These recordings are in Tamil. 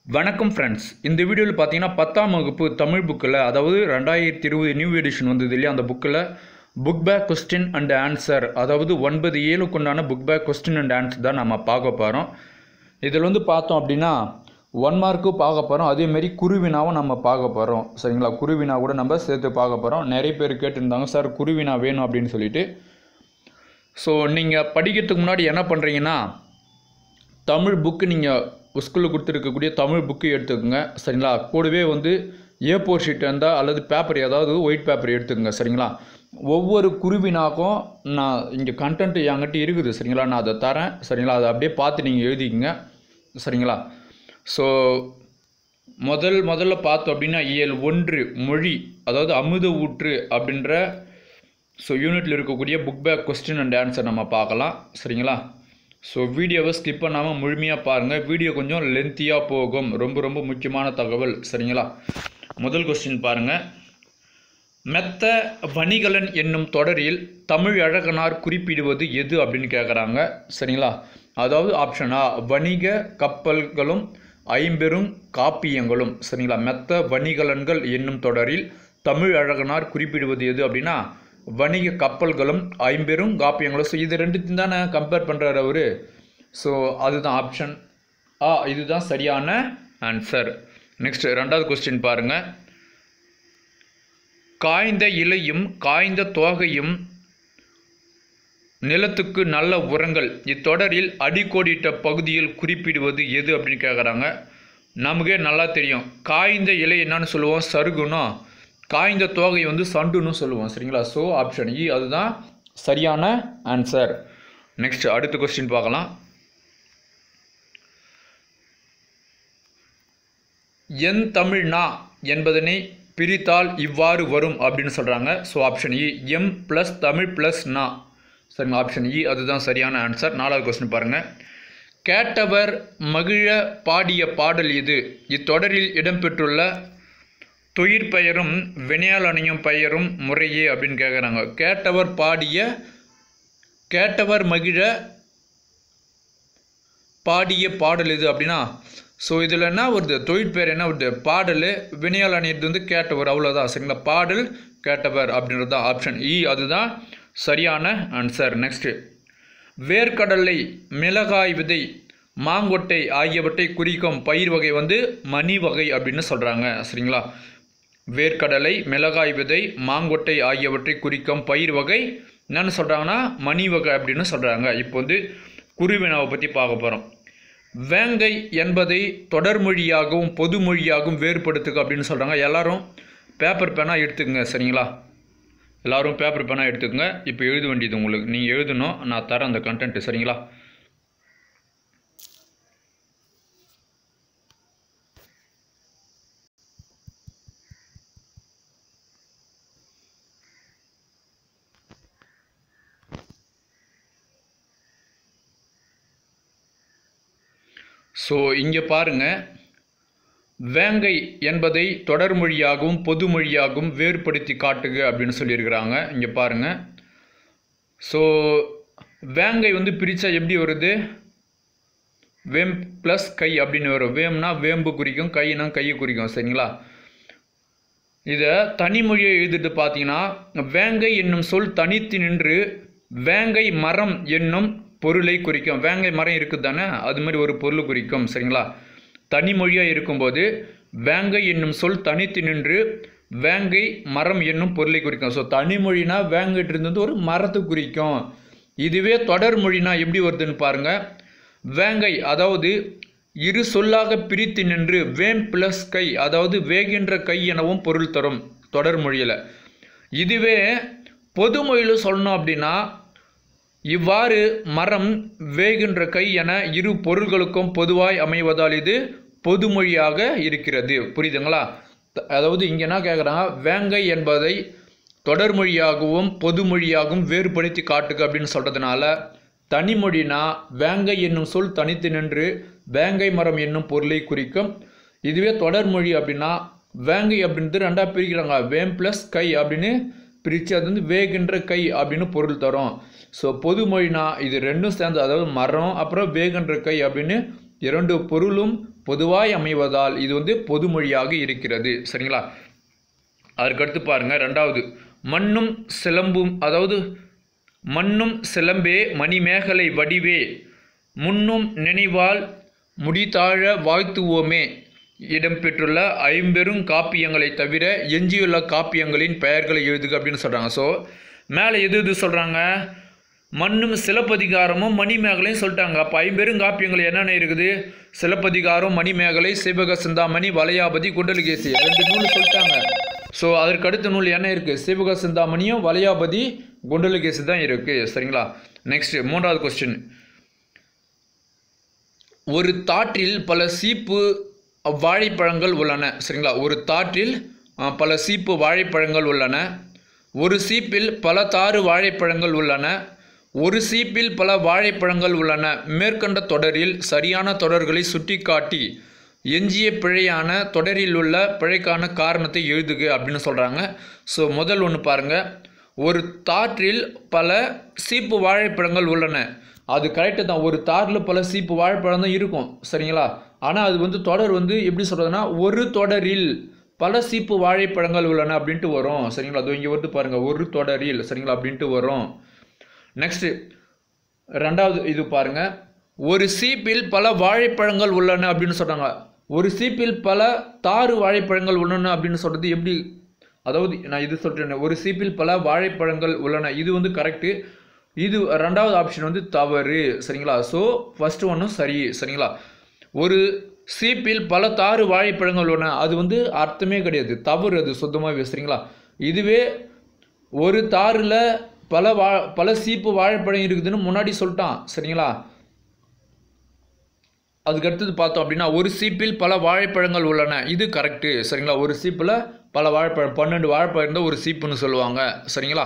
வணக்கம் ஃப்ரெண்ட்ஸ் இந்த வீடியோவில் பார்த்தீங்கன்னா பத்தாம் வகுப்பு தமிழ் புக்கில் அதாவது ரெண்டாயிரத்தி இருபது நியூ எடிஷன் வந்தது இல்லையா அந்த புக்கில் book back question and answer அதாவது ஒன்பது ஏழுக்குண்டான book back question and answer தான் நம்ம பார்க்க போகிறோம் இதில் வந்து பார்த்தோம் அப்படின்னா ஒன் மார்க்கும் பார்க்க போகிறோம் அதேமாரி குருவினாவும் நம்ம பார்க்க போகிறோம் சரிங்களா குருவினா கூட நம்ம சேர்த்து பார்க்க போகிறோம் நிறைய பேர் கேட்டிருந்தாங்க சார் குருவினா வேணும் அப்படின்னு சொல்லிட்டு ஸோ நீங்கள் படிக்கிறதுக்கு முன்னாடி என்ன பண்ணுறீங்கன்னா தமிழ் புக்கு நீங்கள் ஸ்கூலில் கொடுத்துருக்கக்கூடிய தமிழ் புக்கு எடுத்துக்கோங்க சரிங்களா கூடவே வந்து ஏ ஃபோர் ஷீட் இருந்தால் அல்லது பேப்பர் ஏதாவது ஒயிட் பேப்பர் எடுத்துக்கோங்க சரிங்களா ஒவ்வொரு குருவினாக்கும் நான் இங்கே கண்டென்ட் என்கிட்ட இருக்குது சரிங்களா நான் அதை தரேன் சரிங்களா அதை அப்படியே பார்த்து நீங்கள் எழுதிக்கங்க சரிங்களா ஸோ முதல் முதல்ல பார்த்தோம் அப்படின்னா இயல் ஒன்று மொழி அதாவது அமுத ஊற்று அப்படின்ற ஸோ யூனிட்டில் இருக்கக்கூடிய book back question and answer நம்ம பார்க்கலாம் சரிங்களா ஸோ வீடியோவை ஸ்கிப் பண்ணாமல் முழுமையாக பாருங்கள் வீடியோ கொஞ்சம் லென்த்தியாக போகும் ரொம்ப ரொம்ப முக்கியமான தகவல் சரிங்களா முதல் கொஸ்டின் பாருங்கள் மெத்த வணிகலன் என்னும் தொடரில் தமிழ் அழகனார் குறிப்பிடுவது எது அப்படின்னு கேட்குறாங்க சரிங்களா அதாவது ஆப்ஷன் ஆ வணிக கப்பல்களும் ஐம்பெரும் காப்பியங்களும் சரிங்களா மெத்த வணிகலன்கள் என்னும் தொடரில் தமிழ் அழகனார் குறிப்பிடுவது எது அப்படின்னா வணிக கப்பல்களும் ஐம்பெரும் காப்பியங்களும் ஸோ இது ரெண்டுத்தையும் தானே கம்பேர் பண்ணுறாரு அவர் ஸோ அதுதான் ஆப்ஷன் ஆ இதுதான் சரியான ஆன்சர் நெக்ஸ்ட் ரெண்டாவது கொஸ்டின் பாருங்கள் காய்ந்த இலையும் காய்ந்த தோகையும் நிலத்துக்கு நல்ல உரங்கள் இத்தொடரில் அடிக்கோடிட்ட பகுதியில் குறிப்பிடுவது எது அப்படின்னு கேட்குறாங்க நமக்கே நல்லா தெரியும் காய்ந்த இலை என்னன்னு சொல்லுவோம் சருகுன்னா காய்ந்த தோகை வந்து சண்டுன்னு சொல்லுவோம் சரிங்களா ஸோ ஆப்ஷன் இ அதுதான் சரியான ஆன்சர் நெக்ஸ்ட் அடுத்த கொஸ்டின் பார்க்கலாம் என் தமிழ்னா என்பதனை பிரித்தால் இவ்வாறு வரும் அப்படின்னு சொல்கிறாங்க so option E M plus Tamil plus நா சரிங்க ஆப்ஷன் இ அதுதான் சரியான ஆன்சர் நாலாவது கொஸ்டின் பாருங்கள் கேட்டவர் மகிழ பாடிய பாடல் இது இத்தொடரில் இடம்பெற்றுள்ள தொழிற் பெயரும் வினையாளனையும் பெயரும் முறையே அப்படின்னு கேட்குறாங்க கேட்டவர் பாடிய கேட்டவர் மகிழ பாடிய பாடல் இது அப்படின்னா ஸோ இதில் என்ன வருது தொழிற்பெயர் என்ன வருது பாடல் வினையாளனியது வந்து கேட்டவர் அவ்வளோதான் சரிங்களா பாடல் கேட்டவர் அப்படின்றது தான் ஆப்ஷன் இ அதுதான் சரியான ஆன்சர் நெக்ஸ்ட்டு வேர்க்கடலை மிளகாய் விதை மாங்கொட்டை ஆகியவற்றை குறிக்கும் பயிர் வகை வந்து மணி வகை அப்படின்னு சொல்கிறாங்க சரிங்களா வேர்க்கடலை மிளகாய் விதை மாங்கொட்டை ஆகியவற்றை குறிக்கும் பயிர் வகை என்னென்னு சொல்கிறாங்கன்னா மணி வகை அப்படின்னு சொல்கிறாங்க இப்போ வந்து குருவினாவை பற்றி பார்க்க போகிறோம் வேங்கை என்பதை தொடர்மொழியாகவும் பொதுமொழியாகவும் வேறுபடுத்துக அப்படின்னு சொல்கிறாங்க எல்லாரும் பேப்பர் பேனாக எடுத்துக்கங்க சரிங்களா எல்லாரும் பேப்பர் பேனாக எடுத்துக்கங்க இப்போ எழுத வேண்டியது உங்களுக்கு நீங்கள் எழுதணும் நான் தரேன் அந்த கண்டென்ட்டு சரிங்களா ஸோ இங்கே பாருங்கள் வேங்கை என்பதை தொடர்மொழியாகவும் பொதுமொழியாகவும் வேறுபடுத்தி காட்டுக அப்படின்னு சொல்லியிருக்கிறாங்க இங்கே பாருங்கள் ஸோ வேங்கை வந்து பிரித்தா எப்படி வருது வேம் ப்ளஸ் கை அப்படின்னு வரும் வேம்னா வேம்பு குறிக்கும் கைனா கையை குறிக்கும் சரிங்களா இதை தனிமொழியை எழுதிட்டு பார்த்தீங்கன்னா வேங்கை என்னும் சொல் தனித்து நின்று வேங்கை மரம் என்னும் பொருளை குறிக்கும் வேங்கை மரம் இருக்குது தானே அது மாதிரி ஒரு பொருள் குறிக்கும் சரிங்களா தனிமொழியாக இருக்கும்போது வேங்கை என்னும் சொல் தனித்து நின்று வேங்கை மரம் என்னும் பொருளை குறிக்கும் ஸோ தனிமொழினா வேங்கிட்டு இருந்தது ஒரு மரத்தை குறிக்கும் இதுவே தொடர்மொழினா எப்படி வருதுன்னு பாருங்கள் வேங்கை அதாவது இரு சொல்லாக பிரித்து நின்று வேம் பிளஸ் கை அதாவது வேகின்ற கை எனவும் பொருள் தரும் தொடர்மொழியில் இதுவே பொதுமொழியில் சொல்லணும் அப்படின்னா இவ்வாறு மரம் வேகின்ற கை என இரு பொருள்களுக்கும் பொதுவாய் அமைவதால் இது பொதுமொழியாக இருக்கிறது புரியுதுங்களா அதாவது இங்கே என்ன கேட்குறாங்க வேங்கை என்பதை தொடர்மொழியாகவும் பொதுமொழியாகவும் வேறுபடுத்தி காட்டுக அப்படின்னு சொல்கிறதுனால தனிமொழினா வேங்கை என்னும் சொல் தனித்து நின்று வேங்கை மரம் என்னும் பொருளை குறிக்கும் இதுவே தொடர்மொழி அப்படின்னா வேங்கை அப்படின்றது ரெண்டாக பிரிக்கிறாங்க வேம் ப்ளஸ் கை அப்படின்னு பிரித்து அது வந்து வேகின்ற கை அப்படின்னு பொருள் தரும் ஸோ பொதுமொழினா இது ரெண்டும் சேர்ந்து அதாவது மரம் அப்புறம் வேகின்ற கை அப்படின்னு இரண்டு பொருளும் பொதுவாய் அமைவதால் இது வந்து பொதுமொழியாக இருக்கிறது சரிங்களா அதற்கடுத்து பாருங்க ரெண்டாவது மண்ணும் சிலம்பும் அதாவது மண்ணும் சிலம்பே மணிமேகலை வடிவே முன்னும் நினைவால் முடிதாழ வாழ்த்துவோமே இடம்பெற்றுள்ள ஐம்பெரும் காப்பியங்களை தவிர எஞ்சியுள்ள காப்பியங்களின் பெயர்களை எழுதுக அப்படின்னு சொல்கிறாங்க ஸோ மேலே எது எது சொல்கிறாங்க மண்ணும் சிலப்பதிகாரமும் மணிமேகலையும் சொல்லிட்டாங்க அப்போ ஐம்பெரும் காப்பியங்கள் என்னென்ன இருக்குது சிலப்பதிகாரம் மணிமேகலை சிவக சிந்தாமணி வளையாபதி குண்டலகேசி ரெண்டு நூல் சொல்லிட்டாங்க ஸோ அதற்கு அடுத்த நூல் என்ன இருக்குது சிவக சிந்தாமணியும் வளையாபதி குண்டலகேசி தான் இருக்குது சரிங்களா நெக்ஸ்ட் மூன்றாவது கொஸ்டின் ஒரு தாற்றில் பல சீப்பு வாழைப்பழங்கள் உள்ளன சரிங்களா ஒரு தாற்றில் அஹ், பல சீப்பு வாழைப்பழங்கள் உள்ளன ஒரு சீப்பில் பல தாறு வாழைப்பழங்கள் உள்ளன ஒரு சீப்பில் பல வாழைப்பழங்கள் உள்ளன மேற்கண்ட தொடரில் சரியான தொடர்களை சுட்டிக்காட்டி எஞ்சிய பிழையான தொடரில் உள்ள பிழைக்கான காரணத்தை எழுதுக அப்படின்னு சொல்கிறாங்க ஸோ முதல் ஒன்று பாருங்கள் ஒரு தாற்றில் பல சீப்பு வாழைப்பழங்கள் உள்ளன அது கரெக்டு தான் ஒரு தாரில் பல சீப்பு வாழைப்பழம் தான் இருக்கும் சரிங்களா ஆனால் அது வந்து தொடர் வந்து எப்படி சொல்கிறதுனா ஒரு தொடரில் பல சீப்பு வாழைப்பழங்கள் உள்ளன அப்படின்ட்டு வரும் சரிங்களா அது இங்கே வந்து பாருங்கள் ஒரு தொடரில் சரிங்களா அப்படின்ட்டு வரும் நெக்ஸ்ட்டு ரெண்டாவது இது பாருங்க ஒரு சீப்பில் பல வாழைப்பழங்கள் உள்ளன அப்படின்னு சொல்கிறாங்க ஒரு சீப்பில் பல தாறு வாழைப்பழங்கள் உள்ளன அப்படின்னு சொல்கிறது எப்படி அதாவது நான் இது சொல்கிறேன் ஒரு சீப்பில் பல வாழைப்பழங்கள் உள்ளன இது வந்து கரெக்டு இது ரெண்டாவது ஆப்ஷன் வந்து தவறு சரிங்களா ஸோ ஃபஸ்ட்டு ஒன்றும் சரி சரிங்களா ஒரு சீப்பில் பல தாறு வாழைப்பழங்கள் உள்ளன அது வந்து அர்த்தமே கிடையாது தவறு அது சுத்தமாகவே சரிங்களா இதுவே ஒரு தாரில் பல வா பல சீப்பு வாழைப்பழம் இருக்குதுன்னு முன்னாடி சொல்லிட்டான் சரிங்களா அதுக்கு அடுத்தது பார்த்தோம் அப்படின்னா ஒரு சீப்பில் பல வாழைப்பழங்கள் உள்ளன இது கரெக்டு சரிங்களா ஒரு சீப்பில் பல வாழைப்பழம் பன்னெண்டு வாழைப்பழம் இருந்தால் ஒரு சீப்புன்னு சொல்லுவாங்க சரிங்களா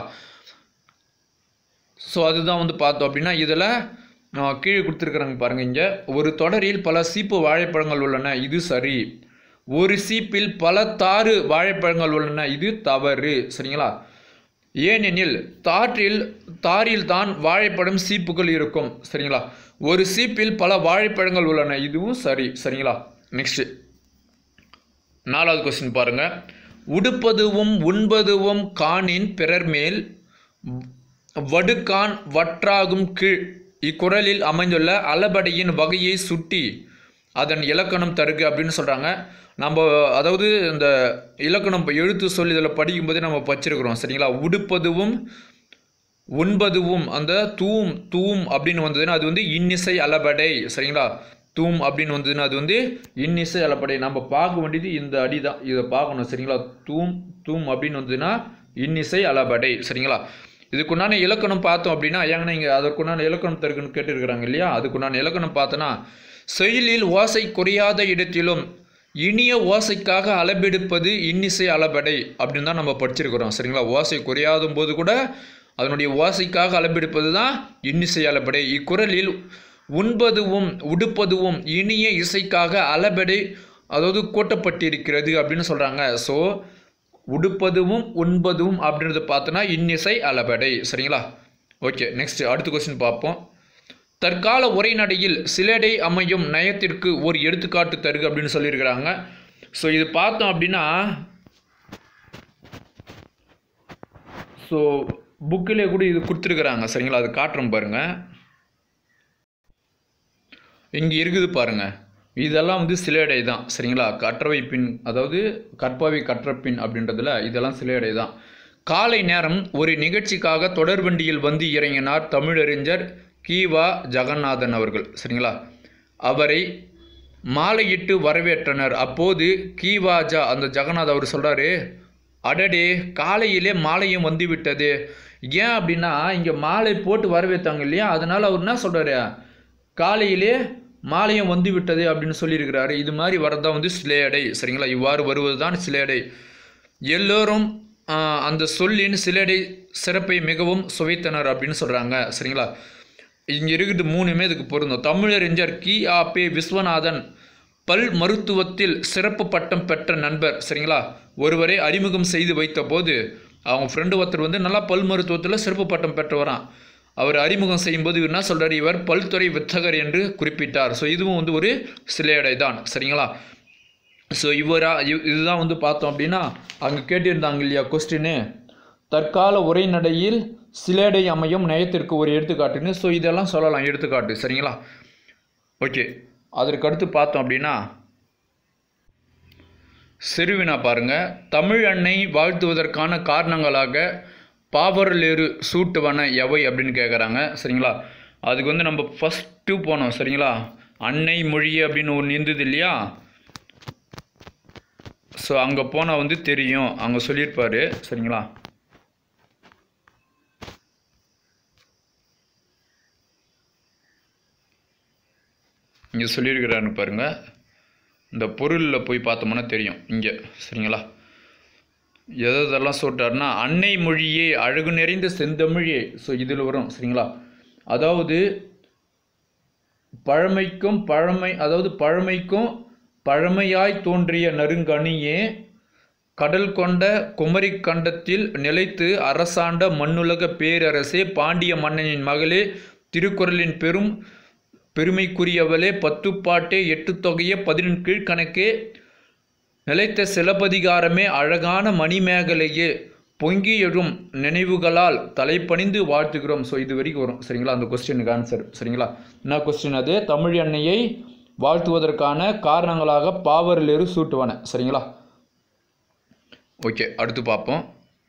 ஸோ அதுதான் வந்து பார்த்தோம் அப்படின்னா இதில் ஆஹ், கீழே கொடுத்துருக்குறாங்க பாருங்கள் இங்கே ஒரு தொடரில் பல சீப்பு வாழைப்பழங்கள் உள்ளன இது சரி ஒரு சீப்பில் பல தாறு வாழைப்பழங்கள் உள்ளன இது தவறு சரிங்களா ஏனெனில் தாற்றில் தாரில் தான் வாழைப்பழம் சீப்புகள் இருக்கும் சரிங்களா ஒரு சீப்பில் பல வாழைப்பழங்கள் உள்ளன இதுவும் சரி சரிங்களா நெக்ஸ்ட் நாலாவது கொஸ்டின் பாருங்க உடுப்பதுவும் உண்பதுவும் காணின் பிறர் மேல் வடுக்கான் வற்றாகும் கீழ் இக்குறளில் அமைந்துள்ள அளபடையின் வகையை சுட்டி அதன் இலக்கணம் தருக அப்படின்னு சொல்கிறாங்க நம்ம அதாவது இந்த இலக்கணம் இப்ப எழுத்து சொல் இதில் படிக்கும்போதே நம்ம படிச்சிருக்கிறோம் சரிங்களா உடுப்பதுவும் உண்பதுவும் அந்த தூம் தூம் அப்படின்னு வந்ததுன்னா அது வந்து இன்னிசை அளபடை சரிங்களா தூம் அப்படின்னு வந்ததுன்னா அது வந்து இன்னிசை அளபடை நம்ம பார்க்க வேண்டியது இந்த அடி தான் இதை பார்க்கணும் சரிங்களா தூம் தூம் அப்படின்னு வந்ததுன்னா இன்னிசை அளபடை சரிங்களா இதுக்குண்டான இலக்கணம் பார்த்தோம் அப்படின்னா ஏங்கன்னா இங்கே அதற்குண்டான இலக்கணம் தருக்குன்னு கேட்டிருக்கிறாங்க இல்லையா அதுக்குண்டான இலக்கணம் பார்த்தோன்னா செயலில் ஓசை குறையாத இடத்திலும் இனிய ஓசைக்காக அளபெடுப்பது இன்னிசை அளபடை அப்படின்னு தான் நம்ம படிச்சிருக்கிறோம் சரிங்களா ஓசை குறையாத போது கூட அதனுடைய ஓசைக்காக அளபெடுப்பது தான் இன்னிசை அளபடை இக்குறளில் உண்பதுவும் உடுப்பதுவும் இனிய இசைக்காக அளபடை அதாவது கூட்டப்பட்டிருக்கிறது அப்படின்னு சொல்கிறாங்க ஸோ உடுப்பதுவும் உண்பதும் அப்படின்றத பார்த்தோன்னா இன்னிசை அளபடை சரிங்களா ஓகே நெக்ஸ்ட் அடுத்த கொஸ்டின் பார்ப்போம் தற்கால உரைநடையில் சிலடை அமையும் நயத்திற்கு ஒரு எடுத்துக்காட்டு தருக அப்படின்னு சொல்லியிருக்கிறாங்க ஸோ இது பார்த்தோம் அப்படின்னா ஸோ புக்கிலே கூட இது கொடுத்துருக்குறாங்க சரிங்களா அது காட்டுறோம் பாருங்க இங்கே இருக்குது பாருங்க இதெல்லாம் வந்து சிலேடை தான் சரிங்களா கற்றவை பின் அதாவது கற்பவை கற்ற பின் அப்படின்றதுல இதெல்லாம் சிலேடை தான் காலை நேரம் ஒரு நிகழ்ச்சிக்காக தொடர்வண்டியில் வந்து இறங்கினார் தமிழறிஞர் கீவா ஜெகநாதன் அவர்கள் சரிங்களா அவரை மாலையிட்டு வரவேற்றனர் அப்போது கீவாஜா அந்த ஜெகநாத் அவர் சொல்கிறாரு அடடே காலையிலே மாலையும் வந்து விட்டது ஏன் அப்படின்னா இங்கே மாலை போட்டு வரவேற்றாங்க இல்லையா அதனால் அவர் என்ன சொல்கிறாரு காலையிலே மாலையும் வந்து விட்டது அப்படின்னு சொல்லியிருக்கிறாரு இது மாதிரி வரதான் வந்து சிலையடை சரிங்களா இவ்வாறு வருவது தான் சிலையடை எல்லோரும் ஆஹ், அந்த சொல்லின் சிலையடை சிறப்பை மிகவும் சுவைத்தனர் அப்படின்னு சொல்கிறாங்க சரிங்களா இங்கே இருக்குது மூணுமே இதுக்கு பொருந்தும் தமிழறிஞர் கி ஆ பே விஸ்வநாதன் பல் மருத்துவத்தில் சிறப்பு பட்டம் பெற்ற நண்பர் சரிங்களா ஒருவரை அறிமுகம் செய்து வைத்த போது அவங்க ஃப்ரெண்டு ஒருத்தர் வந்து நல்லா பல் மருத்துவத்தில் சிறப்பு பட்டம் பெற்றவரான் அவர் அறிமுகம் செய்யும்போது இவர் என்ன சொல்றாரு இவர் பல்துறை வித்தகர் என்று குறிப்பிட்டார் ஸோ இதுவும் வந்து ஒரு சிலையடை தான் சரிங்களா ஸோ இவரா இவ்- இதுதான் வந்து பார்த்தோம் அப்படின்னா அங்கே கேட்டிருந்தாங்க இல்லையா கொஸ்டின்னு தற்கால உரைநடையில் சிலேடை அமையும் நயத்திற்கு ஒரு எடுத்துக்காட்டுன்னு ஸோ இதெல்லாம் சொல்லலாம் எடுத்துக்காட்டு சரிங்களா ஓகே அதற்கு அடுத்து பார்த்தோம் அப்படின்னா சிறுவினா பாருங்க தமிழ் அன்னை வாழ்த்துவதற்கான காரணங்களாக பாவரலேறு சூட்டுவன எவை அப்படின்னு கேட்குறாங்க சரிங்களா அதுக்கு வந்து நம்ம ஃபஸ்ட்டு போனோம் சரிங்களா அன்னை மொழி அப்படின்னு ஒன்று இருந்தது இல்லையா ஸோ அங்கே போனால் வந்து தெரியும் அங்கே சொல்லியிருப்பாரு சரிங்களா இங்கே சொல்லியிருக்கிறாருன்னு பாருங்க இந்த பொருளில் போய் பார்த்தோம்னா தெரியும் இங்கே சரிங்களா எது எதெல்லாம் சொல்லிட்டாருன்னா அன்னை மொழியே அழகு நிறைந்த செந்தமிழே ஸோ இதில் வரும் சரிங்களா அதாவது பழமைக்கும் பழமை அதாவது பழமைக்கும் பழமையாய் தோன்றிய நறுங்கனியே கடல் கொண்ட குமரிக் கண்டத்தில் நிலைத்து அரசாண்ட மண்ணுலக பேரரசே பாண்டிய மன்னனின் மகளே திருக்குறளின் பெரும் பெருமைக்குரியவளே பத்துப்பாட்டே எட்டு தொகையே பதினெண் கீழ்கணக்கே நிலைத்த சிலப்பதிகாரமே அழகான மணிமேகலையே பொங்கி எழும் நினைவுகளால் தலைப்பணிந்து வாழ்த்துகிறோம் ஸோ இது வரைக்கும் வரும் சரிங்களா அந்த கொஸ்டினுக்கு ஆன்சர் சரிங்களா என்ன கொஸ்டின் அது தமிழ் அன்னையை வாழ்த்துவதற்கான காரணங்களாக பாவரிலேறு சூட்டுவன சரிங்களா ஓகே அடுத்து பார்ப்போம்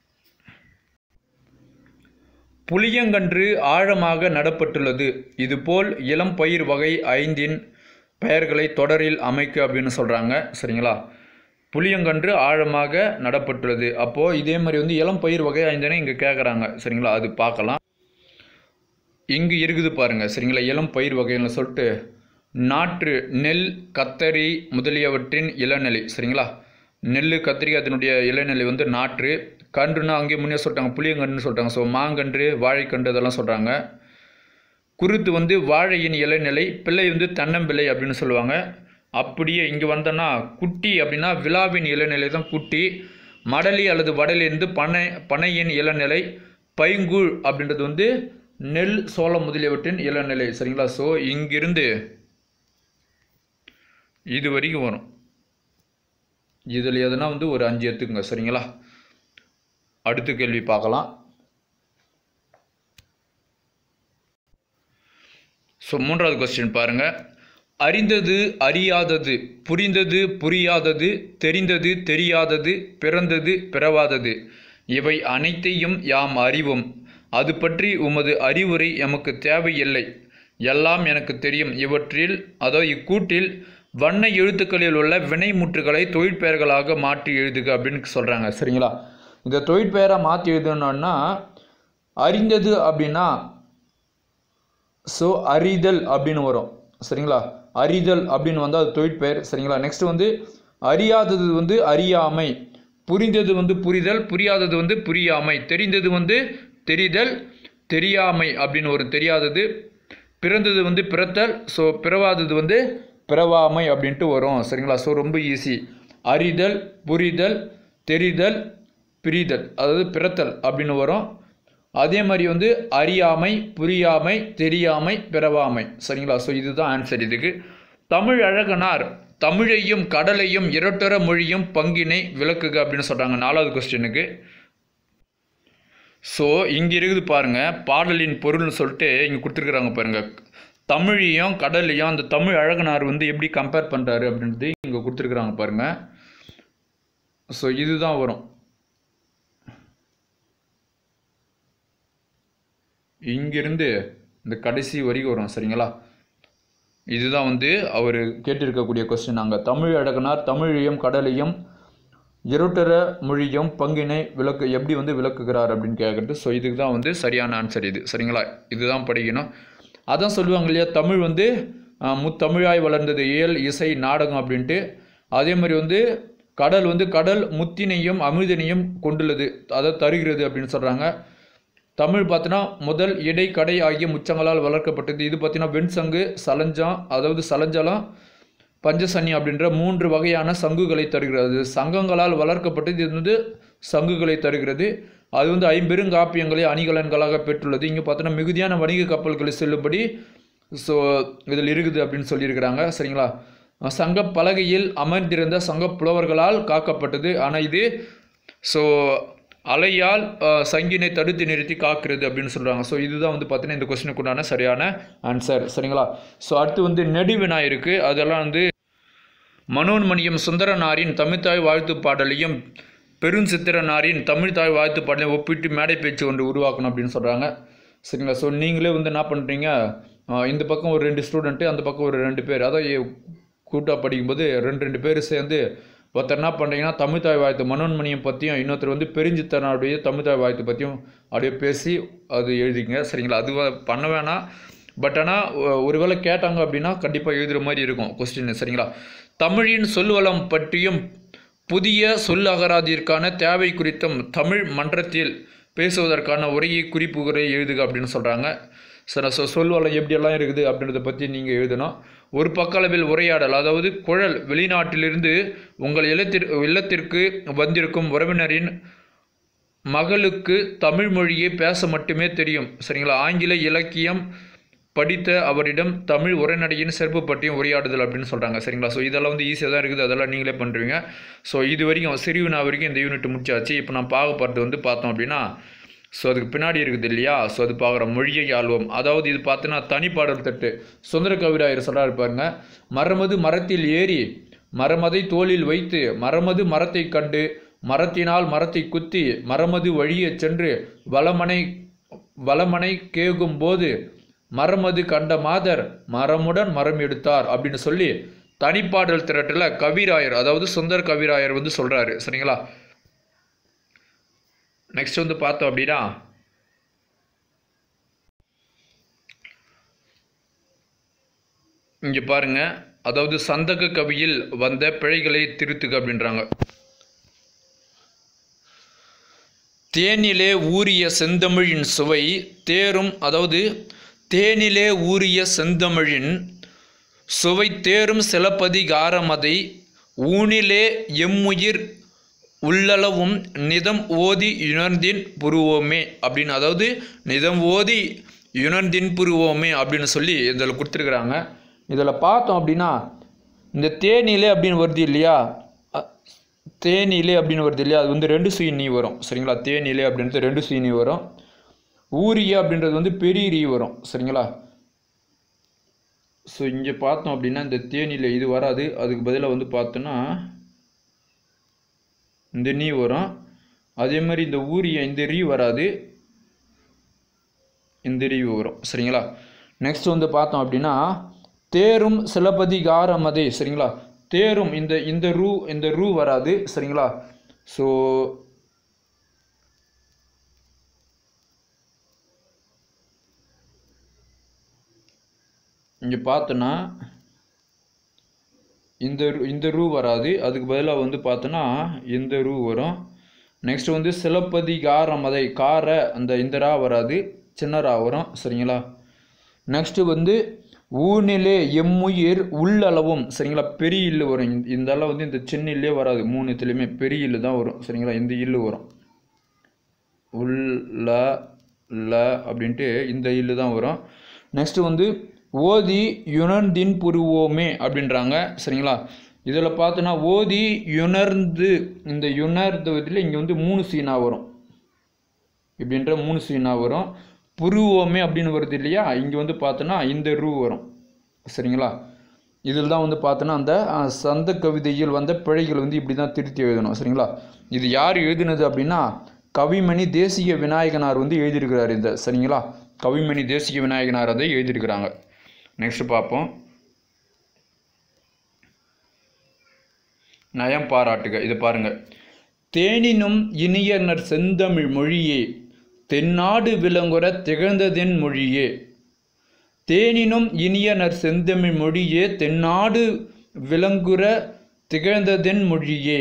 புளியங்கன்று ஆழமாக நடப்பட்டுள்ளது இதுபோல் இளம் பயிர் வகை ஐந்தின் பெயர்களை தொடரில் அமைக்க அப்படின்னு சொல்கிறாங்க சரிங்களா புளியங்கன்று ஆழமாக நடப்பட்டுள்ளது அப்போது இதே மாதிரி வந்து இளம் பயிர் வகை ஐந்தனை இங்கே கேட்குறாங்க சரிங்களா அது பார்க்கலாம் இங்கு இருக்குது பாருங்க சரிங்களா இளம் பயிர் வகைன்னு சொல்லிட்டு நாற்று நெல் கத்தரி முதலியவற்றின் இளநிலை சரிங்களா நெல் கத்திரி அதனுடைய இளநிலை வந்து நாற்று கன்றுனா அங்கேயே முன்னே சொல்லிட்டாங்க புளியங்கன்றுன்னு சொல்லிட்டாங்க ஸோ மாங்கன்று வாழைக்கன்று இதெல்லாம் சொல்கிறாங்க குருத்து வந்து வாழையின் இளநிலை பிள்ளை வந்து தென்னம்பிள்ளை அப்படின்னு சொல்லுவாங்க அப்படியே இங்கே வந்தோன்னா குட்டி அப்படின்னா விழாவின் இளநிலை தான் குட்டி மடலி அல்லது வடலி இருந்து பனை பனையின் இளநிலை பைங்கூழ் அப்படின்றது வந்து நெல் சோளம் முதலியவற்றின் இளநிலை சரிங்களா ஸோ இங்கிருந்து இது வரைக்கும் வரும் இதில் எதுனா வந்து ஒரு அஞ்சு எடுத்துக்கோங்க சரிங்களா அடுத்த கேள்வி பார்க்கலாம் ஸோ மூன்றாவது கொஸ்டின் பாருங்க அறிந்தது அறியாதது புரிந்தது புரியாதது தெரிந்தது தெரியாதது பிறந்தது பிறவாதது இவை அனைத்தையும் யாம் அறிவோம் அது பற்றி உமது அறிவுரை எமக்கு தேவையில்லை எல்லாம் எனக்கு தெரியும் இவற்றில் அதாவது இக்கூட்டில் வண்ண எழுத்துக்களில் உள்ள வினைமுற்றுகளை தொழிற்பெயர்களாக மாற்றி எழுதுக அப்படின்னு சொல்கிறாங்க சரிங்களா இந்த தொழிற்பெயராக மாற்றி எழுதணும்னா அறிந்தது அப்படின்னா ஸோ அறிதல் அப்படின்னு வரும் சரிங்களா அறிதல் அப்படின்னு வந்து அது தொழிற்பெயர் சரிங்களா நெக்ஸ்ட் வந்து அறியாதது வந்து அறியாமை புரிந்தது வந்து புரிதல் புரியாதது வந்து புரியாமை தெரிந்தது வந்து தெரிதல் தெரியாமை அப்படின்னு வரும் தெரியாதது பிறந்தது வந்து பிறத்தல் ஸோ பிறவாதது வந்து பிறவாமை அப்படின்ட்டு வரும் சரிங்களா ஸோ ரொம்ப ஈஸி அறிதல் புரிதல் தெரிதல் பிரிதல் அதாவது பிறத்தல் அப்படின்னு வரும் அதே மாதிரி வந்து அறியாமை புரியாமை தெரியாமை பிறவாமை சரிங்களா ஸோ இதுதான் ஆன்சர் இதுக்கு தமிழ் அழகனார் தமிழையும் கடலையும் இரட்டர மொழியும் பங்கினை விளக்குக அப்படின்னு சொல்கிறாங்க நாலாவது கொஸ்டினுக்கு ஸோ இங்கே இருக்குது பாருங்க பாடலின் பொருள்னு சொல்லிட்டு இங்கே கொடுத்துருக்குறாங்க பாருங்க தமிழையும் கடலையும் அந்த தமிழ் அழகனார் வந்து எப்படி கம்பேர் பண்ணுறாரு அப்படின்றது இங்கே கொடுத்துருக்குறாங்க பாருங்க ஸோ இதுதான் வரும் இங்கிருந்து இந்த கடைசி வரைக்கும் வரும் சரிங்களா இதுதான் வந்து அவர் கேட்டிருக்கக்கூடிய கொஸ்டின் அங்கே தமிழ் அழகனார் தமிழையும் கடலையும் இருட்டர மொழியும் பங்கினை விளக்கு எப்படி வந்து விளக்குகிறார் அப்படின்னு கேட்குறது ஸோ இதுக்கு தான் வந்து சரியான ஆன்சர் இது சரிங்களா இதுதான் படிக்கணும் அதான் சொல்லுவாங்க இல்லையா தமிழ் வந்து ஆஹ், முத்தமிழாய் வளர்ந்தது இயல் இசை நாடகம் அப்படின்ட்டு அதே மாதிரி வந்து கடல் வந்து கடல் முத்தினையும் அமிர்தனையும் கொண்டுள்ளது அதை தருகிறது அப்படின்னு சொல்கிறாங்க தமிழ் பார்த்தீங்கன்னா முதல் இடை கடை ஆகிய முச்சங்களால் வளர்க்கப்பட்டது இது பார்த்தீங்கன்னா வெண்சங்கு சலஞ்சம் அதாவது சலஞ்சலம் பஞ்சசன்னி அப்படின்ற மூன்று வகையான சங்குகளை தருகிறது சங்கங்களால் வளர்க்கப்பட்டது இது வந்து சங்குகளை தருகிறது அது வந்து ஐம்பெருங்காப்பியங்களை அணிகலன்களாக பெற்றுள்ளது இங்கே பார்த்தோன்னா மிகுதியான வணிக கப்பல்களை செல்லும்படி ஸோ இதில் இருக்குது அப்படின்னு சொல்லியிருக்கிறாங்க சரிங்களா சங்க பலகையில் அமர்ந்திருந்த சங்க புலவர்களால் காக்கப்பட்டது ஆனால் இது ஸோ அலையால் அஹ், சங்கினை தடுத்து நிறுத்தி காக்கிறது அப்படின்னு சொல்கிறாங்க ஸோ இதுதான் வந்து பார்த்தீங்கன்னா இந்த கொஸ்டினுக்கு உண்டான சரியான ஆன்சர் சரிங்களா ஸோ அடுத்து வந்து நெடுவினா இருக்குது அதெல்லாம் வந்து மனோன்மணியம் சுந்தரனாரின் தமிழ்த்தாய் வாழ்த்து பாடலையும் பெருஞ்சித்திரனாரின் தமிழ்த்தாய் வாழ்த்து பாடலையும் ஒப்பிட்டு மேடை பேச்சு ஒன்று உருவாக்கணும் அப்படின்னு சொல்கிறாங்க சரிங்களா ஸோ நீங்களே வந்து என்ன பண்ணுறீங்க இந்த பக்கம் ஒரு ரெண்டு ஸ்டூடெண்ட்டு அந்த பக்கம் ஒரு ரெண்டு பேர் அதாவது கூட்டாக படிக்கும்போது ரெண்டு ரெண்டு பேர் சேர்ந்து ஒருத்தர் என்ன பண்ணுறீங்கன்னா தமிழ்த்தாய் வாழ்த்து மனோன்மணியம் பற்றியும் இன்னொருத்தர் வந்து பெருஞ்சித்தனாருடைய தமிழ்த்தாய் வாழ்த்து பற்றியும் அப்படியே பேசி அது எழுதிங்க சரிங்களா அது வ- பண்ண வேணாம் பட் ஆனால் ஒருவேளை கேட்டாங்க அப்படின்னா கண்டிப்பாக எழுதுகிற மாதிரி இருக்கும் கொஸ்டின் சரிங்களா தமிழின் சொல்வளம் பற்றியும் புதிய சொல் அகராதிற்கான தேவை குறித்தும் தமிழ் மன்றத்தில் பேசுவதற்கான உரையை குறிப்புகளை எழுதுக அப்படின்னு சொல்கிறாங்க சார் ஸோ சொல்வளம் எப்படியெல்லாம் இருக்குது அப்படின்றத பற்றி நீங்கள் எழுதணும் ஒரு பக்களவில் உரையாடல் அதாவது குழல் வெளிநாட்டிலிருந்து உங்கள் இல்லத்திற் இல்லத்திற்கு வந்திருக்கும் உறவினரின் மகளுக்கு தமிழ் மொழியை பேச மட்டுமே தெரியும் சரிங்களா ஆங்கில இலக்கியம் படித்த அவரிடம் தமிழ் உரைநடையின் சிறப்பு பற்றியும் உரையாடுதல் அப்படின்னு சொல்கிறாங்க சரிங்களா ஸோ இதெல்லாம் வந்து ஈஸியாக தான் இருக்குது அதெல்லாம் நீங்களே பண்ணுறீங்க ஸோ இது வரைக்கும் சிறுவினா வரைக்கும் இந்த யூனிட் முடிச்சாச்சு இப்போ நான் பார்க்க போகிறது வந்து பார்த்தோம் அப்படின்னா ஸோ அதுக்கு பின்னாடி இருக்குது இல்லையா ஸோ அது பார்க்குற மொழியை ஆழ்வோம் அதாவது இது பார்த்தீங்கன்னா தனிப்பாடல் தட்டு சுந்தர கவிராயர் சொல்கிறாரு பாருங்க மரமது மரத்தில் ஏறி மரமதை தோளில் வைத்து மரமது மரத்தை கண்டு மரத்தினால் மரத்தை குத்தி மரமது வழியே சென்று வளமனை வளமனை கேகும் போது மரமது கண்ட மாதர் மரமுடன் மரம் எடுத்தார் அப்படின்னு சொல்லி தனிப்பாடல் திரட்டில் கவிராயர் அதாவது சுந்தர் கவிராயர் வந்து சொல்கிறாரு சரிங்களா நெக்ஸ்ட் வந்து பார்த்தோம் அப்படின்னா இங்கே பாருங்க அதாவது சந்தக கவியில் வந்த பிழைகளை திருத்துக அப்படின்றாங்க தேனிலே ஊறிய செந்தமிழின் சுவை தேரும் அதாவது தேனிலே ஊறிய செந்தமிழின் சுவை தேரும் சிலப்பதிகாரமதை ஊனிலே எம்முயிர் உள்ளளவும் நிதம் ஓதி யுணர்ந்தின் புருவோமே அப்படின்னு அதாவது நிதம் ஓதி யுணர்ந்தின் புருவோமே அப்படின்னு சொல்லி இதில் கொடுத்துருக்குறாங்க இதில் பார்த்தோம் அப்படின்னா இந்த தேனிலே அப்படின்னு வருது இல்லையா அ- தேனிலே அப்படின்னு வருது இல்லையா அது வந்து ரெண்டு சுயினி வரும் சரிங்களா தேனிலே அப்படின்றது ரெண்டு சுயினி வரும் ஊரிய அப்படின்றது வந்து பெரிய ரீ வரும் சரிங்களா ஸோ இங்கே பார்த்தோம் அப்படின்னா இந்த தேனியில் இது வராது அதுக்கு பதிலாக வந்து பார்த்தோன்னா இந்த நீ வரும் அதே மாதிரி இந்த ஊரிய இந்த ரீ வராது இந்த ரீ வரும் சரிங்களா நெக்ஸ்ட் வந்து பார்த்தோம் அப்படின்னா தேரும் சிலப்பதிகாரமதே சரிங்களா தேரும் இந்த இந்த ரூ இந்த ரூ வராது சரிங்களா ஸோ இங்கே பார்த்தோன்னா இந்த ரூ- இந்த ரூ வராது அதுக்கு பதிலாக வந்து பார்த்தோன்னா இந்த ரூ வரும் நெக்ஸ்ட் வந்து சிலப்பதிகாரம் அதை கார அந்த இந்த ரா வராது சின்ன ரா வரும் சரிங்களா நெக்ஸ்ட்டு வந்து ஊனிலே எம்முயிர் உள்ளளவும் சரிங்களா பெரிய இல்லு வரும் இந்த- இந்த அளவு வந்து இந்த சின்ன இல்லே வராது மூணு இதுலையுமே பெரிய இல்லு தான் வரும் சரிங்களா இந்த இல்லு வரும் உள்ள ல அப்படின்ட்டு இந்த இல்லு தான் வரும் நெக்ஸ்ட்டு வந்து ஓதி யுணர்ந்தின் புருவோமே அப்படின்றாங்க சரிங்களா இதில் பார்த்தோன்னா ஓதி யுணர்ந்து இந்த யுணர்ந்து இதில் இங்கே வந்து மூணு சீனா வரும் இப்படின்ற மூணு சீனா வரும் புருவோமே அப்படின்னு வருது இல்லையா இங்கே வந்து பார்த்தோன்னா இந்த ரூ வரும் சரிங்களா இதில் தான் வந்து பார்த்தோன்னா அந்த அஹ், சந்த கவிதையில் வந்த பிழைகள் வந்து இப்படி தான் திருத்தி எழுதணும் சரிங்களா இது யார் எழுதினது அப்படின்னா கவிமணி தேசிய விநாயகனார் வந்து எழுதியிருக்கிறார் இந்த சரிங்களா கவிமணி தேசிய விநாயகனார் அதை எழுதியிருக்கிறாங்க நெக்ஸ்ட் பார்ப்போம் நயம் பாராட்டுக இது பாருங்க தேனினும் இனியனர் செந்தமிழ் மொழியே தென்னாடு விளங்குற திகழ்ந்ததென் மொழியே தேனினும் இனியனர் செந்தமிழ் மொழியே தென்னாடு விளங்குற திகழ்ந்ததென் மொழியே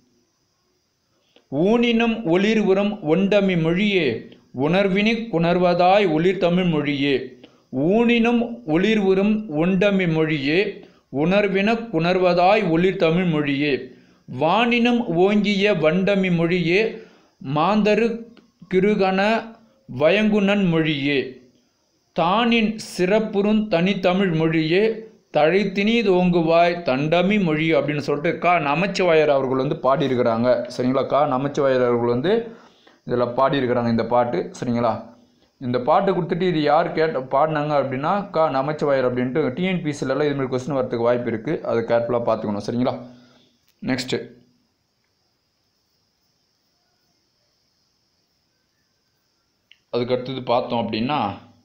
ஊனினும் ஒளிர்வுறும் ஒண்டமி மொழியே உணர்வினி குணர்வதாய் ஒளிர் தமிழ் மொழியே ஊனினும் ஒளிர்வுறும் ஒண்டமி மொழியே உணர்வின குணர்வதாய் ஒளிர் தமிழ் மொழியே வானினும் ஓங்கிய வண்டமி மொழியே மாந்தரு கிருகண வயங்குனன் மொழியே தானின் சிறப்புறும் தனித்தமிழ் மொழியே தழைத்தினீது ஓங்குவாய் தண்டமி மொழி அப்படின்னு சொல்லிட்டு கா நமச்சிவாயர் அவர்கள் வந்து பாடியிருக்கிறாங்க சரிங்களா கா நமச்சிவாயர் அவர்கள் வந்து இதில் பாடியிருக்கிறாங்க இந்த பாட்டு சரிங்களா இந்த பாட்டு கொடுத்துட்டு இது யார் கேட்ட பாடினாங்க அப்படின்னா கா நமச்சிவாயர் அப்படின்ட்டு டிஎன்பிசிலலாம் இதுமாதிரி கொஸ்டின் வரதுக்கு வாய்ப்பு இருக்குது அதை கேர்ஃபுல்லாக பார்த்துக்கணும் சரிங்களா நெக்ஸ்ட்டு அதுக்கு அடுத்தது பார்த்தோம் அப்படின்னா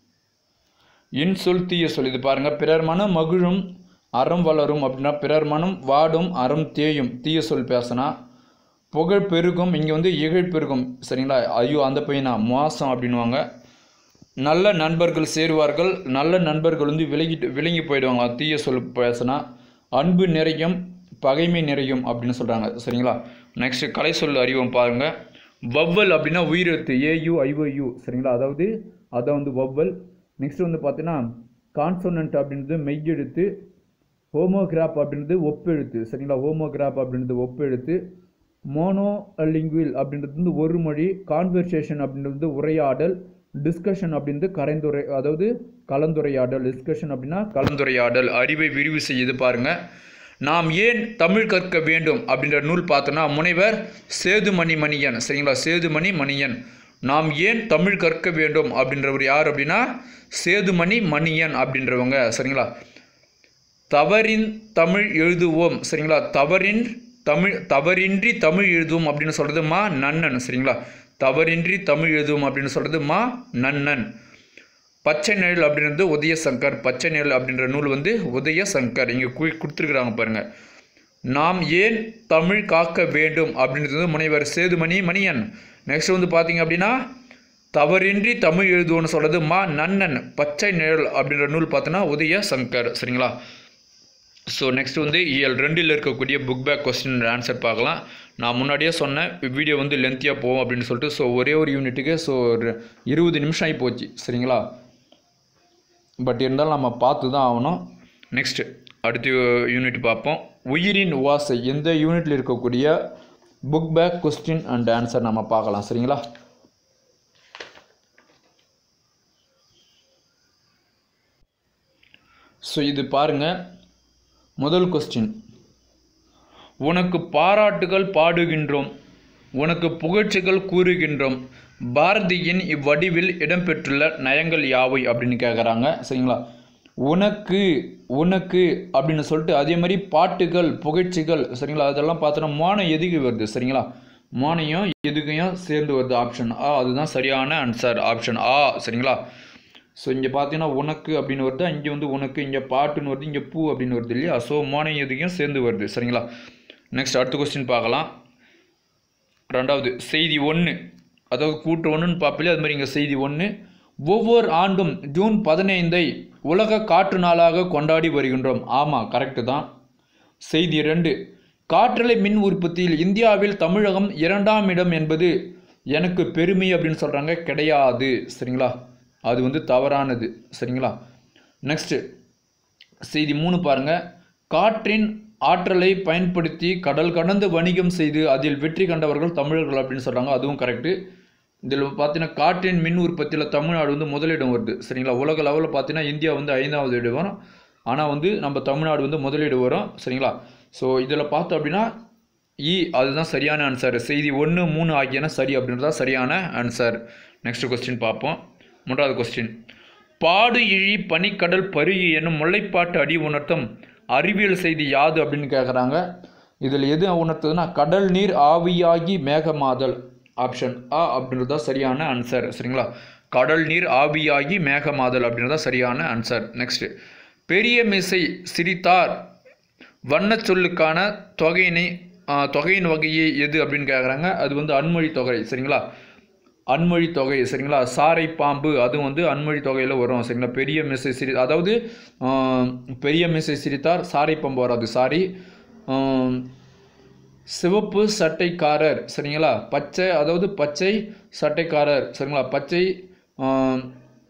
இன்சொல் தீய சொல் இது பாருங்கள் பிறர் மனம் மகிழும் அறம் வளரும் அப்படின்னா பிறர் மனம் வாடும் அறம் தேயும் தீய சொல் பேசினா புகழ் பெருகும் இங்கே வந்து இகழ் பெருகும் சரிங்களா ஐயோ அந்த பையனா மோசம் அப்படின்வாங்க நல்ல நண்பர்கள் சேருவார்கள் நல்ல நண்பர்கள் வந்து விலகிட்டு விலகி போயிடுவாங்க தீய சொல் பேசினா அன்பு நிறையும் பகைமை நிறையும் அப்படின்னு சொல்கிறாங்க சரிங்களா நெக்ஸ்ட் கலை சொல் அறிவோம் பாருங்கள் வவ்வல் அப்படின்னா உயிரெழுத்து ஏயு ஐஓயு சரிங்களா அதாவது அதை வந்து வவ்வல் நெக்ஸ்ட் வந்து பார்த்தீங்கன்னா கான்சோனன்ட் அப்படின்றது மெய்யெழுத்து ஹோமோகிராப் அப்படின்றது ஒப்பெழுத்து சரிங்களா ஹோமோகிராப் அப்படின்றது ஒப்பெழுத்து மோனோ லிங்குவில் அப்படின்றது வந்து ஒரு மொழி கான்வர்சேஷன் அப்படின்றது உரையாடல் டிஸ்கஷன் அப்படின்றது கரைந்துரை அதாவது கலந்துரையாடல் டிஸ்கஷன் அப்படின்னா கலந்துரையாடல் அறிவை விரிவு செய்யுது பாருங்க நாம் ஏன் தமிழ் கற்க வேண்டும் அப்படின்ற நூல் பார்த்தோன்னா முனைவர் சேதுமணி மணியன் சரிங்களா சேதுமணி மணியன் நாம் ஏன் தமிழ் கற்க வேண்டும் அப்படின்றவர் யார் அப்படின்னா சேதுமணி மணியன் அப்படின்றவங்க சரிங்களா தவறின் தமிழ் எழுதுவோம் சரிங்களா தவறின் தமிழ் தவறின்றி தமிழ் எழுதுவோம் அப்படின்னு சொல்கிறது மா நன்னன் சரிங்களா தவறின்றி தமிழ் எழுதுவோம் அப்படின்னு சொல்கிறது மா நன்னன் பச்சை நிழல் அப்படின்றது உதயசங்கர் பச்சை நிழல் அப்படின்ற நூல் வந்து உதயசங்கர் இங்கே கு கொடுத்துருக்குறாங்க பாருங்கள் நாம் ஏன் தமிழ் காக்க வேண்டும் அப்படின்றது முனைவர் சேதுமணி மணியன் நெக்ஸ்ட் வந்து பார்த்தீங்க அப்படின்னா தவறின்றி தமிழ் எழுதுவோன்னு சொல்கிறது மா நன்னன் பச்சை நிழல் அப்படின்ற நூல் பார்த்தோன்னா உதய சங்கர் சரிங்களா ஸோ நெக்ஸ்ட் வந்து இயல் ரெண்டில் இருக்கக்கூடிய புக் பேக் கொஸ்டின் ஆன்சர் பார்க்கலாம் நான் முன்னாடியே சொன்னேன் வீடியோ வந்து லென்த்தியாக போகும் அப்படின்னு சொல்லிட்டு ஸோ ஒரே ஒரு யூனிட்டுக்கு ஸோ ஒரு இருபது நிமிஷம் ஆகி போச்சு சரிங்களா பட் இருந்தாலும் நம்ம பார்த்து தான் ஆகணும் நெக்ஸ்ட் அடுத்த யூனிட் பார்ப்போம் உயிரின் உவாசை எந்த யூனிட்டில் இருக்கக்கூடிய book back question and answer நம்ம பார்க்கலாம் சரிங்களா ஸோ இது பாருங்கள் முதல் கொஸ்டின் உனக்கு பாராட்டுகள் பாடுகின்றோம் உனக்கு புகழ்ச்சிகள் கூறுகின்றோம் பாரதியின் இவ்வடிவில் இடம்பெற்றுள்ள நயங்கள் யாவை அப்படின்னு கேட்குறாங்க சரிங்களா உனக்கு உனக்கு அப்படின்னு சொல்லிட்டு அதே மாதிரி பாட்டுகள் புகழ்ச்சிகள் சரிங்களா அதெல்லாம் பார்த்தோன்னா மோனம் எதுக்கு வருது சரிங்களா மோனையும் எதுக்கையும் சேர்ந்து வருது ஆப்ஷன் ஆ அதுதான் சரியான ஆன்சர் ஆப்ஷன் ஆ சரிங்களா ஸோ இங்கே பார்த்தீங்கன்னா உனக்கு அப்படின்னு வருது இங்கே வந்து உனக்கு இங்கே பாட்டுன்னு வருது இங்கே பூ அப்படின்னு வருது இல்லையா ஸோ மோனை எதுக்கும் சேர்ந்து வருது சரிங்களா நெக்ஸ்ட் அடுத்த கொஸ்டின் பார்க்கலாம் ரெண்டாவது செய்தி ஒன்று அதாவது கூட்டு ஒன்றுன்னு பார்ப்பலே அது மாதிரி இங்கே செய்தி ஒன்று ஒவ்வொரு ஆண்டும் ஜூன் பதினைந்தை உலக காற்று நாளாக கொண்டாடி வருகின்றோம் ஆமாம் கரெக்டு தான் செய்தி ரெண்டு காற்றலை மின் உற்பத்தியில் இந்தியாவில் தமிழகம் இரண்டாம் இடம் என்பது எனக்கு பெருமை அப்படின்னு சொல்கிறாங்க கிடையாது சரிங்களா அது வந்து தவறானது சரிங்களா நெக்ஸ்ட்டு செய்தி மூணு பாருங்க காற்றின் ஆற்றலை பயன்படுத்தி கடல் கடந்து வணிகம் செய்து அதில் வெற்றி கண்டவர்கள் தமிழர்கள் அப்படின்னு சொல்கிறாங்க அதுவும் கரெக்டு இதில் பார்த்தீங்கன்னா காற்றின் மின் உற்பத்தியில் தமிழ்நாடு வந்து முதலிடம் வருது சரிங்களா உலக லெவலில் பார்த்தீங்கன்னா இந்தியா வந்து ஐந்தாவது இடம் வரும் ஆனால் வந்து நம்ம தமிழ்நாடு வந்து முதலீடு வரும் சரிங்களா ஸோ இதில் பார்த்தோம் அப்படின்னா இ அதுதான் சரியான ஆன்சர் செய்தி ஒன்று மூணு ஆகியன சரி அப்படின்றதா சரியான ஆன்சர் நெக்ஸ்ட் கொஸ்டின் பார்ப்போம் மூன்றாவது கொஸ்டின் பாடு இழி பனிக்கடல் பருகி என்னும் முல்லைப்பாட்டு அடி உணர்த்தும் அறிவியல் செய்தி யாது அப்படின்னு கேட்குறாங்க இதில் எது உணர்த்துதுன்னா கடல் நீர் ஆவியாகி மேகமாதல் ஆப்ஷன் ஆ அப்படின்றது தான் சரியான ஆன்சர் சரிங்களா கடல் நீர் ஆவியாகி மேகமாதல் அப்படின்றது தான் சரியான ஆன்சர் நெக்ஸ்ட் பெரிய மிசை சிரித்தார் வண்ணச் சொல்லுக்கான தொகையினை ஆ, தொகையின் வகையை எது அப்படின்னு கேட்குறாங்க அது வந்து அன்மொழி தொகை சரிங்களா அன்மொழி தொகை சரிங்களா சாரை பாம்பு அதுவும் வந்து அன்மொழி தொகையில் வரும் சரிங்களா பெரிய மிசை சிரி அதாவது ஆம், பெரிய மிசை சிரித்தார் சாரை பாம்பு வராது சாரி ஆம், சிவப்பு சட்டைக்காரர் சரிங்களா பச்சை அதாவது பச்சை சட்டைக்காரர் சரிங்களா பச்சை ஆம்,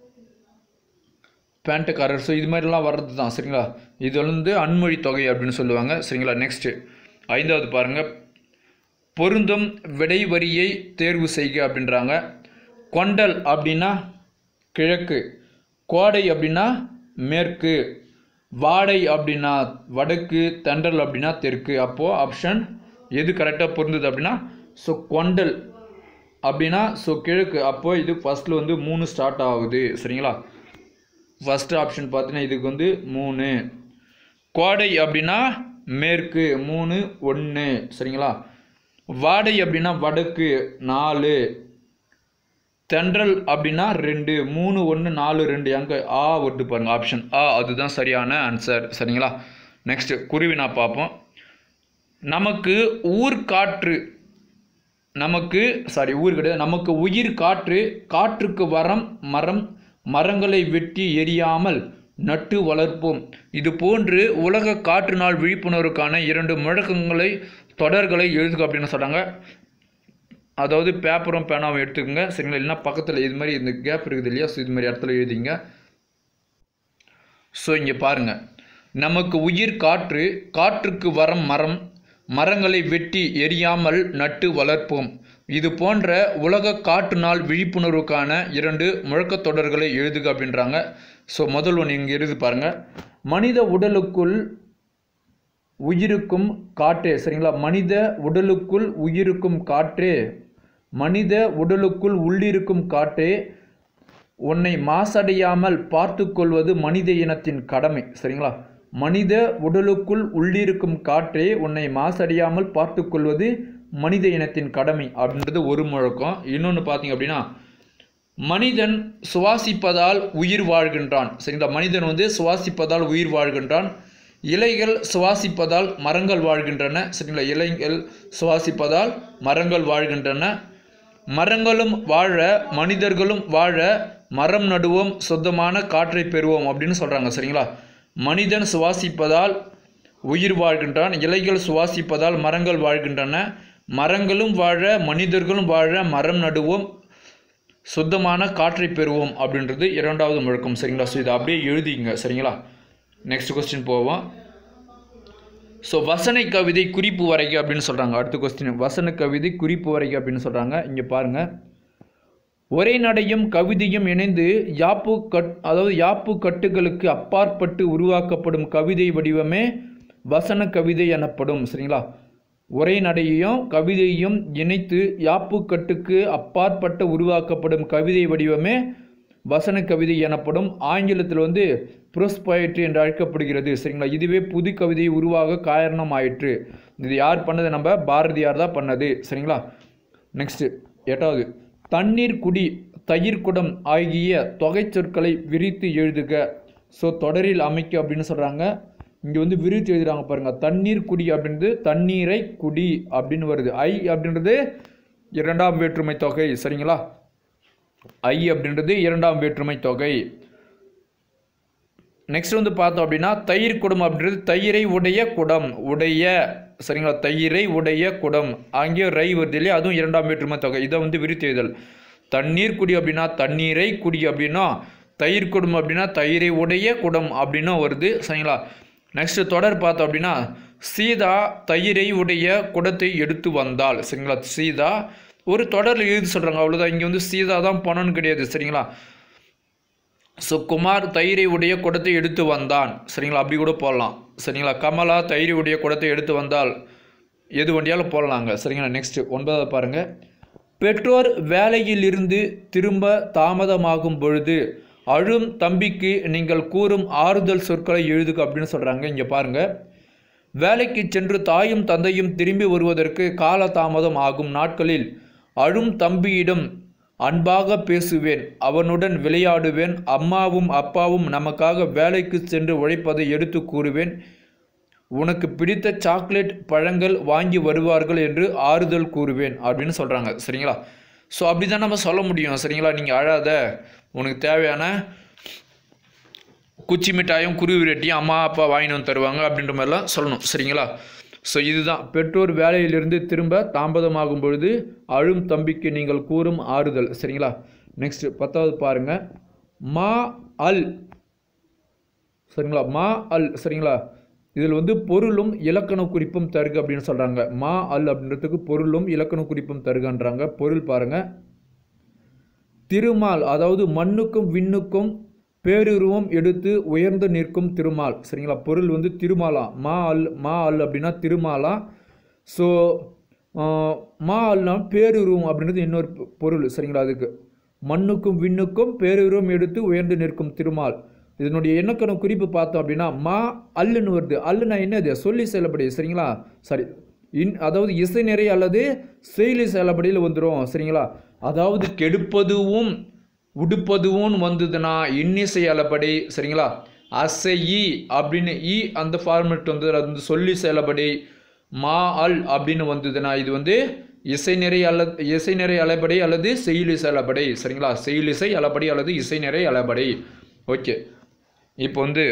பேண்ட்டுக்காரர் ஸோ இது மாதிரிலாம் வர்றது தான் சரிங்களா இது வந்து அன்மொழி தொகை அப்படின்னு சொல்லுவாங்க சரிங்களா நெக்ஸ்ட்டு ஐந்தாவது பாருங்கள் பொருந்தும் விடை வரியை தேர்வு செய்க அப்படின்றாங்க கொண்டல் அப்படின்னா கிழக்கு கோடை அப்படின்னா மேற்கு வாடை அப்படின்னா வடக்கு தென்றல் அப்படின்னா தெற்கு அப்போது ஆப்ஷன் எது கரெக்டாக பொருந்தது அப்படின்னா ஸோ கொண்டல் அப்படின்னா ஸோ கிழக்கு அப்போ இது ஃபஸ்ட்டில் வந்து மூணு ஸ்டார்ட் ஆகுது சரிங்களா ஃபஸ்ட் ஆப்ஷன் பார்த்தீங்கன்னா இதுக்கு வந்து மூணு கோடை அப்படின்னா மேற்கு மூணு ஒன்று சரிங்களா வாடை அப்படின்னா வடக்கு நாலு தென்றல் அப்படின்னா ரெண்டு மூணு ஒன்று நாலு ரெண்டு அங்கே ஆ ஒட்டு பாருங்க ஆப்ஷன் ஆ அதுதான் சரியான ஆன்சர் சரிங்களா நெக்ஸ்ட் குருவினா பார்ப்போம் நமக்கு ஊர் காற்று நமக்கு சாரி ஊர் கிடையாது நமக்கு உயிர் காற்று காற்றுக்கு வரம் மரம் மரங்களை வெட்டி எரியாமல் நட்டு வளர்ப்போம் இது போன்று உலக காற்று நாள் விழிப்புணர்வுக்கான இரண்டு முழக்கங்களை தொடர்களை எழுதுக அப்படின்னு சொல்கிறாங்க அதாவது பேப்பரும் பேனாவும் எடுத்துக்கோங்க சரிங்களா இல்லைன்னா பக்கத்தில் இது மாதிரி இந்த கேப் இருக்குது இல்லையா ஸோ இது மாதிரி இடத்துல எழுதிங்க ஸோ இங்கே பாருங்கள் நமக்கு உயிர் காற்று காற்றுக்கு வரம் மரம் மரங்களை வெட்டி எரியாமல் நட்டு வளர்ப்போம் இது போன்ற உலக காற்று நாள் விழிப்புணர்வுக்கான இரண்டு முழக்கத் தொடர்களை எழுதுக அப்படின்றாங்க ஸோ முதல் ஒன்று இங்கே எழுதி பாருங்கள் மனித உடலுக்குள் உயிருக்கும் காற்றே சரிங்களா மனித உடலுக்குள் உயிருக்கும் காற்றே மனித உடலுக்குள் உள்ளிருக்கும் காற்றே உன்னை மாசடையாமல் பார்த்து கொள்வது மனித இனத்தின் கடமை சரிங்களா மனித உடலுக்குள் உள்ளிருக்கும் காற்றே உன்னை மாசடையாமல் பார்த்து கொள்வது மனித இனத்தின் கடமை அப்படின்றது ஒரு முழக்கம் இன்னொன்று பார்த்தீங்க அப்படின்னா மனிதன் சுவாசிப்பதால் உயிர் வாழ்கின்றான் சரிங்களா மனிதன் வந்து சுவாசிப்பதால் உயிர் வாழ்கின்றான் இலைகள் சுவாசிப்பதால் மரங்கள் வாழ்கின்றன சரிங்களா இலைகள் சுவாசிப்பதால் மரங்கள் வாழ்கின்றன மரங்களும் வாழ மனிதர்களும் வாழ மரம் நடுவோம் சுத்தமான காற்றை பெறுவோம் அப்படின்னு சொல்கிறாங்க சரிங்களா மனிதன் சுவாசிப்பதால் உயிர் வாழ்கின்றான் இலைகள் சுவாசிப்பதால் மரங்கள் வாழ்கின்றன மரங்களும் வாழ மனிதர்களும் வாழ மரம் நடுவோம் சுத்தமான காற்றை பெறுவோம் அப்படின்றது இரண்டாவது முழக்கம் சரிங்களா ஸோ இதை அப்படியே எழுதிங்க சரிங்களா நெக்ஸ்ட் கொஸ்டின் போவோம் ஸோ வசனை கவிதை குறிப்பு வரைக அப்படின்னு சொல்கிறாங்க அடுத்த கொஸ்டின் வசன கவிதை குறிப்பு வரைக அப்படின்னு சொல்கிறாங்க இங்கே பாருங்கள் ஒரே நடையும் கவிதையும் இணைந்து யாப்பு கட் அதாவது யாப்பு கட்டுகளுக்கு அப்பாற்பட்டு உருவாக்கப்படும் கவிதை வடிவமே வசன கவிதை எனப்படும் சரிங்களா ஒரே நடையையும் கவிதையும் இணைத்து யாப்பு கட்டுக்கு அப்பாற்பட்டு உருவாக்கப்படும் கவிதை வடிவமே வசன கவிதை எனப்படும் ஆங்கிலத்தில் வந்து ப்ரோஸ் poetry என்று அழைக்கப்படுகிறது சரிங்களா இதுவே புது கவிதை உருவாக காரணம் ஆயிற்று இது யார் பண்ணது நம்ம பாரதியார் தான் பண்ணது சரிங்களா நெக்ஸ்ட் எட்டாவது தண்ணீர் குடி தயிர் குடம் ஆகிய தொகை சொற்களை விரித்து எழுதுக ஸோ தொடரில் அமைக்க அப்படின்னு சொல்கிறாங்க இங்கே வந்து விரித்து எழுதுறாங்க பாருங்க தண்ணீர் குடி அப்படின்றது தண்ணீரை குடி அப்படின்னு வருது ஐ அப்படின்றது இரண்டாம் வேற்றுமை தொகை சரிங்களா ஐ அப்படின்றது இரண்டாம் வேற்றுமை தொகை நெக்ஸ்ட் வந்து பார்த்தோம் அப்படின்னா தயிர் குடம் அப்படின்றது தயிரை உடைய குடம் உடைய சரிங்களா தயிரை உடைய குடம் அங்கேயும் ரை வருது இல்லையா அதுவும் இரண்டாம் வேற்றுமை தொகை இதை வந்து விரித்து எழுதல் தண்ணீர் குடி அப்படின்னா தண்ணீரை குடி அப்படின்னா தயிர் குடம் அப்படின்னா தயிரை உடைய குடம் அப்படின்னும் வருது சரிங்களா நெக்ஸ்ட் தொடர் பார்த்தோம் அப்படின்னா சீதா தயிரை உடைய குடத்தை எடுத்து வந்தாள் சரிங்களா சீதா ஒரு தொடரில் எழுதி சொல்கிறாங்க அவ்வளோதான் இங்கே வந்து சீதா தான் பணம்னு கிடையாது சரிங்களா ஸோ குமார் தயிரை உடைய குடத்தை எடுத்து வந்தான் சரிங்களா அப்படி கூட போடலாம் சரிங்களா கமலா தயிரை உடைய குடத்தை எடுத்து வந்தால் எது வண்டியாலும் போடலாங்க சரிங்களா நெக்ஸ்ட் ஒன்பதாவது பாருங்கள் பெற்றோர் வேலையிலிருந்து திரும்ப தாமதமாகும் பொழுது அழும் தம்பிக்கு நீங்கள் கூறும் ஆறுதல் சொற்களை எழுதுக அப்படின்னு சொல்கிறாங்க இங்கே பாருங்கள் வேலைக்கு சென்று தாயும் தந்தையும் திரும்பி வருவதற்கு கால தாமதம் ஆகும் நாட்களில் அழும் தம்பியிடம் அன்பாக பேசுவேன் அவனுடன் விளையாடுவேன் அம்மாவும் அப்பாவும் நமக்காக வேலைக்கு சென்று உழைப்பதை எடுத்து கூறுவேன் உனக்கு பிடித்த சாக்லேட் பழங்கள் வாங்கி வருவார்கள் என்று ஆறுதல் கூறுவேன் அப்படின்னு சொல்கிறாங்க சரிங்களா ஸோ அப்படி தான் நம்ம சொல்ல முடியும் சரிங்களா நீங்கள் அழாத உனக்கு தேவையான குச்சி மிட்டாயும் குருவி ரெட்டியும் அம்மா அப்பா வாங்கிட்டு வந்து தருவாங்க அப்படின்ற மாதிரிலாம் சொல்லணும் சரிங்களா ஸோ இதுதான் பெற்றோர் வேலையிலிருந்து திரும்ப தாமதமாகும் பொழுது அழும் தம்பிக்கு நீங்கள் கூறும் ஆறுதல் சரிங்களா நெக்ஸ்ட் பத்தாவது பாருங்க மா அல் சரிங்களா மா அல் சரிங்களா இதில் வந்து பொருளும் இலக்கண குறிப்பும் தருக அப்படின்னு சொல்கிறாங்க மா அல் அப்படின்றதுக்கு பொருளும் இலக்கண குறிப்பும் தருகன்றாங்க பொருள் பாருங்க திருமால் அதாவது மண்ணுக்கும் விண்ணுக்கும் பேருருவம் எடுத்து உயர்ந்து நிற்கும் திருமால் சரிங்களா பொருள் வந்து திருமாலா மா அல் மா அல் அப்படின்னா திருமாலா ஸோ மா அல்னா பேருருவம் அப்படின்றது இன்னொரு பொ- பொருள் சரிங்களா அதுக்கு மண்ணுக்கும் விண்ணுக்கும் பேருருவம் எடுத்து உயர்ந்து நிற்கும் திருமால் இதனுடைய எண்ணக்கண குறிப்பு பார்த்தோம் அப்படின்னா மா அல்லுன்னு வருது அல்லுனா என்னது சொல்லி செயலப்படி சரிங்களா சாரி இன் அதாவது இசை நிறை அல்லது செயலி செயலப்படியில் வந்துடும் சரிங்களா அதாவது கெடுப்பதுவும் உடுப்பதுவும் வந்ததுன்னா இன்னிசை அளபடி சரிங்களா அசை இ அப்படின்னு இ அந்த ஃபார்மெட் வந்து அது வந்து சொல்லி செயலபடி மா அல் அப்படின்னு வந்ததுன்னா இது வந்து இசை நிறை அல்ல இசை நிறை அளபடி அல்லது செயலிசை அளபடி சரிங்களா செயலிசை அளபடி அல்லது இசை நிறை அளபடி ஓகே இப்போ வந்து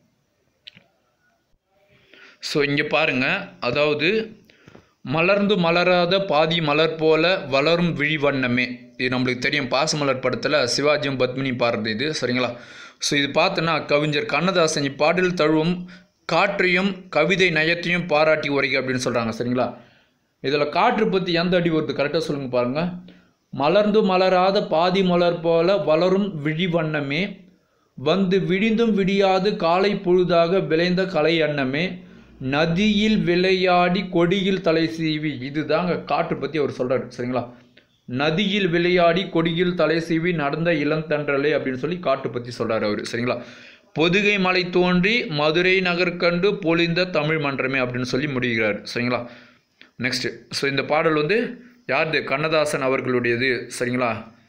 ஸோ இங்கே பாருங்க அதாவது மலர்ந்து மலராத பாதி மலர் போல வளரும் விழிவண்ணமே இது நம்மளுக்கு தெரியும் பாசமலர் படத்தில் சிவாஜியும் பத்மினி பாடுறது இது சரிங்களா ஸோ இது பார்த்தோன்னா கவிஞர் கண்ணதாசன் இப்பாடல் தழுவும் காற்றையும் கவிதை நயத்தையும் பாராட்டி உரைக்க அப்படின்னு சொல்கிறாங்க சரிங்களா இதில் காற்று பற்றி எந்த அடி வருது கரெக்டாக சொல்லுங்க பாருங்கள் மலர்ந்து மலராத பாதி மலர் போல வளரும் விழிவண்ணமே வந்து விடிந்தும் விடியாது காலை பொழுதாக விளைந்த கலை அன்னமே நதியில் விளையாடி கொடியில் தலை சீவி இதுதாங்க காற்று பற்றி அவர் சொல்றாரு சரிங்களா நதியில் விளையாடி கொடியில் தலை சீவி நடந்த இளந்தன்றலே அப்படின்னு சொல்லி காற்று பற்றி சொல்றாரு அவர் சரிங்களா பொதுகை மலை தோன்றி மதுரை நகர் கண்டு பொழிந்த தமிழ் மன்றமே அப்படின்னு சொல்லி முடிகிறார் சரிங்களா நெக்ஸ்ட் ஸோ இந்த பாடல் வந்து யாருது கண்ணதாசன் அவர்களுடையது சரிங்களா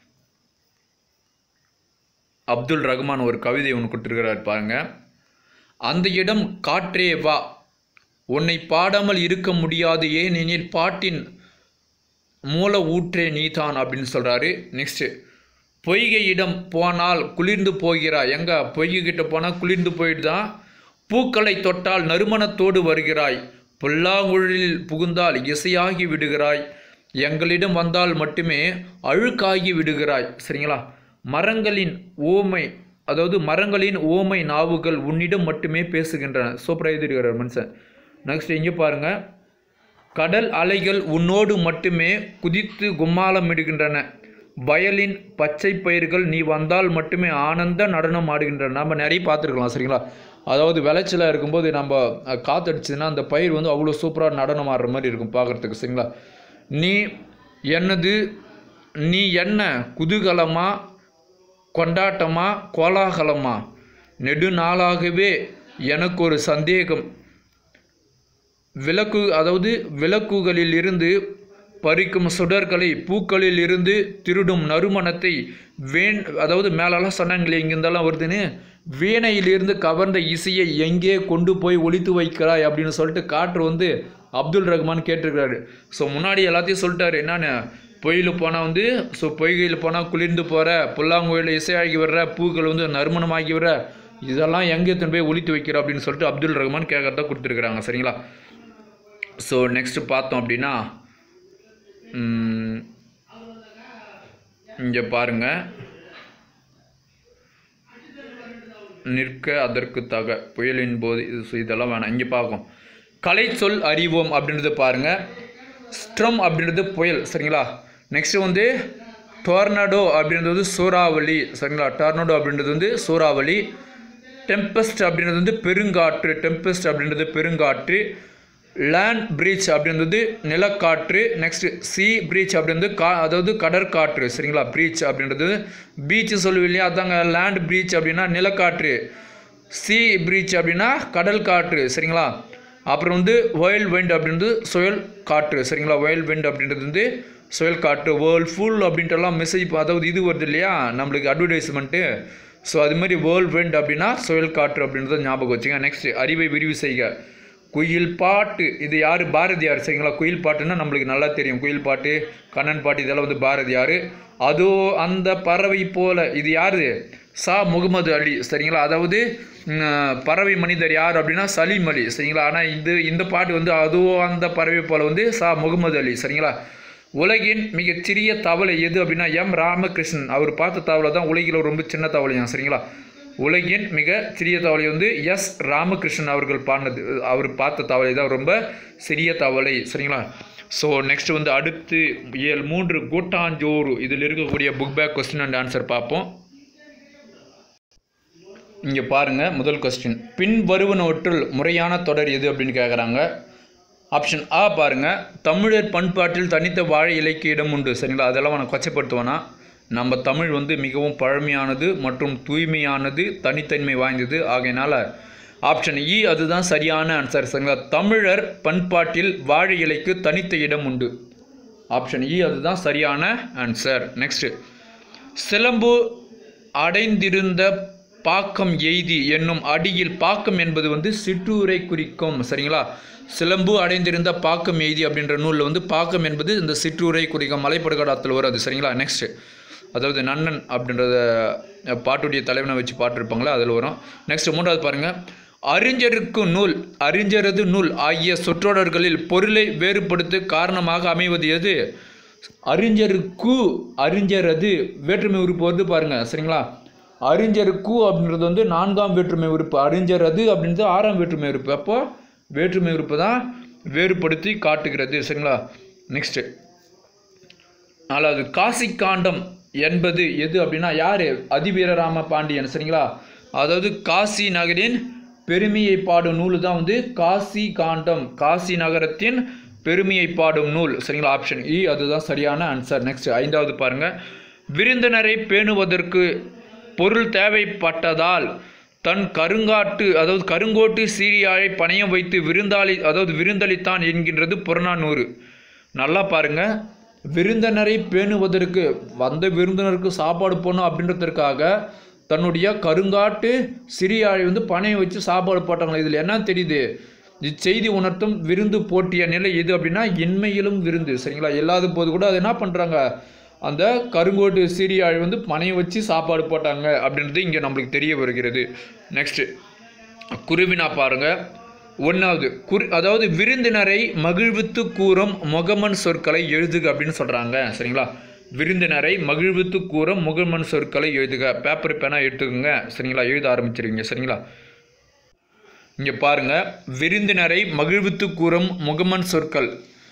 அப்துல் ரஹ்மான் ஒரு கவிதை ஒன்று கொடுத்துருக்கிறார் பாருங்க அந்த இடம் காற்றே வா உன்னை பாடாமல் இருக்க முடியாது ஏனெனில் பாட்டின் மூல ஊற்றே நீதான் அப்படின்னு சொல்கிறாரு நெக்ஸ்ட்டு பொய்கையிடம் போனால் குளிர்ந்து போகிறாய் எங்க பொய்கை கிட்ட போனால் குளிர்ந்து போயிடுதான் பூக்களை தொட்டால் நறுமணத்தோடு வருகிறாய் புல்லாங்குழலில் புகுந்தால் இசையாகி விடுகிறாய் எங்களிடம் வந்தால் மட்டுமே அழுக்காகி விடுகிறாய் சரிங்களா மரங்களின் ஓமை அதாவது மரங்களின் ஓமை நாவுகள் உன்னிடம் மட்டுமே பேசுகின்றன சூப்பராக எழுதியிருக்கிறார் மனுஷன் நெக்ஸ்ட் இங்கே பாருங்க கடல் அலைகள் உன்னோடு மட்டுமே குதித்து கும்மாளமிடுகின்றன வயலின் பச்சை பயிர்கள் நீ வந்தால் மட்டுமே ஆனந்த நடனம் ஆடுகின்றன நம்ம நிறைய பார்த்துருக்கலாம் சரிங்களா அதாவது விளைச்சலாக இருக்கும்போது நம்ம அஹ், காத்தடிச்சதுன்னா அந்த பயிர் வந்து அவ்வளோ சூப்பராக நடனம் ஆடுற மாதிரி இருக்கும் பார்க்குறதுக்கு சரிங்களா நீ என்னது நீ என்ன குதூகலமா கொண்டாட்டமா கோலாகலமா நெடுநாளாகவே எனக்கு ஒரு சந்தேகம் விளக்கு அதாவது விளக்குகளில் இருந்து பறிக்கும் சுடர்களை பூக்களில் இருந்து திருடும் நறுமணத்தை வேன் அதாவது மேலெல்லாம் சொன்னாங்களே இங்கிருந்தெல்லாம் வருதுன்னு வீணையிலிருந்து கவர்ந்த இசையை எங்கே கொண்டு போய் ஒளித்து வைக்கிறாய் அப்படின்னு சொல்லிட்டு காற்று வந்து அப்துல் ரஹ்மான் கேட்டிருக்கிறாரு ஸோ முன்னாடி எல்லாத்தையும் சொல்லிட்டாரு என்னன்னு பொய்யில் போனால் வந்து ஸோ பொய்கையில் போனால் குளிர்ந்து போகிற புல்லாங்குழலில் இசையாகி வர்ற பூக்கள் வந்து நறுமணமாகி வர்ற இதெல்லாம் எங்கே எடுத்துன்னு போய் ஒளித்து வைக்கிற அப்படின்னு சொல்லிட்டு அப்துல் ரஹ்மான் கேட்கறத கொடுத்துருக்குறாங்க சரிங்களா ஸோ நெக்ஸ்ட் பார்த்தோம் அப்படின்னா இங்கே பாருங்க நிற்க அதற்கு தக புயலின் போது இது ஸோ இதெல்லாம் வேணாம் இங்கே பார்க்கும் கலை சொல் அறிவோம் அப்படின்றது பாருங்க ஸ்ட்ரம் அப்படின்றது புயல் சரிங்களா நெக்ஸ்ட் வந்து டொர்னடோ அப்படின்றது வந்து சூறாவளி சரிங்களா டொர்னடோ அப்படின்றது வந்து சூறாவளி டெம்பஸ்ட் அப்படின்றது வந்து பெருங்காற்று டெம்பஸ்ட் அப்படின்றது பெருங்காற்று லேண்ட் பிரீச் அப்படின்றது நிலக்காற்று நெக்ஸ்ட் சி பிரீச் அப்படின்றது கா அதாவது கடற்காற்று சரிங்களா பிரீச் அப்படின்றது பீச் சொல்லுவோம் இல்லையா அதாங்க லேண்ட் பிரீச் அப்படின்னா நிலக்காற்று சி பிரீச் அப்படின்னா கடல் காற்று சரிங்களா அப்புறம் வந்து ஒயில் wind அப்படின்றது சுயல் காற்று சரிங்களா ஒயில் wind அப்படின்றது வந்து சுயல் காற்று வேர்ல்ட் ஃபுல் அப்படின்ட்டுலாம் மெசேஜ் அதாவது இது வருது இல்லையா நம்மளுக்கு அட்வர்டைஸ்மெண்ட்டு ஸோ அது மாதிரி வேர்ல்ட் wind அப்படின்னா சுயல் காற்று அப்படின்றத ஞாபகம் வச்சுங்க நெக்ஸ்ட் அறிவை விரிவு செய்க குயில் பாட்டு இது யார் பாரதியார் சரிங்களா குயில் பாட்டுன்னா நம்மளுக்கு நல்லா தெரியும் குயில் பாட்டு கண்ணன் பாட்டு இதெல்லாம் வந்து பாரதியார் அதோ அந்த பறவை போல இது யாரு சா முகமது அலி சரிங்களா அதாவது ம், பறவை மனிதர் யார் அப்படின்னா சலீம் அலி சரிங்களா ஆனால் இது இந்த பாட்டு வந்து அதோ அந்த பறவை போல வந்து சா முகமது அலி சரிங்களா உலகின் மிகச்சிறிய தவளை எது அப்படின்னா எம் ராமகிருஷ்ணன் அவர் பார்த்த தவளை தான் உலகில் ரொம்ப சின்ன தவளையாம் சரிங்களா உலகின் மிக சிறிய தவளை வந்து எஸ் ராமகிருஷ்ணன் அவர்கள் பாடினது அவர் பார்த்த தவளை தான் ரொம்ப சிறிய தவளை சரிங்களா ஸோ நெக்ஸ்ட் வந்து அடுத்து ஏழு மூன்று கூட்டாஞ்சோறு இதில் இருக்கக்கூடிய book back question and answer பார்ப்போம் இங்கே பாருங்கள் முதல் கொஸ்டின் பின் வருவனவற்றுள் முறையான தொடர் எது அப்படின்னு கேட்குறாங்க ஆப்ஷன் ஆ பாருங்கள் தமிழர் பண்பாட்டில் தனித்த வாழை இலைக்கு இடம் உண்டு சரிங்களா அதெல்லாம் நான் கொச்சப்படுத்துவேன்னா நம்ம தமிழ் வந்து மிகவும் பழமையானது மற்றும் தூய்மையானது தனித்தன்மை வாய்ந்தது ஆகையினால ஆப்ஷன் இ அதுதான் சரியான ஆன்சர் சரிங்களா தமிழர் பண்பாட்டில் வாழை இலைக்கு தனித்த இடம் உண்டு ஆப்ஷன் இ அதுதான் சரியான ஆன்சர் நெக்ஸ்ட் சிலம்பு அடைந்திருந்த பாக்கம் எய்தி என்னும் அடியில் பாக்கம் என்பது வந்து சிற்றூரை குறிக்கும் சரிங்களா சிலம்பு அடைந்திருந்த பாக்கம் எய்தி அப்படின்ற நூலில் வந்து பாக்கம் என்பது இந்த சிற்றூரை குறிக்கும் மலைப்படுகடாத்தில் வருது சரிங்களா நெக்ஸ்ட் அதாவது நன்னன் அப்படின்றத அஹ், பாட்டுடைய தலைவனை வச்சு பாட்டு இருப்பாங்களா அதில் வரும் நெக்ஸ்ட் மூன்றாவது பாருங்கள் அறிஞருக்கு நூல் அறிஞரது நூல் ஆகிய சொற்றொடர்களில் பொருளை வேறுபடுத்த காரணமாக அமைவது எது அறிஞருக்கு அறிஞரது வேற்றுமை உறுப்பு வருது பாருங்க சரிங்களா அறிஞருக்கு அப்படின்றது வந்து நான்காம் வேற்றுமை உறுப்பு அறிஞரது அப்படின்றது ஆறாம் வேற்றுமை உறுப்பு அப்போ வேற்றுமை உறுப்பு தான் வேறுபடுத்தி காட்டுகிறது சரிங்களா நெக்ஸ்ட்டு நாலாவது காசி காண்டம் என்பது எது அப்படின்னா யார் அதிவீரராம பாண்டியன் சரிங்களா அதாவது காசி நகரின் பெருமையை பாடும் நூல் தான் வந்து காசி காண்டம் காசி நகரத்தின் பெருமையை பாடும் நூல் சரிங்களா ஆப்ஷன் இ அதுதான் சரியான ஆன்சர் நெக்ஸ்ட் ஐந்தாவது பாருங்க விருந்தினரை பேணுவதற்கு பொருள் தேவைப்பட்டதால் தன் கருங்காட்டு அதாவது கருங்கோட்டு சீரியாழை பணயம் வைத்து விருந்தாளி அதாவது விருந்தளித்தான் என்கின்றது புறநானூறு நல்லா பாருங்க விருந்தினரை பேணுவதற்கு வந்த விருந்தினருக்கு சாப்பாடு போடணும் அப்படின்றதற்காக தன்னுடைய கருங்காட்டு சிறியாழை வந்து பணையம் வச்சு சாப்பாடு போட்டாங்களே இதில் என்ன தெரியுது இச்செய்தி உணர்த்தும் விருந்து போட்டிய நிலை எது அப்படின்னா இன்மையிலும் விருந்து சரிங்களா இல்லாத போது கூட அது என்ன பண்ணுறாங்க அந்த கருங்கோட்டு சீரியாழ் வந்து பணையம் வச்சு சாப்பாடு போட்டாங்க அப்படின்றது இங்கே நம்மளுக்கு தெரிய வருகிறது நெக்ஸ்ட்டு குருவினா பாருங்க ஒன்றாவது குறி அதாவது விருந்தினரை மகிழ்வித்து கூறும் முகமன் சொற்களை எழுதுக அப்படின்னு சொல்கிறாங்க சரிங்களா விருந்தினரை மகிழ்வித்து கூறும் முகமன் சொற்களை எழுதுக பேப்பர் பேனா எடுத்துக்கோங்க சரிங்களா எழுத ஆரம்பிச்சிருக்கீங்க சரிங்களா இங்கே பாருங்க விருந்தினரை மகிழ்வித்து கூறும் முகமன் சொற்கள்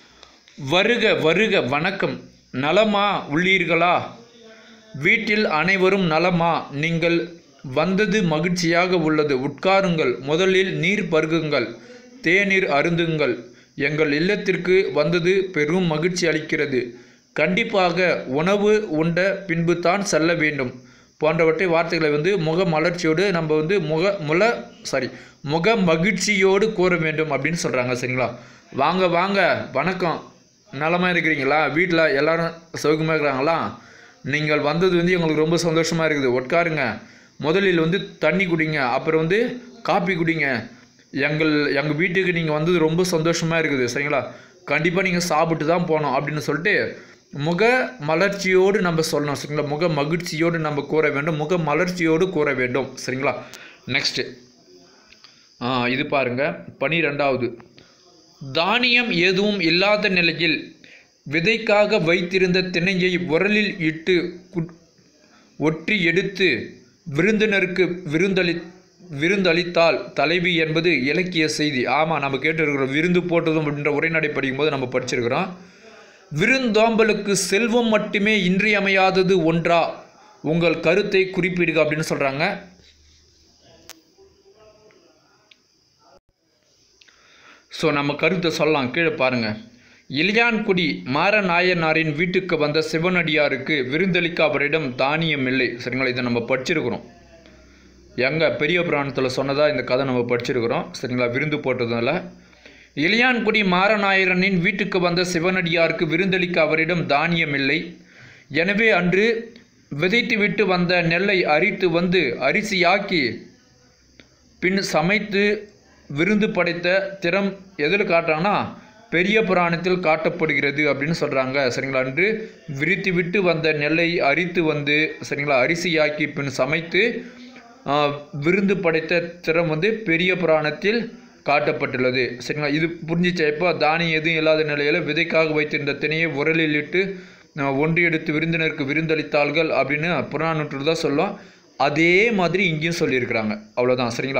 வருக வருக வணக்கம் நலமா உள்ளீர்களா வீட்டில் அனைவரும் நலமா நீங்கள் வந்தது மகிழ்ச்சியாக உள்ளது உட்காருங்கள் முதலில் நீர் பருகுங்கள் தேநீர் அருந்துங்கள் எங்கள் இல்லத்திற்கு வந்தது பெரும் மகிழ்ச்சி அளிக்கிறது கண்டிப்பாக உணவு உண்ட பின்பு தான் செல்ல வேண்டும் போன்றவற்றை வார்த்தைகளை வந்து முக மலர்ச்சியோடு நம்ம வந்து முக முல சாரி முக மகிழ்ச்சியோடு கூற வேண்டும் அப்படின்னு சொல்கிறாங்க சரிங்களா வாங்க வாங்க வணக்கம் நலமாக இருக்கிறீங்களா வீட்டில் எல்லாரும் சௌகரியமாக இருக்கிறாங்களா நீங்கள் வந்தது வந்து எங்களுக்கு ரொம்ப சந்தோஷமாக இருக்குது உட்காருங்க முதலில் வந்து தண்ணி குடிங்க அப்புறம் வந்து காப்பி குடிங்க எங்கள் எங்கள் வீட்டுக்கு நீங்கள் வந்தது ரொம்ப சந்தோஷமாக இருக்குது சரிங்களா கண்டிப்பாக நீங்கள் சாப்பிட்டு தான் போகணும் அப்படின்னு சொல்லிட்டு முக மலர்ச்சியோடு நம்ம சொல்லணும் சரிங்களா முக மகிழ்ச்சியோடு நம்ம கூற வேண்டும் முக மலர்ச்சியோடு கூற வேண்டும் சரிங்களா நெக்ஸ்ட்டு இது பாருங்க பனிரெண்டாவது தானியம் எதுவும் இல்லாத நிலையில் விதைக்காக வைத்திருந்த திணையை உரலில் இட்டு குட்- ஒற்றி எடுத்து விருந்தினருக்கு விருந்தளி விருந்தளித்தால் தலைவி என்பது இலக்கிய செய்தி ஆமாம் நம்ம கேட்டிருக்கிறோம் விருந்து போட்டதும் அப்படின்ற உரைநடை படிக்கும்போது நம்ம படிச்சிருக்கிறோம் விருந்தோம்பலுக்கு செல்வம் மட்டுமே இன்றியமையாதது ஒன்றா உங்கள் கருத்தை குறிப்பிடுக அப்படின்னு சொல்கிறாங்க ஸோ நம்ம கருத்தை சொல்லலாம் கீழே பாருங்க இளையான்குடி மாரநாயனாரின் வீட்டுக்கு வந்த சிவனடியாருக்கு விருந்தளிக்க அவரிடம் தானியம் இல்லை சரிங்களா இதை நம்ம படிச்சிருக்கிறோம் எங்க பெரிய புராணத்தில் சொன்னதா இந்த கதை நம்ம படிச்சிருக்கிறோம் சரிங்களா விருந்து போட்டதுனால இளையான்குடி மாரநாயரனின் வீட்டுக்கு வந்த சிவனடியாருக்கு விருந்தளிக்க அவரிடம் தானியம் இல்லை எனவே அன்று விதைத்துவிட்டு வந்த நெல்லை அரித்து வந்து அரிசியாக்கி பின் சமைத்து விருந்து படைத்த திறம் எதில் காட்டுறாங்கன்னா பெரிய புராணத்தில் காட்டப்படுகிறது அப்படின்னு சொல்கிறாங்க சரிங்களா அன்று விரித்து விட்டு வந்த நெல்லை அரித்து வந்து சரிங்களா அரிசியாக்கி பின் சமைத்து ஆ, விருந்து படைத்த திறம் வந்து பெரிய புராணத்தில் காட்டப்பட்டுள்ளது சரிங்களா இது புரிஞ்சிச்சா இப்போ தானியம் எதுவும் இல்லாத நிலையில் விதைக்காக வைத்திருந்த திணையை உரலில் இட்டு ஆ, ஒன்று எடுத்து விருந்தினருக்கு விருந்தளித்தாள்கள் அப்படின்னு புறநானூற்று தான் சொல்லும் அதே மாதிரி இங்கேயும் சொல்லியிருக்கிறாங்க அவ்வளோதான் சரிங்களா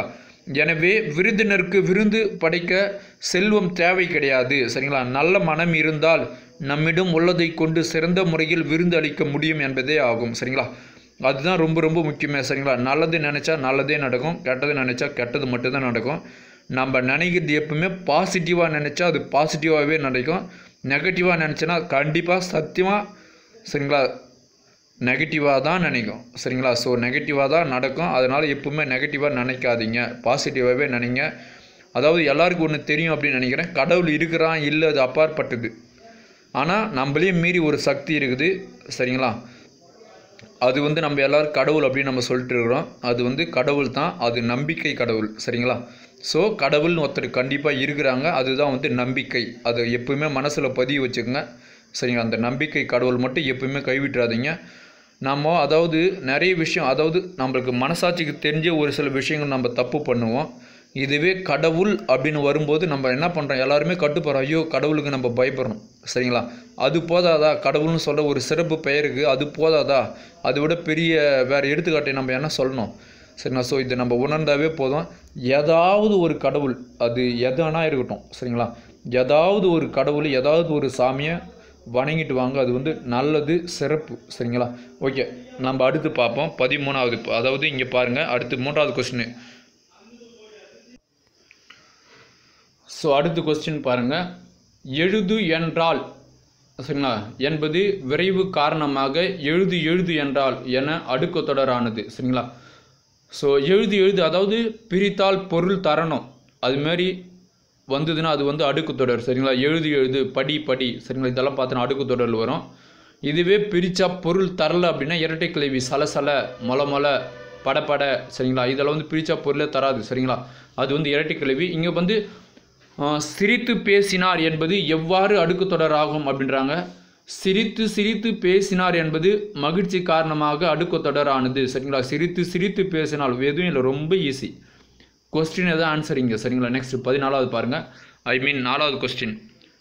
எனவே விருந்தினருக்கு விருந்து படைக்க செல்வம் தேவை கிடையாது சரிங்களா நல்ல மனம் இருந்தால் நம்மிடம் உள்ளதை கொண்டு சிறந்த முறையில் விருந்து அளிக்க முடியும் என்பதே ஆகும் சரிங்களா அதுதான் ரொம்ப ரொம்ப முக்கியமே சரிங்களா நல்லது நினச்சா நல்லதே நடக்கும் கெட்டது நினச்சா கெட்டது மட்டும்தான் நடக்கும் நம்ம நினைக்கிறது எப்பவுமே பாசிட்டிவாக நினச்சா அது பாசிட்டிவாகவே நடக்கும் நெகட்டிவாக நினச்சோன்னா கண்டிப்பாக சத்தியமாக சரிங்களா நெகட்டிவாக தான் நினைக்கும் சரிங்களா ஸோ நெகட்டிவாக தான் நடக்கும் அதனால் எப்பவுமே நெகட்டிவாக நினைக்காதீங்க பாசிட்டிவாகவே நினைங்க அதாவது எல்லாருக்கும் ஒன்று தெரியும் அப்படின்னு நினைக்கிறேன் கடவுள் இருக்கிறான் இல்லை அது அப்பாற்பட்டது ஆனால் நம்மளையும் மீறி ஒரு சக்தி இருக்குது சரிங்களா அது வந்து நம்ம எல்லாரும் கடவுள் அப்படின்னு நம்ம சொல்லிட்டு இருக்கிறோம் அது வந்து கடவுள் தான் அது நம்பிக்கை கடவுள் சரிங்களா ஸோ கடவுள்னு ஒருத்தர் கண்டிப்பாக இருக்கிறாங்க அதுதான் வந்து நம்பிக்கை அதை எப்பவுமே மனசில் பதிய வச்சுக்கோங்க சரிங்களா அந்த நம்பிக்கை கடவுள் மட்டும் எப்பவுமே கைவிட்டுறாதீங்க நம்ம அதாவது நிறைய விஷயம் அதாவது நம்மளுக்கு மனசாட்சிக்கு தெரிஞ்ச ஒரு சில விஷயங்கள் நம்ம தப்பு பண்ணுவோம் இதுவே கடவுள் அப்படின்னு வரும்போது நம்ம என்ன பண்ணுறோம் எல்லாருமே கட்டுப்படுறோம் ஐயோ கடவுளுக்கு நம்ம பயப்படுறோம் சரிங்களா அது போதாதா கடவுள்னு சொல்கிற ஒரு சிறப்பு பெயருக்கு அது போதாதா அதை விட பெரிய வேறு எடுத்துக்காட்டை நம்ம என்ன சொல்லணும் சரிங்களா ஸோ இதை நம்ம உணர்ந்தாவே போதும் ஏதாவது ஒரு கடவுள் அது எதனா இருக்கட்டும் சரிங்களா ஏதாவது ஒரு கடவுள் ஏதாவது ஒரு சாமியை வணங்கிட்டு வாங்க அது வந்து நல்லது சிறப்பு சரிங்களா ஓகே நம்ம அடுத்து பார்ப்போம் பதிமூணாவது அதாவது இங்கே பாருங்கள் அடுத்து மூன்றாவது கொஸ்டின் ஸோ அடுத்த கொஸ்டின் பாருங்கள் எழுது என்றால் சரிங்களா என்பது விரைவு காரணமாக எழுது எழுது என்றால் என அடுக்கு தொடரானது சரிங்களா ஸோ எழுது எழுது அதாவது பிரித்தால் பொருள் தரணும் அதுமாரி வந்ததுன்னா அது வந்து அடுக்கு தொடர் சரிங்களா எழுது எழுது படி படி சரிங்களா இதெல்லாம் பார்த்தோன்னா அடுக்கு தொடரில் வரும் இதுவே பிரித்தா பொருள் தரல அப்படின்னா இரட்டை கிளவி சலசல மொல மொல பட பட சரிங்களா இதெல்லாம் வந்து பிரித்தா பொருளே தராது சரிங்களா அது வந்து இரட்டை கிளவி இங்கே வந்து ஆஹ், சிரித்து பேசினார் என்பது எவ்வாறு அடுக்கு தொடர் ஆகும் அப்படின்றாங்க சிரித்து சிரித்து பேசினார் என்பது மகிழ்ச்சி காரணமாக அடுக்கு தொடரானது சரிங்களா சிரித்து சிரித்து பேசினால் எதுவும் இல்லை ரொம்ப ஈஸி கொஸ்டின் எதாவது ஆன்சர் இங்கே சரிங்களா நெக்ஸ்ட் பதினாலாவது பாருங்கள் ஐ மீன் நாலாவது கொஸ்டின்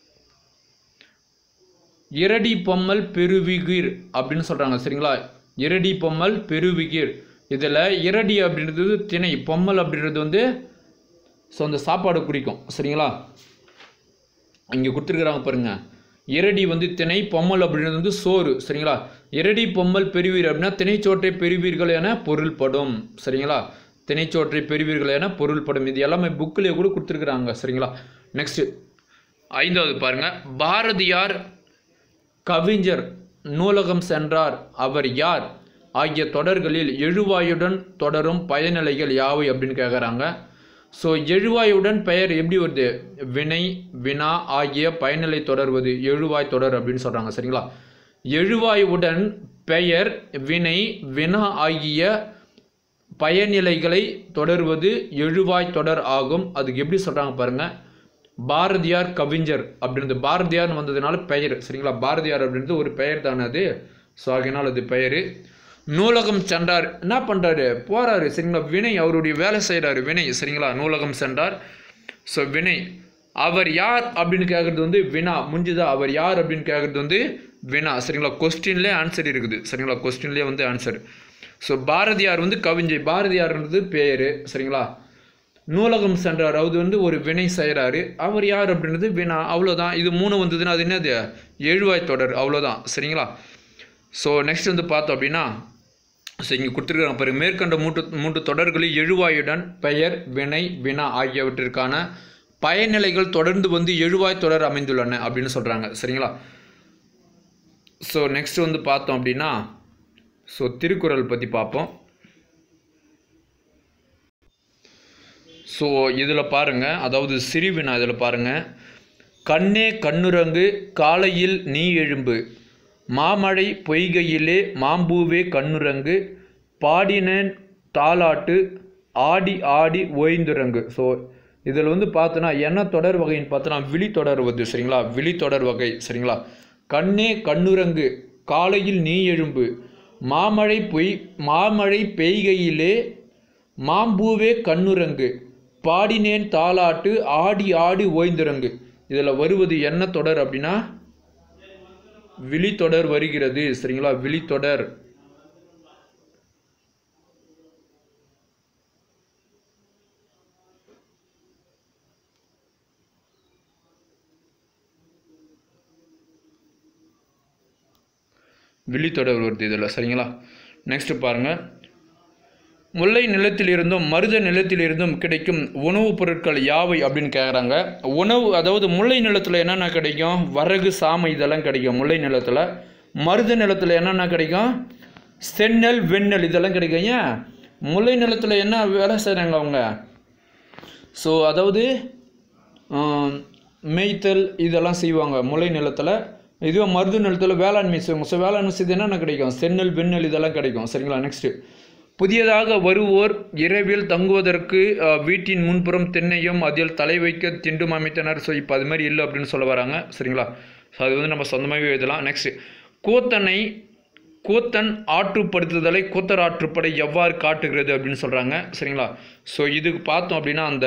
இரடி பொம்மல் பெருவிகிர் அப்படின்னு சொல்கிறாங்க சரிங்களா இரடி பொம்மல் பெருவிகிர் இதில் இரடி அப்படின்றது திணை பொம்மல் அப்படின்றது வந்து ஸோ அந்த சாப்பாடு குறிக்கும் சரிங்களா இங்கே கொடுத்துருக்குறாங்க பாருங்க இரடி வந்து திணை பொம்மல் அப்படின்றது வந்து சோறு சரிங்களா இரடி பொம்மல் பெறுவீர் அப்படின்னா திணைச்சோற்றை பெறுவீர்கள் என பொருள்படும் சரிங்களா திணைச்சோற்றை பெறுவீர்கள் என பொருள்படும் இது எல்லாமே புக்கிலேயே கூட கொடுத்துருக்குறாங்க சரிங்களா நெக்ஸ்ட் ஐந்தாவது பாருங்க பாரதியார் கவிஞர் நூலகம் சென்றார் அவர் யார் ஆகிய தொடர்களில் எழுவாயுடன் தொடரும் பயனிலைகள் யாவை அப்படின்னு கேட்குறாங்க ஸோ எழுவாயுடன் பெயர் எப்படி வருது வினை வினா ஆகிய பயனிலை தொடர்வது எழுவாய் தொடர் அப்படின்னு சொல்கிறாங்க சரிங்களா எழுவாயுடன் பெயர் வினை வினா ஆகிய பயனிலைகளை தொடர்வது எழுவாய் தொடர் ஆகும் அதுக்கு எப்படி சொல்கிறாங்க பாருங்க பாரதியார் கவிஞர் அப்படின்றது பாரதியார்னு வந்ததுனால பெயர் சரிங்களா பாரதியார் அப்படின்றது ஒரு பெயர் தானே அது ஸோ ஆகினால் அது பெயர் நூலகம் சென்றார் என்ன பண்ணுறாரு போகிறாரு சரிங்களா வினை அவருடைய வேலை செய்கிறாரு வினை சரிங்களா நூலகம் சென்றார் ஸோ வினை அவர் யார் அப்படின்னு கேட்குறது வந்து வினா முடிஞ்சுதா அவர் யார் அப்படின்னு கேட்குறது வந்து வினா சரிங்களா கொஸ்டின்லேயே ஆன்சர் இருக்குது சரிங்களா கொஸ்டின்லேயே வந்து ஆன்சர் ஸோ பாரதியார் வந்து கவிஞர் பாரதியார்ன்றது பேர் சரிங்களா நூலகம் சென்றார் அது வந்து ஒரு வினை செய்கிறாரு அவர் யார் அப்படின்றது வினா அவ்வளோதான் இது மூணு வந்ததுன்னா அது என்னது எழுவாய் தொடர் அவ்வளோதான் சரிங்களா ஸோ நெக்ஸ்ட் வந்து பார்த்தோம் அப்படின்னா ஸோ இங்கே கொடுத்துருக்காங்க பாருங்க மேற்கண்ட மூன்று மூன்று தொடர்களில் எழுவாயுடன் பெயர் வினை வினா ஆகியவற்றிற்கான பயனிலைகள் தொடர்ந்து வந்து எழுவாய் தொடர் அமைந்துள்ளன அப்படின்னு சொல்கிறாங்க சரிங்களா ஸோ நெக்ஸ்ட் வந்து பார்த்தோம் அப்படின்னா ஸோ திருக்குறள் பற்றி பார்ப்போம் ஸோ இதில் பாருங்கள் அதாவது சிறுவினா இதில் பாருங்கள் கண்ணே கண்ணுரங்கு காலையில் நீ எழும்பு மாமழை பொய்கையிலே மாம்பூவே கண்ணுரங்கு பாடினேன் தாலாட்டு ஆடி ஆடி ஓய்ந்துரங்கு ஸோ இதில் வந்து பார்த்தோன்னா என்ன தொடர் வகைன்னு பார்த்தோன்னா விழி தொடர் வருது சரிங்களா விழி தொடர் வகை சரிங்களா கண்ணே கண்ணுரங்கு காலையில் நீ எழும்பு மாமழை பொய் மாமழை பெய்கையிலே மாம்பூவே கண்ணுரங்கு பாடினேன் தாலாட்டு ஆடி ஆடி ஓய்ந்துரங்கு இதில் வருவது என்ன தொடர் அப்படின்னா விழித்தொடர் வருகிறது சரிங்களா விழித்தொடர் வில்லித்தொடர் வருது இதில் சரிங்களா நெக்ஸ்ட் பாருங்கள் முல்லை நிலத்திலிருந்தும் மருத நிலத்திலிருந்தும் கிடைக்கும் உணவுப் பொருட்கள் யாவை அப்படின்னு கேட்குறாங்க உணவு அதாவது முல்லை நிலத்தில் என்னென்ன கிடைக்கும் வரகு சாமை இதெல்லாம் கிடைக்கும் முல்லை நிலத்தில் மருத நிலத்தில் என்னென்ன கிடைக்கும் செந்நெல் வெண்ணெல் இதெல்லாம் கிடைக்கும் ஏன் முல்லை நிலத்தில் என்ன வேலை செய்கிறாங்க அவங்க ஸோ அதாவது ஆம், மேய்த்தல் இதெல்லாம் செய்வாங்க முல்லை நிலத்தில் இதுவே மருது நிலத்தில் வேளாண்மை செய்வாங்க ஸோ வேளாண்மை செய்து என்னென்ன கிடைக்கும் செந்நெல் வெண்ணெல் இதெல்லாம் கிடைக்கும் சரிங்களா நெக்ஸ்ட்டு புதியதாக வருவோர் இரவில் தங்குவதற்கு அஹ், வீட்டின் முன்புறம் தென்னையும் அதில் தலை வைக்க திண்டும் அமைத்தனர் ஸோ இப்போ அது மாதிரி இல்லை அப்படின்னு சொல்ல வராங்க சரிங்களா ஸோ அது வந்து நம்ம சொந்தமாகவே எழுதலாம் நெக்ஸ்ட் கூத்தனை கூத்தன் ஆற்றுப்படுத்துதலை கூத்தர் ஆற்றுப்படை எவ்வாறு காட்டுகிறது அப்படின்னு சொல்கிறாங்க சரிங்களா ஸோ இதுக்கு பார்த்தோம் அப்படின்னா அந்த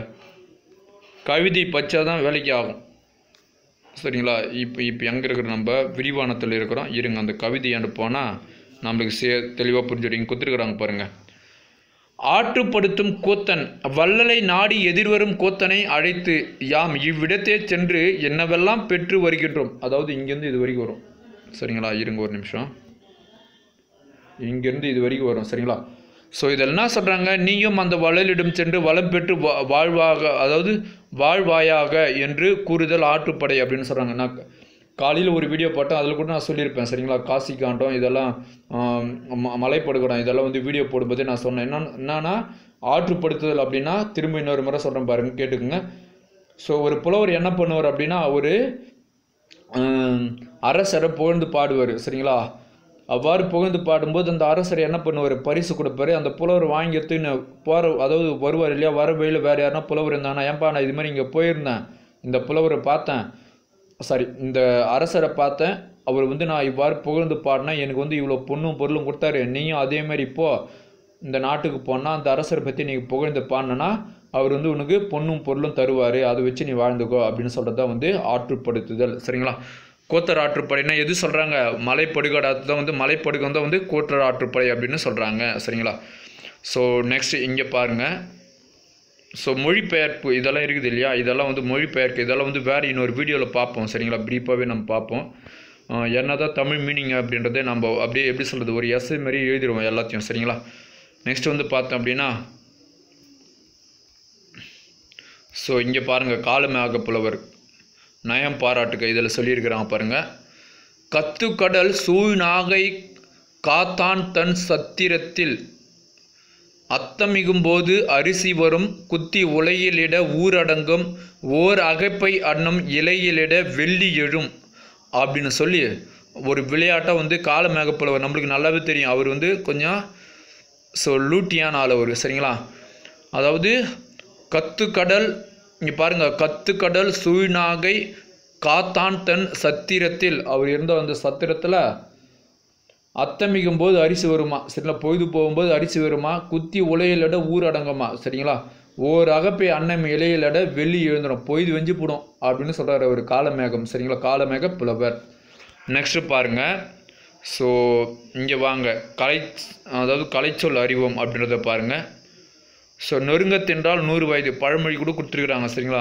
கவிதை பச்சை தான் வேலைக்கு ஆகும் சரிங்களா இப்போ இப்போ எங்கே இருக்கிற நம்ம விரிவானத்தில் இருக்கிறோம் இருங்க அந்த கவிதையாண்டு போனால் நம்மளுக்கு சே தெளிவாக புரிஞ்சுடுங்க குத்துருக்குறாங்க பாருங்கள் ஆற்றுப்படுத்தும் கூத்தன் வள்ளலை நாடி எதிர்வரும் கூத்தனை அழைத்து யாம் இவ்விடத்தே சென்று என்னவெல்லாம் பெற்று வருகின்றோம் அதாவது இங்கேருந்து இது வரைக்கும் வரும் சரிங்களா இருங்க ஒரு நிமிஷம் இங்கேருந்து இது வரைக்கும் வரும் சரிங்களா ஸோ இதில் என்ன சொல்கிறாங்க நீயும் அந்த வள்ளலிடம் சென்று வளம் பெற்று வா- வாழ்வாக அதாவது வாழ்வாயாக என்று கூறுதல் ஆற்றுப்படை அப்படின்னு சொல்கிறாங்க நான் காலையில் ஒரு வீடியோ போட்டேன் அதில் கூட நான் சொல்லியிருப்பேன் சரிங்களா காசி காண்டம் இதெல்லாம் ஆம், ம- மலைப்படுகடம் இதெல்லாம் வந்து வீடியோ போடும்போது நான் சொன்னேன் என்ன என்னன்னா ஆற்றுப்படுத்துதல் அப்படின்னா திரும்ப இன்னொரு முறை சொல்கிறேன் பாருங்க கேட்டுக்குங்க ஸோ ஒரு புலவர் என்ன பண்ணுவார் அப்படின்னா ஒரு ஆம், அரசரை புகழ்ந்து பாடுவார் சரிங்களா அவ்வாறு புகழ்ந்து பாடும்போது அந்த அரசர் என்ன பண்ணுவார் பரிசு கொடுப்பாரு அந்த புலவர் வாங்கி எடுத்துன்னு போகிற அதாவது வருவார் இல்லையா வர வழியில் வேறு யாருன்னா புலவர் இருந்தானா ஏன்பா நான் இது மாதிரி இங்கே போயிருந்தேன் இந்த புலவரை பார்த்தேன் சாரி இந்த அரசரை பார்த்தேன் அவர் வந்து நான் இவ்வாறு புகழ்ந்து பாடினேன் எனக்கு வந்து இவ்வளோ பொண்ணும் பொருளும் கொடுத்தாரு நீயும் அதே மாதிரி இப்போ இந்த நாட்டுக்கு போனால் அந்த அரசரை பற்றி நீ புகழ்ந்து பாடினா அவர் வந்து உனக்கு பொண்ணும் பொருளும் தருவார் அதை வச்சு நீ வாழ்ந்துக்கோ அப்படின்னு சொல்கிறது தான் வந்து ஆற்றுப்படுத்துதல் சரிங்களா கோத்தர் ஆற்றுப்படைனா எது சொல்கிறாங்க மலைப்படுகடை தான் வந்து மலைப்படுகம் தான் வந்து கோத்தர் ஆற்றுப்படை அப்படின்னு சொல்கிறாங்க சரிங்களா ஸோ நெக்ஸ்ட் இங்கே பாருங்கள் ஸோ மொழிபெயர்ப்பு இதெல்லாம் இருக்குது இல்லையா இதெல்லாம் வந்து மொழிபெயர்ப்பு இதெல்லாம் வந்து வேறு இன்னொரு வீடியோவில் பார்ப்போம் சரிங்களா ப்ரீஃபாகவே நம்ம பார்ப்போம் என்ன தான் தமிழ் மீனிங் அப்படின்றத நம்ம அப்படியே எப்படி சொல்கிறது ஒரு எஸ்ஐ மாதிரி எழுதிடுவோம் எல்லாத்தையும் சரிங்களா நெக்ஸ்ட் வந்து பார்த்தோம் அப்படின்னா ஸோ இங்கே பாருங்கள் காலமாக புலவர் நயம் பாராட்டுக இதில் சொல்லியிருக்கிறாங்க பாருங்கள் கத்துக்கடல் சூழ் நாகை காத்தான் தன் சத்திரத்தில் அத்தமிகும்போது அரிசி வரும் குத்தி உலையிலிட ஊரடங்கும் ஓர் அகைப்பை அன்னம் இலையிலிட வெள்ளி எழும் அப்படின்னு சொல்லி ஒரு விளையாட்டாக வந்து காலமேகப்புலவர் நம்மளுக்கு நல்லாவே தெரியும் அவர் வந்து கொஞ்சம் ஸோ லூட்டியான ஆள் அவர் சரிங்களா அதாவது கத்துக்கடல் இங்கே பாருங்கள் கத்துக்கடல் சூழ்நாகை காத்தான் தன் சத்திரத்தில் அவர் இருந்த அந்த சத்திரத்தில் அத்தமிக்கும் போது அரிசி வருமா சரிங்களா பொழுது போகும்போது அரிசி வருமா குத்தி உலையிலட ஊர் அடங்கம்மா சரிங்களா ஓர் அகப்பை அன்னம் இலையிலட வெள்ளி எழுந்துடும் பொய்து வெஞ்சு போடும் அப்படின்னு சொல்கிறார் அவர் காலமேகம் சரிங்களா காலமேக புலவர் நெக்ஸ்ட் பாருங்க ஸோ இங்கே வாங்க கலை அதாவது கலைச்சொல் அறிவோம் அப்படின்றத பாருங்க ஸோ நெருங்கத்தென்றால் நூறு வயது பழமொழி கூட கொடுத்துருக்குறாங்க சரிங்களா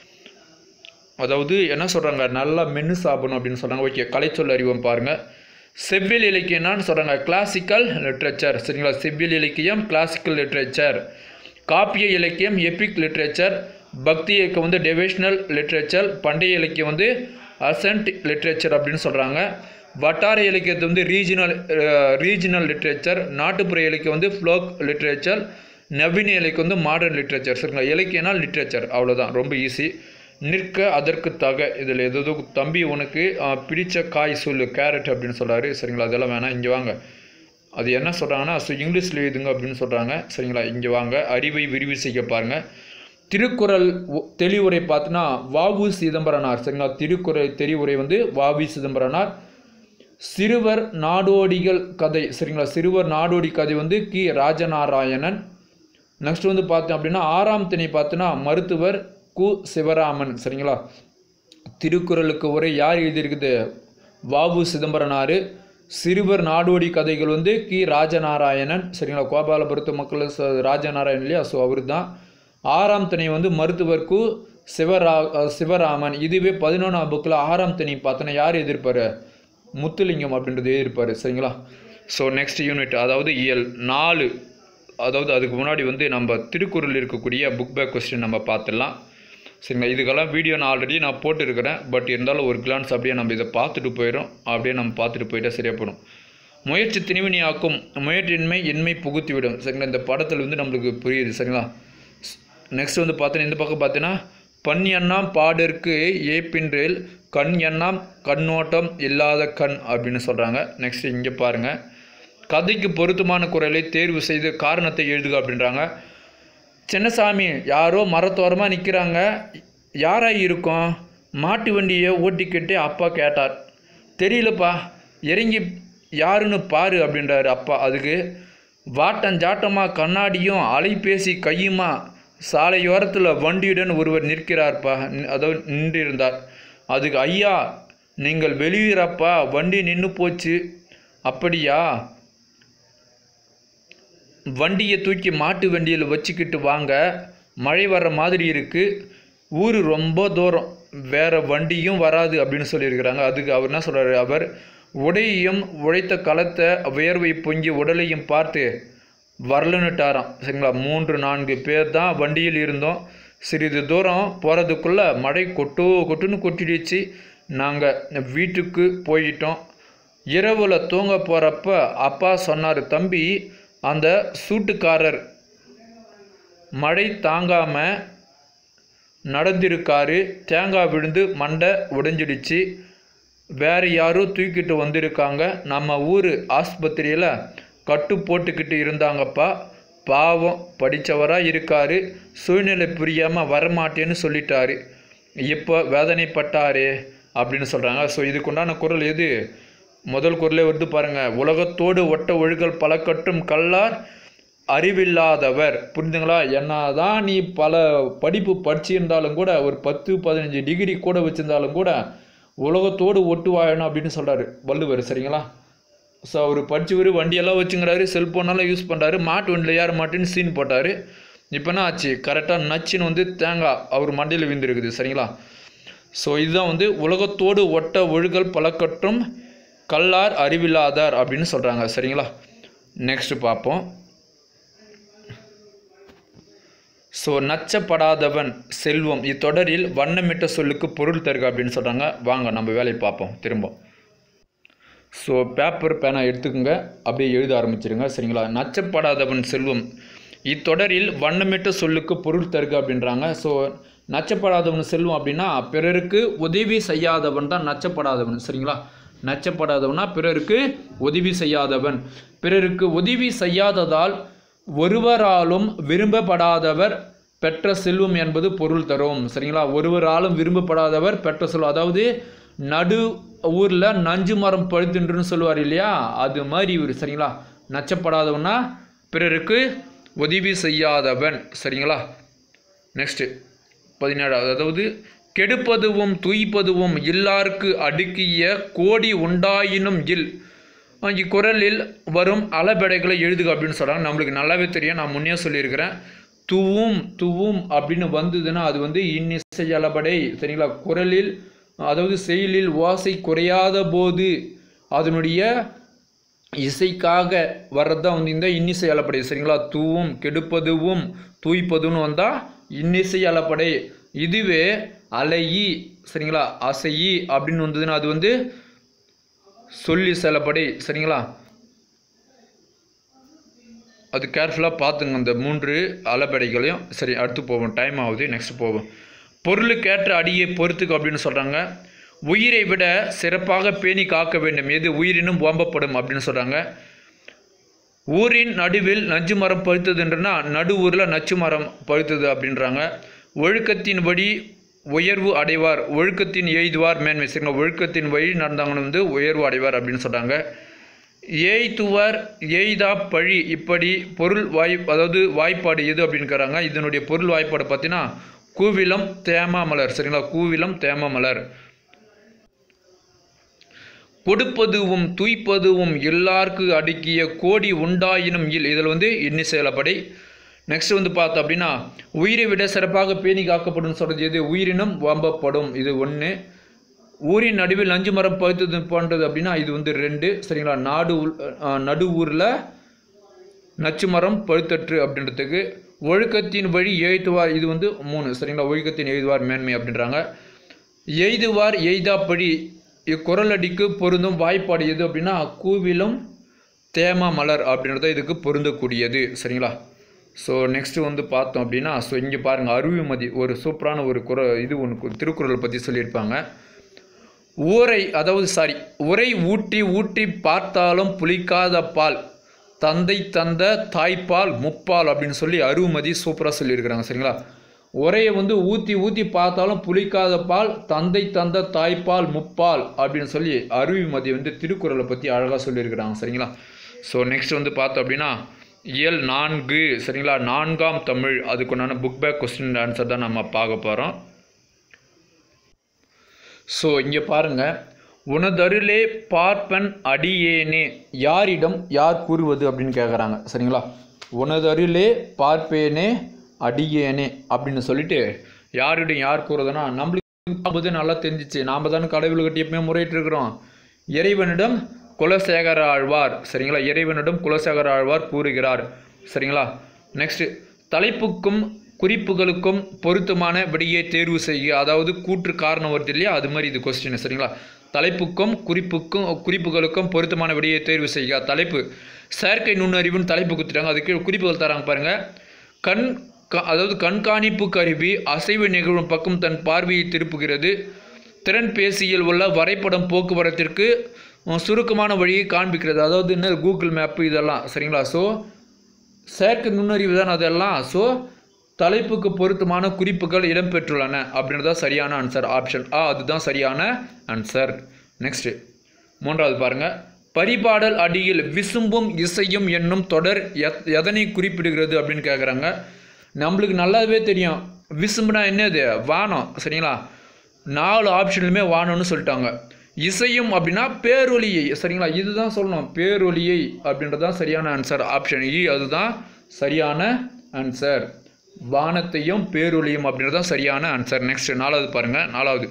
அதாவது என்ன சொல்கிறாங்க நல்லா மென்று சாப்பிடணும் அப்படின்னு சொல்கிறாங்க ஓகே கலைச்சொல் அறிவோம் பாருங்கள் செவ்வியல் இலக்கியம்னு சொல்கிறாங்க கிளாசிக்கல் லிட்ரேச்சர் சரிங்களா செவ்வியல் இலக்கியம் கிளாசிக்கல் லிட்ரேச்சர் காப்பிய இலக்கியம் எபிக் லிட்ரேச்சர் பக்தி இலக்கியம் வந்து டெவேஷனல் லிட்ரேச்சர் பண்டைய இலக்கியம் வந்து அசன்ட் லிட்ரேச்சர் அப்படின்னு சொல்கிறாங்க வட்டார இலக்கியத்தை வந்து ரீஜினல் ரீஜினல் லிட்ரேச்சர் நாட்டுப்புற இலக்கியம் வந்து ஃப்ளோக் லிட்ரேச்சர் நவீன இலக்கியம் வந்து மாடர்ன் லிட்ரேச்சர் சரிங்களா இலக்கியம்னா லிட்ரேச்சர் அவ்வளோதான் ரொம்ப ஈஸி நிற்க அதற்கு தக இதில் எதோ தம்பி உனக்கு ஆஹ், பிடிச்ச காய் சொல்லு கேரட் அப்படின்னு சொல்கிறாரு சரிங்களா அதெல்லாம் வேணாம் இங்கே வாங்க அது என்ன சொல்கிறாங்கன்னா ஸோ இங்கிலீஷில் எழுதுங்க அப்படின்னு சொல்கிறாங்க சரிங்களா இங்கே வாங்க அறிவை விரிவு செய்ய பாருங்க திருக்குறள் ஒ- தெளிவுரை பார்த்தோன்னா வாவு சிதம்பரனார் சரிங்களா திருக்குறள் தெளிவுரை வந்து வாவி சிதம்பரனார் சிறுவர் நாடோடிகள் கதை சரிங்களா சிறுவர் நாடோடி கதை வந்து கி ராஜநாராயணன் நெக்ஸ்ட் வந்து பார்த்தோம் அப்படின்னா ஆறாம் திணை பார்த்தோன்னா மருத்துவர் கு சிவராமன் சரிங்களா திருக்குறளுக்கு உரை யார் எழுதியிருக்குது வாவு சிதம்பரனார் சிறுவர் நாடோடி கதைகள் வந்து கி ராஜநாராயணன் சரிங்களா கோபாலபுரத்து மக்கள் ச- ராஜநாராயணன் இல்லையா ஸோ அவர் தான் ஆறாம் திணை வந்து மருத்துவர் கு சிவரா அஹ் சிவராமன் இதுவே பதினொன்றாம் புக்கில் ஆறாம் திணை பார்த்தோன்னா யார் எதிர்ப்பார் முத்துலிங்கம் அப்படின்றது எழுதியிருப்பார் சரிங்களா ஸோ நெக்ஸ்ட் யூனிட் அதாவது இயல் நாலு அதாவது அதுக்கு முன்னாடி வந்து நம்ம திருக்குறள் இருக்கக்கூடிய புக் பேக் கொஸ்டின் நம்ம பார்த்துடலாம் சரிங்களா இதுக்கெல்லாம் வீடியோ நான் ஆல்ரெடி நான் போட்டுருக்கிறேன் பட் இருந்தாலும் ஒரு கிளான்ஸ் அப்படியே நம்ம இதை பார்த்துட்டு போயிடும் அப்படியே நம்ம பார்த்துட்டு போயிட்டா சரியாக போடும் முயற்சி திணிவினியாக்கும் முயற்சியின்மை இன்மை புகுத்திவிடும் சரிங்களா இந்த படத்தில் வந்து நம்மளுக்கு புரியுது சரிங்களா நெக்ஸ்ட் வந்து பார்த்தீங்கன்னா இந்த பக்கம் பார்த்தீங்கன்னா பண் எண்ணாம் பாடற்கு ஏப்பின்றேல் கண் எண்ணாம் கண்ணோட்டம் இல்லாத கண் அப்படின்னு சொல்கிறாங்க நெக்ஸ்ட் இங்கே பாருங்கள் கதைக்கு பொருத்தமான குரலை தேர்வு செய்து காரணத்தை எழுதுக அப்படின்றாங்க சின்னசாமி யாரோ மரத்தோரமாக நிற்கிறாங்க யாராக இருக்கும் மாட்டு வண்டியை ஓட்டிக்கிட்டு அப்பா கேட்டார் தெரியலப்பா இறங்கி யாருன்னு பாரு அப்படின்றாரு அப்பா அதுக்கு வாட்டஞ்சாட்டமாக கண்ணாடியும் அலைபேசி கையுமா சாலையோரத்தில் வண்டியுடன் ஒருவர் நிற்கிறார்ப்பா நி- அதாவது நின்றிருந்தார் அதுக்கு ஐயா நீங்கள் வெளியேறப்பா வண்டி நின்று போச்சு அப்படியா வண்டியை தூக்கி மாட்டு வண்டியில் வச்சுக்கிட்டு வாங்க மழை வர்ற மாதிரி இருக்குது ஊர் ரொம்ப தூரம் வேற வண்டியும் வராது அப்படின்னு சொல்லியிருக்கிறாங்க அதுக்கு அவர் என்ன சொல்றாரு அவர் உடையையும் உழைத்த களத்தை வியர்வை பொங்கி உடலையும் பார்த்து வரலன்னுட்டாராம் சரிங்களா மூன்று நான்கு பேர் தான் வண்டியில் இருந்தோம் சிறிது தூரம் போகிறதுக்குள்ளே மழை கொட்டோ கொட்டுன்னு கொட்டிடுச்சு நாங்கள் வீட்டுக்கு போயிட்டோம் இரவில் தூங்க போகிறப்ப அப்பா சொன்னார் தம்பி அந்த சூட்டுக்காரர் மழை தாங்காமல் நடந்திருக்காரு தேங்காய் விழுந்து மண்டை உடைஞ்சிடுச்சு வேறு யாரோ தூக்கிட்டு வந்திருக்காங்க நம்ம ஊர் ஆஸ்பத்திரியில் கட்டு போட்டுக்கிட்டு இருந்தாங்கப்பா பாவம் படித்தவராக இருக்காரு சூழ்நிலை புரியாமல் வரமாட்டேன்னு சொல்லிட்டாரு இப்போ வேதனைப்பட்டாரே அப்படின்னு சொல்கிறாங்க ஸோ இதுக்குண்டான குரல் எது முதல் குரலே வருது பாருங்க உலகத்தோடு ஒட்ட ஒழுகல் பலக்கட்டும் கல்லார் அறிவில்லாதவர் புரிஞ்சுங்களா என்னதான் நீ பல படிப்பு படிச்சிருந்தாலும் கூட ஒரு பத்து பதினஞ்சு டிகிரி கூட வச்சிருந்தாலும் கூட உலகத்தோடு ஒட்டு வாழணும் அப்படின்னு சொல்றாரு வள்ளுவர் சரிங்களா ஸோ அவர் படிச்சவர் வண்டியெல்லாம் வச்சுங்கிறாரு செல்ஃபோனெல்லாம் யூஸ் பண்ணுறாரு மாட்டு வண்டியில் ஏற மாட்டேன்னு சீன் போட்டார் இப்போ என்ன ஆச்சு கரெக்டாக நச்சுன்னு வந்து தேங்காய் அவர் மண்டையில் விழுந்துருக்குது சரிங்களா ஸோ இதுதான் வந்து உலகத்தோடு ஒட்ட ஒழுகல் பழக்கற்றும் கல்லார் அறிவில்லாதார் அப்படின்னு சொல்கிறாங்க சரிங்களா நெக்ஸ்ட் பார்ப்போம் ஸோ நச்சப்படாதவன் செல்வம் இத்தொடரில் வண்ணமிட்ட சொல்லுக்கு பொருள் தருக அப்படின்னு சொல்கிறாங்க வாங்க நம்ம வேலையை பார்ப்போம் திரும்ப ஸோ பேப்பர் பேனா எடுத்துக்கோங்க அப்படியே எழுத ஆரம்பிச்சிருங்க சரிங்களா நச்சப்படாதவன் செல்வம் இத்தொடரில் வண்ணமிட்ட சொல்லுக்கு பொருள் தருக அப்படின்றாங்க ஸோ நச்சப்படாதவன் செல்வம் அப்படின்னா பிறருக்கு உதவி செய்யாதவன் தான் நச்சப்படாதவன் சரிங்களா நச்சப்படாதவனா பிறருக்கு உதவி செய்யாதவன் பிறருக்கு உதவி செய்யாததால் ஒருவராலும் விரும்பப்படாதவர் பெற்ற செல்வம் என்பது பொருள் தரும் சரிங்களா ஒருவராலும் விரும்பப்படாதவர் பெற்ற செல்வம் அதாவது நடு ஊரில் நஞ்சு மரம் பழுத்துன்றுன்னு சொல்லுவார் இல்லையா அது மாதிரி இவர் சரிங்களா நச்சப்படாதவனா பிறருக்கு உதவி செய்யாதவன் சரிங்களா நெக்ஸ்ட்டு பதினேழாவது அதாவது கெடுப்பதுவும் துய்ப்பதுவும் இல்லார்க்கு அடுக்கிய கோடி உண்டாயினும் இல் இக்குறளில் வரும் அளபெடைகளை எழுதுக அப்படின்னு சொல்கிறாங்க நம்மளுக்கு நல்லாவே தெரியும் நான் முன்னே சொல்லியிருக்கிறேன் துவும் துவும் அப்படின்னு வந்ததுன்னா அது வந்து இன்னிசை அளபடை சரிங்களா குரலில் அதாவது செயலில் ஓசை குறையாத போது அதனுடைய இசைக்காக வர்றது தான் வந்து இந்த இன்னிசை அளப்படை சரிங்களா தூவும் கெடுப்பதுவும் தூய்ப்பதுன்னு வந்தால் இன்னிசை அளப்படை இதுவே அலையி சரிங்களா அசையி அப்படின்னு வந்ததுன்னா அது வந்து சொல்லி செலப்படை சரிங்களா அது கேர்ஃபுல்லாக பார்த்துங்க இந்த மூன்று அளபெடைகளையும் சரி அடுத்து போவோம் டைம் ஆகுது நெக்ஸ்ட் போவோம் பொருளுக்கேற்ற அடியை பொறுத்துக்கு அப்படின்னு சொல்கிறாங்க உயிரை விட சிறப்பாக பேணி காக்க வேண்டும் எது உயிரினும் ஓம்பப்படும் அப்படின்னு சொல்கிறாங்க ஊரின் நடுவில் நஞ்சு மரம் பழுத்ததுன்றனா நடு ஊரில் நச்சு மரம் பழுத்தது அப்படின்றாங்க ஒழுக்கத்தின்படி உயர்வு அடைவார் ஒழுக்கத்தின் எய்துவார் மேன்மை சரிங்களா ஒழுக்கத்தின் வழி நடந்தாங்கன்னு வந்து உயர்வு அடைவார் அப்படின்னு சொல்கிறாங்க ஏய்த்துவர் எய்தா பழி இப்படி பொருள் வாய் அதாவது வாய்ப்பாடு எது அப்படின்னுக்கிறாங்க இதனுடைய பொருள் வாய்ப்பாடு பார்த்தீங்கன்னா கூவிலம் தேமா மலர் சரிங்களா கூவிலம் தேமா மலர் கொடுப்பதுவும் தூய்ப்பதுவும் எல்லாருக்கு அடுக்கிய கோடி உண்டாயினும் இல் இதில் வந்து இன்னிசைலப்படை நெக்ஸ்ட் வந்து பார்த்தோம் அப்படின்னா உயிரை விட சிறப்பாக பேணி காக்கப்படும் சொல்கிறது எது உயிரினும் வம்பப்படும் இது ஒன்று ஊரின் நடுவில் நஞ்சு மரம் பழுத்தது போன்றது அப்படின்னா இது வந்து ரெண்டு சரிங்களா நாடு உள்- அஹ், நடு ஊரில் நச்சு மரம் பழுத்தற்று அப்படின்றதுக்கு ஒழுக்கத்தின் வழி எய்துவார் இது வந்து மூணு சரிங்களா ஒழுக்கத்தின் எய்துவார் மேன்மை அப்படின்றாங்க எய்துவார் எய்தாப்படி இக்குரலடிக்கு பொருந்தும் வாய்ப்பாடு எது அப்படின்னா கூவிலும் தேமா மலர் அப்படின்றது இதுக்கு பொருந்தக்கூடியது சரிங்களா ஸோ நெக்ஸ்ட் வந்து பார்த்தோம் அப்படின்னா ஸோ இங்கே பாருங்கள் அருவிமதி ஒரு சூப்பரான ஒரு குர இது ஒன்று திருக்குறளை பற்றி சொல்லியிருப்பாங்க ஊரை அதாவது சாரி உரை ஊட்டி ஊட்டி பார்த்தாலும் புளிக்காத பால் தந்தை தந்த தாய்ப்பால் முப்பால் அப்படின்னு சொல்லி அருமதி சூப்பராக சொல்லியிருக்கிறாங்க சரிங்களா உரையை வந்து ஊற்றி ஊற்றி பார்த்தாலும் புளிக்காத பால் தந்தை தந்த தாய்ப்பால் முப்பால் அப்படின்னு சொல்லி அருவிமதி வந்து திருக்குறளை பற்றி அழகாக சொல்லியிருக்கிறாங்க சரிங்களா ஸோ நெக்ஸ்ட் வந்து பார்த்தோம் அப்படின்னா இயல் நான்கு சரிங்களா நான்காம் தமிழ் அதுக்குண்டான புக் பேக் கொஸ்டின் ஆன்சர் தான் நம்ம பார்க்க போகிறோம் ஸோ இங்கே பாருங்க உனதருளே பார்ப்பன் அடியேனே யாரிடம் யார் கூறுவது அப்படின்னு கேட்குறாங்க சரிங்களா உனதருளே பார்ப்பேனே அடியேனே அப்படின்னு சொல்லிட்டு யாரிடம் யார் கூறுறதுன்னா நம்மளுக்கு பார்க்கும்போது நல்லா தெரிஞ்சிச்சு நாம் தானே கடவுள்கிட்ட எப்பயுமே முறையிட்டு இருக்கிறோம் இறைவனிடம் குலசேகர ஆழ்வார் சரிங்களா இறைவனிடம் குலசேகர ஆழ்வார் கூறுகிறார் சரிங்களா நெக்ஸ்ட் தலைப்புக்கும் குறிப்புகளுக்கும் பொருத்தமான விடையை தேர்வு செய்க அதாவது கூற்று காரணம் வருது இல்லையா அது மாதிரி இது கொஸ்டின் சரிங்களா தலைப்புக்கும் குறிப்புக்கும் குறிப்புகளுக்கும் பொருத்தமான விடையை தேர்வு செய்க தலைப்பு செயற்கை நுண்ணறிவுன்னு தலைப்பு கொடுத்துட்டாங்க அதுக்கு குறிப்புகள் தராங்க பாருங்க கண் க- அதாவது கண்காணிப்பு கருவி அசைவு நிகழும் பக்கம் தன் பார்வையை திருப்புகிறது திறன் பேசியில் உள்ள வரைபடம் போக்குவரத்திற்கு அஹ், சுருக்கமான வழியை காண்பிக்கிறது அதாவது என்ன கூகுள் மேப்பு இதெல்லாம் சரிங்களா ஸோ செயற்கை நுண்ணறிவு தான் அதெல்லாம் ஸோ தலைப்புக்கு பொருத்தமான குறிப்புகள் இடம்பெற்றுள்ளன அப்படின்றது தான் சரியான ஆன்சர் ஆப்ஷன் ஆ அதுதான் சரியான ஆன்சர் நெக்ஸ்ட் மூன்றாவது பாருங்க பரிபாடல் அடியில் விசும்பும் இசையும் என்னும் தொடர் எத் எதனை குறிப்பிடுகிறது அப்படின்னு கேட்குறாங்க நம்மளுக்கு நல்லாவே தெரியும் விசும்புனா என்னது வானம் சரிங்களா நாலு ஆப்ஷன்லுமே வானம்னு சொல்லிட்டாங்க இசையும் அப்படின்னா பேரொலியை சரிங்களா இதுதான் சொல்லணும் பேரொலியை அப்படின்றது தான் சரியான ஆன்சர் ஆப்ஷன் இ அதுதான் சரியான ஆன்சர் வானத்தையும் பேரொலியும் அப்படின்றது தான் சரியான ஆன்சர் நெக்ஸ்ட் நாலாவது பாருங்க நாலாவது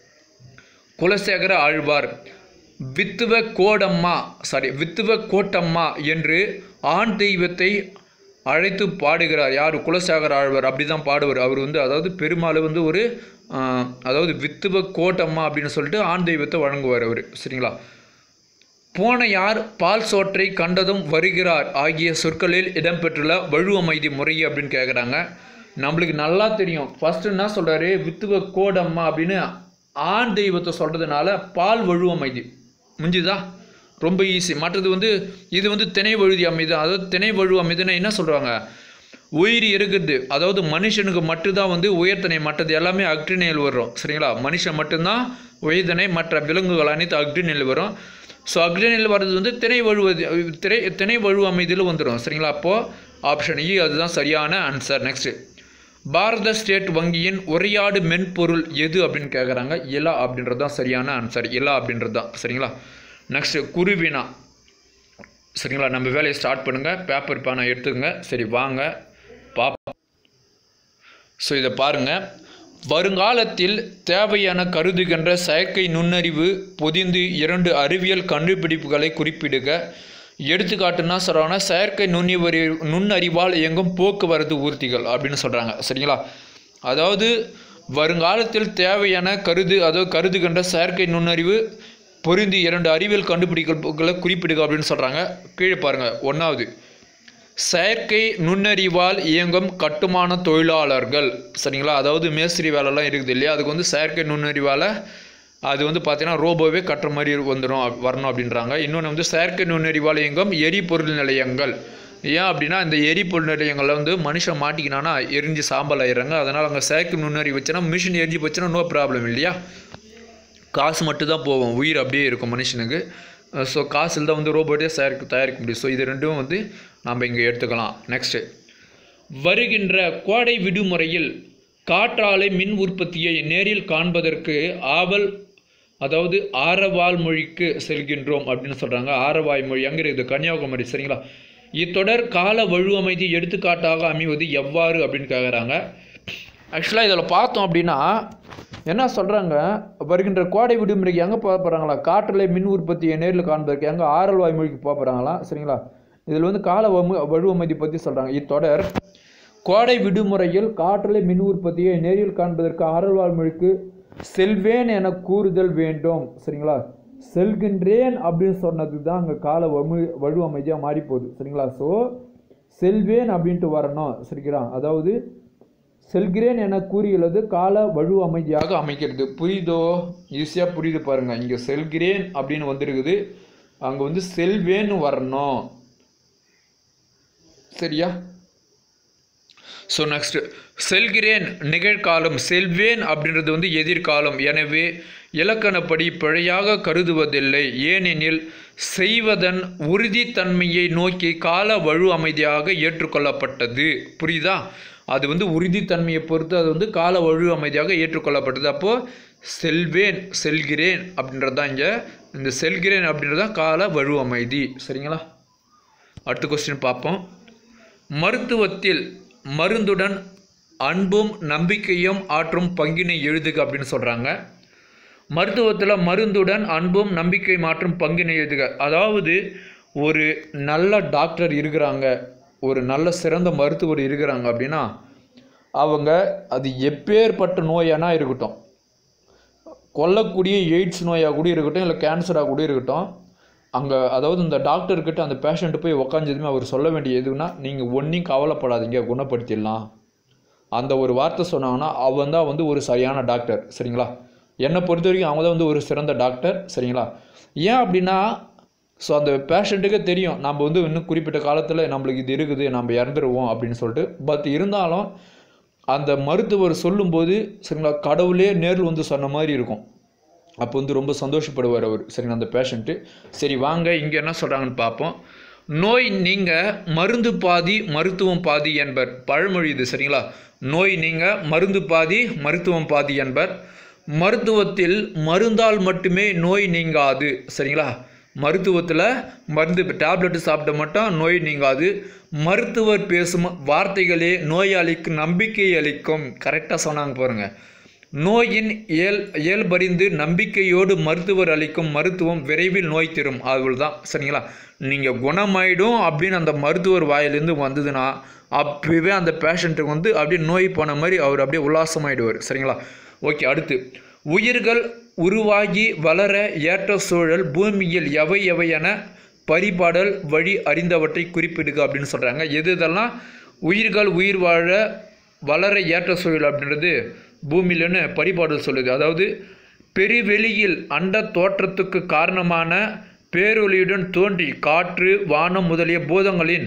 குலசேகர ஆழ்வார் வித்துவ கோடம்மா சாரி வித்துவ கோட்டம்மா என்று ஆண் தெய்வத்தை அழைத்து பாடுகிறார் யார் குலசேகர ஆழ்வார் அப்படி தான் பாடுவார் அவர் வந்து அதாவது பெருமாள் வந்து ஒரு ஆஹ், அதாவது வித்துவ கோட்டம்மா அப்படின்னு சொல்லிட்டு ஆண் தெய்வத்தை வழங்குவார் அவர் சரிங்களா போன யார் பால் சோற்றை கண்டதும் வருகிறார் ஆகிய சொற்களில் இடம்பெற்றுள்ள வழுவமைதி முறை அப்படின்னு கேட்குறாங்க நம்மளுக்கு நல்லா தெரியும் ஃபர்ஸ்ட் என்ன சொல்றாரு வித்துவ கோடம்மா அப்படின்னு ஆண் தெய்வத்தை சொல்றதுனால பால் வழுவமைதி முடிஞ்சுதா ரொம்ப ஈஸி மற்றது வந்து இது வந்து திணை வழுதி அமைது அதாவது திணை வழு அமைதுன்னா என்ன சொல்றாங்க உயிர் இருக்குது அதாவது மனுஷனுக்கு மட்டும்தான் வந்து உயர்த்தனை மற்றது எல்லாமே அக்ரிநெல் வரும் சரிங்களா மனுஷன் மட்டும்தான் உயர்தனை மற்ற விலங்குகள் அனைத்து அக்ரிநெல் வரும் ஸோ அக்ரிநெல் வர்றது வந்து திணை வழுவது திரை திணை வழு அமைதியில் வந்துடும் சரிங்களா அப்போது ஆப்ஷன் இ அதுதான் சரியான ஆன்சர் நெக்ஸ்ட்டு பாரத ஸ்டேட் வங்கியின் உரையாடு மென்பொருள் எது அப்படின்னு கேட்குறாங்க இலா அப்படின்றது தான் சரியான ஆன்சர் இலா அப்படின்றது தான் சரிங்களா நெக்ஸ்ட்டு குருவினா சரிங்களா நம்ம வேலையை ஸ்டார்ட் பண்ணுங்கள் பேப்பர் பேனை எடுத்துக்கங்க சரி வாங்க பாப்போம் ஸோ இதை பாருங்கள் வருங்காலத்தில் தேவையான கருதுகின்ற செயற்கை நுண்ணறிவு பொதிந்து இரண்டு அறிவியல் கண்டுபிடிப்புகளை குறிப்பிடுக எடுத்துக்காட்டுன்னா சொல்கிறாங்கன்னா செயற்கை நுண்ணறிவு நுண்ணறிவால் இயங்கும் போக்குவரத்து ஊர்திகள் அப்படின்னு சொல்கிறாங்க சரிங்களா அதாவது வருங்காலத்தில் தேவையான கருது அதாவது கருதுகின்ற செயற்கை நுண்ணறிவு பொருந்தி இரண்டு அறிவியல் கண்டுபிடிப்புகளை குறிப்பிடுக அப்படின்னு சொல்கிறாங்க கீழே பாருங்கள் ஒன்றாவது செயற்கை நுண்ணறிவால் இயங்கும் கட்டுமான தொழிலாளர்கள் சரிங்களா அதாவது மேஸ்திரி வேலைலாம் இருக்குது இல்லையா அதுக்கு வந்து செயற்கை நுண்ணறிவால் அது வந்து பார்த்தீங்கன்னா ரோபோவே கட்டுற மாதிரி வந்துடும் அப்- வரணும் அப்படின்றாங்க இன்னொன்று வந்து செயற்கை நுண்ணறிவால் இயங்கும் எரிபொருள் நிலையங்கள் ஏன் அப்படின்னா இந்த எரிபொருள் நிலையங்களில் வந்து மனுஷன் மாட்டிக்கினானா எரிஞ்சு சாம்பல் ஆயிடுறாங்க அதனால் அங்கே செயற்கை நுண்ணறிவு வச்சுன்னா மிஷின் எரிஞ்சு போச்சுன்னா நோ ப்ராப்ளம் இல்லையா காசு மட்டும் தான் போகும் உயிர் அப்படியே இருக்கும் மனுஷனுக்கு ஸோ காசில் தான் வந்து ரோபோட்டே தயாரிக்க தயாரிக்க முடியும் ஸோ இது ரெண்டும் வந்து நாம் இங்கே எடுத்துக்கலாம் நெக்ஸ்ட்டு வருகின்ற கோடை விடுமுறையில் காற்றாலை மின் உற்பத்தியை நேரில் காண்பதற்கு ஆவல் அதாவது ஆரவால் மொழிக்கு செல்கின்றோம் அப்படின்னு சொல்கிறாங்க ஆரவாய் மொழி அங்கே இருக்குது கன்னியாகுமரி சரிங்களா இத்தொடர் கால வழுவமைதி எடுத்துக்காட்டாக அமைவது எவ்வாறு அப்படின்னு கேட்குறாங்க ஆக்சுவலாக இதில் பார்த்தோம் அப்படின்னா என்ன சொல்கிறாங்க வருகின்ற கோடை விடுமுறைக்கு எங்கே போக போகிறாங்களா காற்றிலே மின் உற்பத்தியை நேரில் காண்பதற்கு எங்கே ஆரல் வாய்மொழிக்கு போக போகிறாங்களா சரிங்களா இதில் வந்து கால வமு வழுவமதி பற்றி சொல்கிறாங்க இத்தொடர் கோடை விடுமுறையில் காற்றிலே மின் உற்பத்தியை நேரில் காண்பதற்கு ஆரல் வாய்மொழிக்கு செல்வேன் என கூறுதல் வேண்டும் சரிங்களா செல்கின்றேன் அப்படின்னு சொன்னதுக்கு தான் அங்கே கால வமு வழு அமைதியாக மாறி போகுது சரிங்களா ஸோ செல்வேன் அப்படின்ட்டு வரணும் சரிங்களா அதாவது செல்கிறேன் என கூறியுள்ளது கால வழு அமைதியாக அமைக்கிறது புரியுதோ ஈஸியாக புரியுது பாருங்க இங்கே செல்கிறேன் அப்படின்னு வந்திருக்குது அங்கே வந்து செல்வேன்னு வரணும் சரியா ஸோ நெக்ஸ்ட் செல்கிறேன் நிகழ்காலம் செல்வேன் அப்படின்றது வந்து எதிர்காலம் எனவே இலக்கணப்படி பிழையாக கருதுவதில்லை ஏனெனில் செய்வதன் உறுதித்தன்மையை நோக்கி கால வழு அமைதியாக ஏற்றுக்கொள்ளப்பட்டது புரியுதா அது வந்து உறுதித்தன்மையை பொறுத்து அது வந்து கால வழு அமைதியாக ஏற்றுக்கொள்ளப்பட்டது அப்போது செல்வேன் செல்கிறேன் அப்படின்றது தான் இங்கே இந்த செல்கிறேன் அப்படின்றது தான் கால வழு அமைதி சரிங்களா அடுத்த கொஸ்டின் பார்ப்போம் மருத்துவத்தில் மருந்துடன் அன்பும் நம்பிக்கையும் ஆற்றும் பங்கினை எழுதுக அப்படின்னு சொல்கிறாங்க மருத்துவத்தில் மருந்துடன் அன்பும் நம்பிக்கை மாற்றும் பங்கினை எழுதுக அதாவது ஒரு நல்ல டாக்டர் இருக்கிறாங்க ஒரு நல்ல சிறந்த மருத்துவர் இருக்கிறாங்க அப்படின்னா அவங்க அது எப்பேற்பட்ட நோயானா இருக்கட்டும் கொல்லக்கூடிய எய்ட்ஸ் நோயாக கூட இருக்கட்டும் இல்லை கேன்சராக கூட இருக்கட்டும் அங்கே அதாவது இந்த டாக்டர்கிட்ட அந்த பேஷண்ட் போய் உக்காஞ்சதுமே அவர் சொல்ல வேண்டிய எதுனா நீங்கள் ஒன்றையும் கவலைப்படாதீங்க குணப்படுத்திடலாம் அந்த ஒரு வார்த்தை சொன்னாங்கன்னா அவன் தான் வந்து ஒரு சரியான டாக்டர் சரிங்களா என்னை பொறுத்த வரைக்கும் அவங்க தான் வந்து ஒரு சிறந்த டாக்டர் சரிங்களா ஏன் அப்படின்னா ஸோ அந்த பேஷண்ட்டுக்கே தெரியும் நம்ம வந்து இன்னும் குறிப்பிட்ட காலத்தில் நம்மளுக்கு இது இருக்குது நம்ம இறந்துருவோம் அப்படின்னு சொல்லிட்டு பட் இருந்தாலும் அந்த மருத்துவர் சொல்லும்போது சரிங்களா கடவுளே நேரில் வந்து சொன்ன மாதிரி இருக்கும் அப்போ வந்து ரொம்ப சந்தோஷப்படுவார் அவர் சரிங்களா அந்த பேஷண்ட்டு சரி வாங்க இங்கே என்ன சொல்கிறாங்கன்னு பார்ப்போம் நோய் நீங்க மருந்து பாதி மருத்துவம் பாதி என்பர் பழமொழி இது சரிங்களா நோய் நீங்க மருந்து பாதி மருத்துவம் பாதி என்பர் மருத்துவத்தில் மருந்தால் மட்டுமே நோய் நீங்காது சரிங்களா மருத்துவத்தில் மருந்து டேப்லெட்டு சாப்பிட்ட மட்டும் நோய் நீங்காது மருத்துவர் பேசும் வார்த்தைகளே நோயாளிக்கு நம்பிக்கை அளிக்கும் கரெக்டாக சொன்னாங்க பாருங்க நோயின் இயல் இயல்பறிந்து நம்பிக்கையோடு மருத்துவர் அளிக்கும் மருத்துவம் விரைவில் நோய் தரும் அதுதான் சரிங்களா நீங்கள் குணமாயிடும் அப்படின்னு அந்த மருத்துவர் வாயிலிருந்து வந்ததுன்னா அப்பவே அந்த பேஷண்ட்டுக்கு வந்து அப்படியே நோய் போன மாதிரி அவர் அப்படியே உல்லாசமாயிடுவார் சரிங்களா ஓகே அடுத்து உயிர்கள் உருவாகி வளர ஏற்ற சூழல் பூமியில் எவை எவை என பரிபாடல் வழி அறிந்தவற்றை குறிப்பிடுக அப்படின்னு சொல்கிறாங்க எது இதெல்லாம் உயிர்கள் உயிர் வாழ வளர ஏற்ற சூழல் அப்படின்றது பூமியிலன்னு பரிபாடல் சொல்லுது அதாவது பெருவெளியில் அண்ட தோற்றத்துக்கு காரணமான பேரொளியுடன் தோன்றி காற்று வானம் முதலிய பூதங்களின்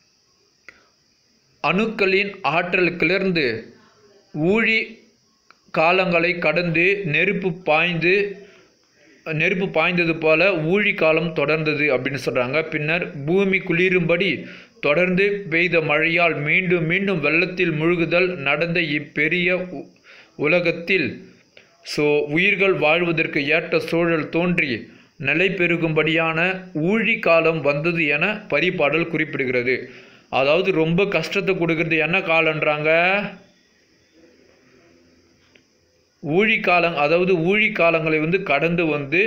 அணுக்களின் ஆற்றல் கிளர்ந்து ஊழி காலங்களை கடந்து நெருப்பு பாய்ந்து நெருப்பு பாய்ந்தது போல ஊழி காலம் தொடர்ந்தது அப்படின்னு சொல்கிறாங்க பின்னர் பூமி குளிரும்படி தொடர்ந்து பெய்த மழையால் மீண்டும் மீண்டும் வெள்ளத்தில் முழுகுதல் நடந்த இப்பெரிய உ- உலகத்தில் ஸோ உயிர்கள் வாழ்வதற்கு ஏற்ற சூழல் தோன்றி நிலை பெருகும்படியான ஊழி காலம் வந்தது என பரிபாடல் குறிப்பிடுகிறது அதாவது ரொம்ப கஷ்டத்தை கொடுக்கறது என்ன காலன்றாங்க ஊழி காலம் அதாவது ஊழி காலங்களை வந்து கடந்து வந்து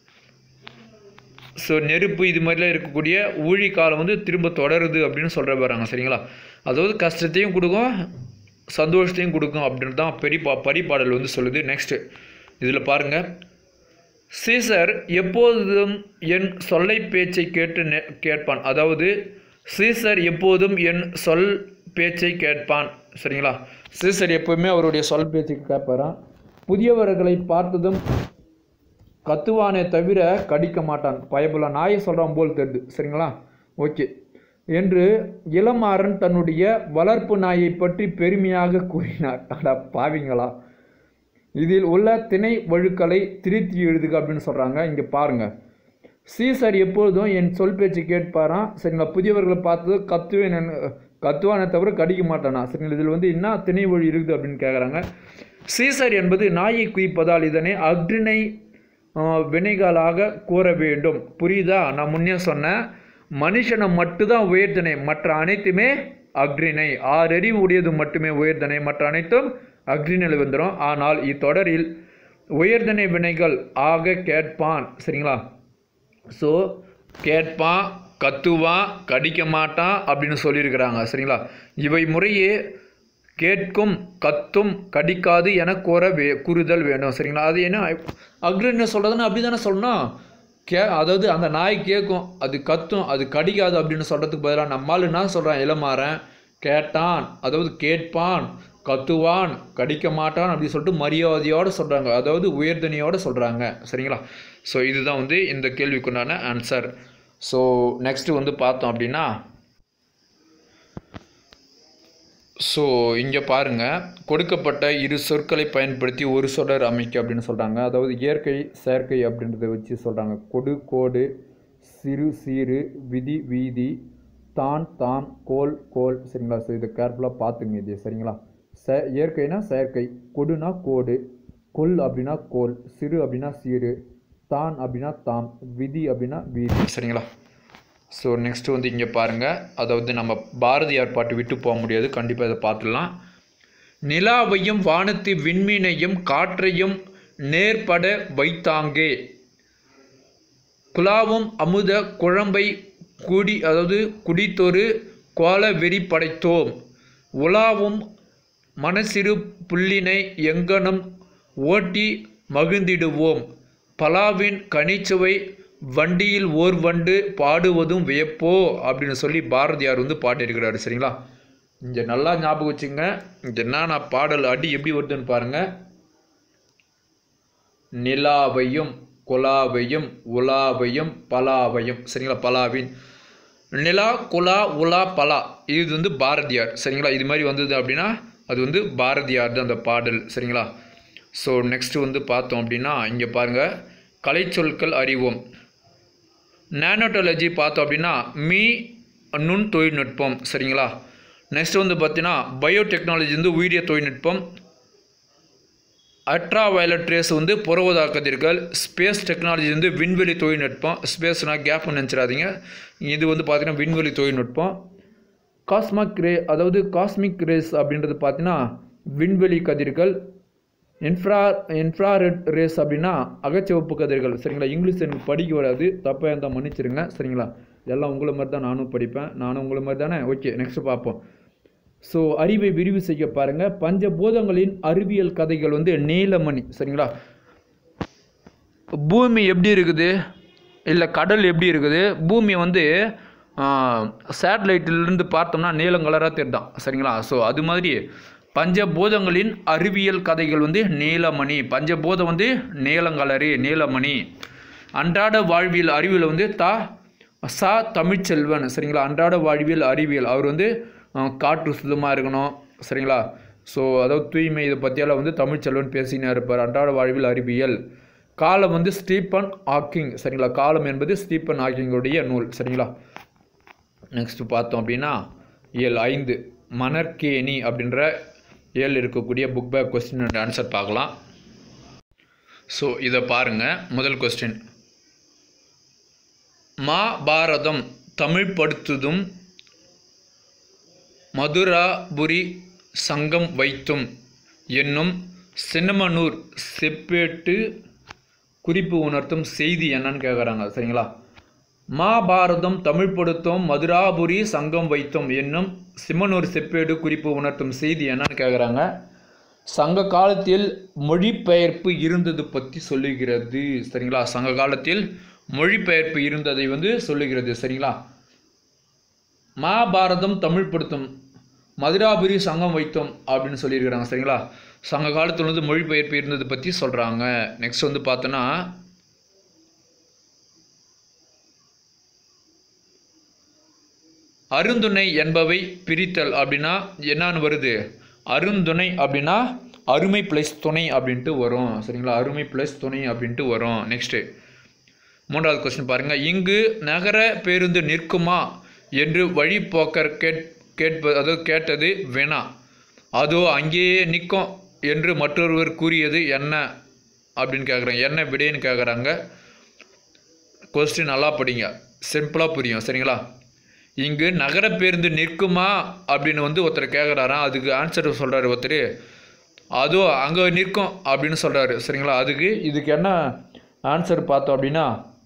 ஸோ நெருப்பு இது மாதிரிலாம் இருக்கக்கூடிய ஊழி காலம் வந்து திரும்ப தொடருது அப்படின்னு சொல்கிற வராங்க சரிங்களா அதாவது கஷ்டத்தையும் கொடுக்கும் சந்தோஷத்தையும் கொடுக்கும் அப்படின்னு தான் பெரிப்பா பரிபாடல் வந்து சொல்லுது நெக்ஸ்ட்டு இதில் பாருங்கள் சீசர் எப்போதும் என் சொல்லை பேச்சை கேட்டு நெ- கேட்பான் அதாவது சீசர் எப்போதும் என் சொல் பேச்சை கேட்பான் சரிங்களா சீசர் எப்போவுமே அவருடைய சொல் பேச்சை கேட்பாராம் புதியவர்களை பார்த்ததும் கத்துவானே தவிர கடிக்க மாட்டான் பயபுல நாயை சொல்கிறான் போல் தெரியுது சரிங்களா ஓகே என்று இளமாறன் தன்னுடைய வளர்ப்பு நாயை பற்றி பெருமையாக கூறினார் அடா பாவிங்களா இதில் உள்ள திணை வழுக்களை திருத்தி எழுதுக அப்படின்னு சொல்கிறாங்க இங்கே பாருங்க சீசர் எப்பொழுதும் என் சொல் பேச்சு கேட்பாராம் சரிங்களா புதியவர்களை பார்த்தது கத்துவேன் என்ன- கத்துவானே தவிர கடிக்க மாட்டானா சரிங்களா இதில் வந்து என்ன திணை வழி இருக்குது அப்படின்னு கேட்குறாங்க சீசர் என்பது நாயை குவிப்பதால் இதனை அக்ரிணை ஆஹ், வினைகளாக கூற வேண்டும் புரியுதா நான் முன்னே சொன்னேன் மனுஷனை மட்டும்தான் உயர்தனை மற்ற அனைத்துமே அக்ரிணை ஆறறிவு உடையது மட்டுமே உயர்தனை மற்ற அனைத்தும் அக்ரிநிலை வந்துடும் ஆனால் இத்தொடரில் உயர்தனை வினைகள் ஆக கேட்பான் சரிங்களா ஸோ கேட்பான் கத்துவான் கடிக்க மாட்டான் அப்படின்னு சொல்லியிருக்கிறாங்க சரிங்களா இவை முறையே கேட்கும் கத்தும் கடிக்காது என கூற வே கூறுதல் வேண்டும் சரிங்களா அது என்ன அக்ரி என்ன சொல்கிறதுன்னு அப்படி தானே சொல்லணும் கே அதாவது அந்த நாய் கேட்கும் அது கத்தும் அது கடிக்காது அப்படின்னு சொல்கிறதுக்கு பதிலாக நம்மால் என்ன சொல்கிறான் இளமாறன் கேட்டான் அதாவது கேட்பான் கத்துவான் கடிக்க மாட்டான் அப்படின்னு சொல்லிட்டு மரியாதையோடு சொல்கிறாங்க அதாவது உயர்தனியோடு சொல்கிறாங்க சரிங்களா ஸோ இதுதான் வந்து இந்த கேள்விக்குண்டான ஆன்சர் ஸோ நெக்ஸ்ட்டு வந்து பார்த்தோம் அப்படின்னா ஸோ இங்கே பாருங்கள் கொடுக்கப்பட்ட இரு சொற்களை பயன்படுத்தி ஒரு சொடர் அமைக்க அப்படின்னு சொல்கிறாங்க அதாவது இயற்கை செயற்கை அப்படின்றத வச்சு சொல்கிறாங்க கொடு கோடு சிறு சீரு விதி வீதி தான் தாம் கோல் கோல் சரிங்களா ஸோ இதை கேர்ஃபுல்லாக பார்த்துங்க இது சரிங்களா ச இயற்கைனா செயற்கை கொடுனா கோடு கொல் அப்படின்னா கோல் சிறு அப்படின்னா சீரு தான் அப்படின்னா தாம் விதி அப்படின்னா வீதி சரிங்களா ஸோ நெக்ஸ்ட்டு வந்து இங்கே பாருங்கள் அதாவது நம்ம பாரதியார் பாட்டு விட்டு போக முடியாது கண்டிப்பாக இதை பார்த்துடலாம் நிலாவையும் வானத்து விண்மீனையும் காற்றையும் நேர்பட வைத்தாங்கே குலாவும் அமுத குழம்பை குடி அதாவது குடித்தொரு கோல வெறி படைத்தோம் உலாவும் மனசிறு புள்ளினை எங்கனும் ஓட்டி மகிழ்ந்திடுவோம் பலாவின் கனிச்சுவை வண்டியில் ஓர் வண்டு பாடுவதும் வியப்போ அப்படின்னு சொல்லி பாரதியார் வந்து பாடியிருக்கிறாரு சரிங்களா இங்கே நல்லா ஞாபகம் வச்சுங்க இங்கே என்னென்ன பாடல் அடி எப்படி வருதுன்னு பாருங்கள் நிலாவையும் குலாவையும் உலாவையும் பலாவையும் சரிங்களா பலாவின் நிலா குலா உலா பலா இது வந்து பாரதியார் சரிங்களா இது மாதிரி வந்தது அப்படின்னா அது வந்து பாரதியார் தான் அந்த பாடல் சரிங்களா ஸோ நெக்ஸ்ட் வந்து பார்த்தோம் அப்படின்னா இங்கே பாருங்கள் கலைச்சொற்கள் அறிவோம் நானோட்டாலஜி பார்த்தோம் அப்படின்னா மீ நுண் தொழில்நுட்பம் சரிங்களா நெக்ஸ்ட் வந்து பார்த்தீங்கன்னா பயோடெக்னாலஜி வந்து உயிரிய தொழில்நுட்பம் அல்ட்ரா வயலட் ரேஸ் வந்து புறவதா கதிர்கள் ஸ்பேஸ் டெக்னாலஜி வந்து விண்வெளி தொழில்நுட்பம் ஸ்பேஸ்னால் கேப்னு நினச்சிடாதீங்க இது வந்து பார்த்தீங்கன்னா விண்வெளி தொழில்நுட்பம் காஸ்மிக் ரே அதாவது காஸ்மிக் ரேஸ் அப்படின்றது பார்த்தீங்கன்னா விண்வெளி கதிர்கள் இன்ஃப்ரா இன்ஃப்ராரெட் ரேஸ் அப்படின்னா அகச்சிவப்பு கதிர்கள் சரிங்களா இங்கிலீஷ் எனக்கு படிக்க வராது தப்பாக இருந்தால் மன்னிச்சிருங்க சரிங்களா எல்லாம் உங்களை மாதிரி தான் நானும் படிப்பேன் நானும் உங்களை மாதிரி தானே ஓகே நெக்ஸ்ட் பார்ப்போம் ஸோ அறிவை விரிவு செய்ய பாருங்கள் பஞ்சபூதங்களின் அறிவியல் கதைகள் வந்து நீலமணி சரிங்களா பூமி எப்படி இருக்குது இல்லை கடல் எப்படி இருக்குது பூமி வந்து சேட்டலைட்டிலிருந்து பார்த்தோம்னா நீலம் கலராக தெரிதான் சரிங்களா ஸோ அது மாதிரி பஞ்சபூதங்களின் அறிவியல் கதைகள் வந்து நீலமணி பஞ்சபூதம் வந்து நீலங்கலரி நீலமணி அன்றாட வாழ்வியல் அறிவியல் வந்து தா சா தமிழ்ச்செல்வன் சரிங்களா அன்றாட வாழ்வியல் அறிவியல் அவர் வந்து அஹ், காற்று சுத்தமாக இருக்கணும் சரிங்களா ஸோ அதாவது தூய்மை இதை பற்றியெல்லாம் வந்து தமிழ்ச்செல்வன் பேசினே இருப்பார் அன்றாட வாழ்வியல் அறிவியல் காலம் வந்து ஸ்டீபன் ஹாக்கிங் சரிங்களா காலம் என்பது ஸ்டீபன் ஹாக்கிங்குடைய நூல் சரிங்களா நெக்ஸ்ட் பார்த்தோம் அப்படின்னா இயல் ஐந்து மணற்கேணி அப்படின்ற இயல் இருக்கக்கூடிய book back question and answer பார்க்கலாம் ஸோ இதை பாருங்கள் முதல் கொஸ்டின் மாபாரதம் தமிழ்படுத்துதும் மதுராபுரி சங்கம் வைத்தும் என்னும் சின்னமனூர் செப்பேட்டு குறிப்பு உணர்த்தும் செய்தி என்னன்னு கேட்குறாங்க சரிங்களா மாபாரதம் தமிழ்படுத்தும் மதுராபுரி சங்கம் வைத்தும் என்னும் சிம்மனூர் செப்பேடு குறிப்பு உணர்த்தும் செய்தி என்னன்னு கேட்குறாங்க சங்க காலத்தில் மொழிபெயர்ப்பு இருந்தது பற்றி சொல்லுகிறது சரிங்களா சங்க காலத்தில் மொழிபெயர்ப்பு இருந்ததை வந்து சொல்லுகிறது சரிங்களா மகாபாரதம் தமிழ்படுத்தும் மதுராபுரி சங்கம் வைத்தோம் அப்படின்னு சொல்லியிருக்கிறாங்க சரிங்களா சங்க காலத்தில் வந்து மொழிபெயர்ப்பு இருந்தது பற்றி சொல்கிறாங்க நெக்ஸ்ட் வந்து பார்த்தோன்னா அருந்துணை என்பவை பிரித்தல் அப்படின்னா என்னன்னு வருது அருந்துணை அப்படின்னா அருமை ப்ளஸ் துணை அப்படின்ட்டு வரும் சரிங்களா அருமை ப்ளஸ் துணை அப்படின்ட்டு வரும் நெக்ஸ்ட்டு மூன்றாவது கொஸ்டின் பாருங்கள் இங்கு நகர பேருந்து நிற்குமா என்று வழிப்போக்கர் கேட் கேட்பது அதாவது கேட்டது வேணா அதோ அங்கேயே நிற்கும் என்று மற்றொருவர் கூறியது என்ன அப்படின்னு கேட்குறாங்க என்ன விடைன்னு கேட்குறாங்க கொஸ்டின் நல்லா படிங்க சிம்பிளாக புரியும் சரிங்களா இங்கு நகர பேருந்து நிற்குமா அப்படின்னு வந்து ஒருத்தர் கேட்குறாராம் அதுக்கு ஆன்சர் சொல்கிறாரு ஒருத்தர் அதோ அங்கே நிற்கும் அப்படின்னு சொல்கிறாரு சரிங்களா அதுக்கு இதுக்கு என்ன ஆன்சர் பார்த்தோம் அப்படின்னா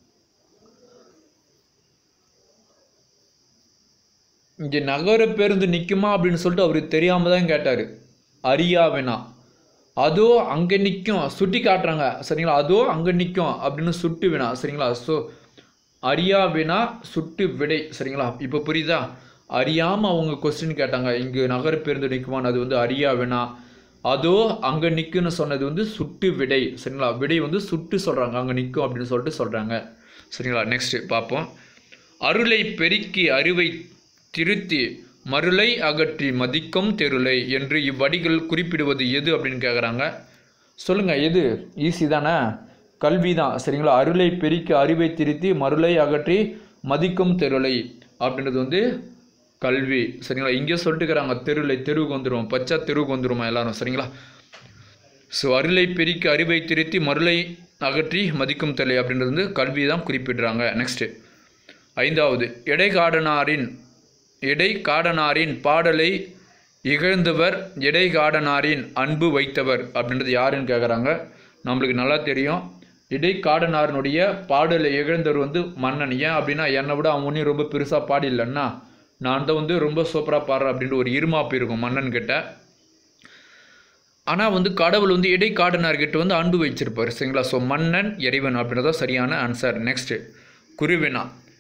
இங்கே நகர பேருந்து நிற்குமா அப்படின்னு சொல்லிட்டு அவருக்கு தெரியாமல் தான் கேட்டார் அறியா வேணா அதோ அங்கே நிற்கும் சுட்டி காட்டுறாங்க சரிங்களா அதோ அங்கே நிற்கும் அப்படின்னு சுட்டு வேணா சரிங்களா ஸோ அறியா வேணா சுட்டு விடை சரிங்களா இப்போ புரியுதா அறியாமல் அவங்க கொஸ்டின் கேட்டாங்க இங்கே நகர பேருந்து நிற்குமான்னு அது வந்து அறியா வேணா அதோ அங்கே நிற்குன்னு சொன்னது வந்து சுட்டு விடை சரிங்களா விடை வந்து சுட்டு சொல்கிறாங்க அங்கே நிற்கும் அப்படின்னு சொல்லிட்டு சொல்கிறாங்க சரிங்களா நெக்ஸ்ட் பார்ப்போம் அருளை பெருக்கி அறிவை திருத்தி மருளை அகற்றி மதிக்கும் தெருளை என்று இவ்வடிகள் குறிப்பிடுவது எது அப்படின்னு கேட்குறாங்க சொல்லுங்கள் எது ஈஸி தானே கல்வி தான் சரிங்களா அருளை பெருக்கி அறிவை திருத்தி மருளை அகற்றி மதிக்கும் தெருளை அப்படின்றது வந்து கல்வி சரிங்களா இங்கே சொல்லிட்டுக்கிறாங்க தெருளை தெருவுக்கு வந்துடும் பச்சை தெருவுக்கு வந்துருமா எல்லாரும் சரிங்களா ஸோ அருளை பெருக்கி அறிவை திருத்தி மருளை அகற்றி மதிக்கும் தெருளை அப்படின்றது வந்து கல்வி தான் குறிப்பிடுறாங்க நெக்ஸ்ட்டு ஐந்தாவது இடைக்காடனாரின் இடைக்காடனாரின் பாடலை இகழ்ந்தவர் இடைக்காடனாரின் அன்பு வைத்தவர் அப்படின்றது யாருன்னு கேட்குறாங்க நம்மளுக்கு நல்லா தெரியும் இடைக்காடனாரினுடைய பாடலை இகழ்ந்தவர் வந்து மன்னன் ஏன் அப்படின்னா என்னை விட அவன் ஒன்றும் ரொம்ப பெருசாக பாடில்லைன்னா நான் தான் வந்து ரொம்ப சூப்பராக பாடுறேன் அப்படின்ற ஒரு இருமாப்பு இருக்கும் மன்னன் கிட்ட ஆனால் வந்து கடவுள் வந்து இடைக்காடனார்கிட்ட வந்து அன்பு வச்சிருப்பார் சரிங்களா ஸோ மன்னன் இறைவன் அப்படின்றதான் சரியான ஆன்சர் நெக்ஸ்ட்டு குருவினா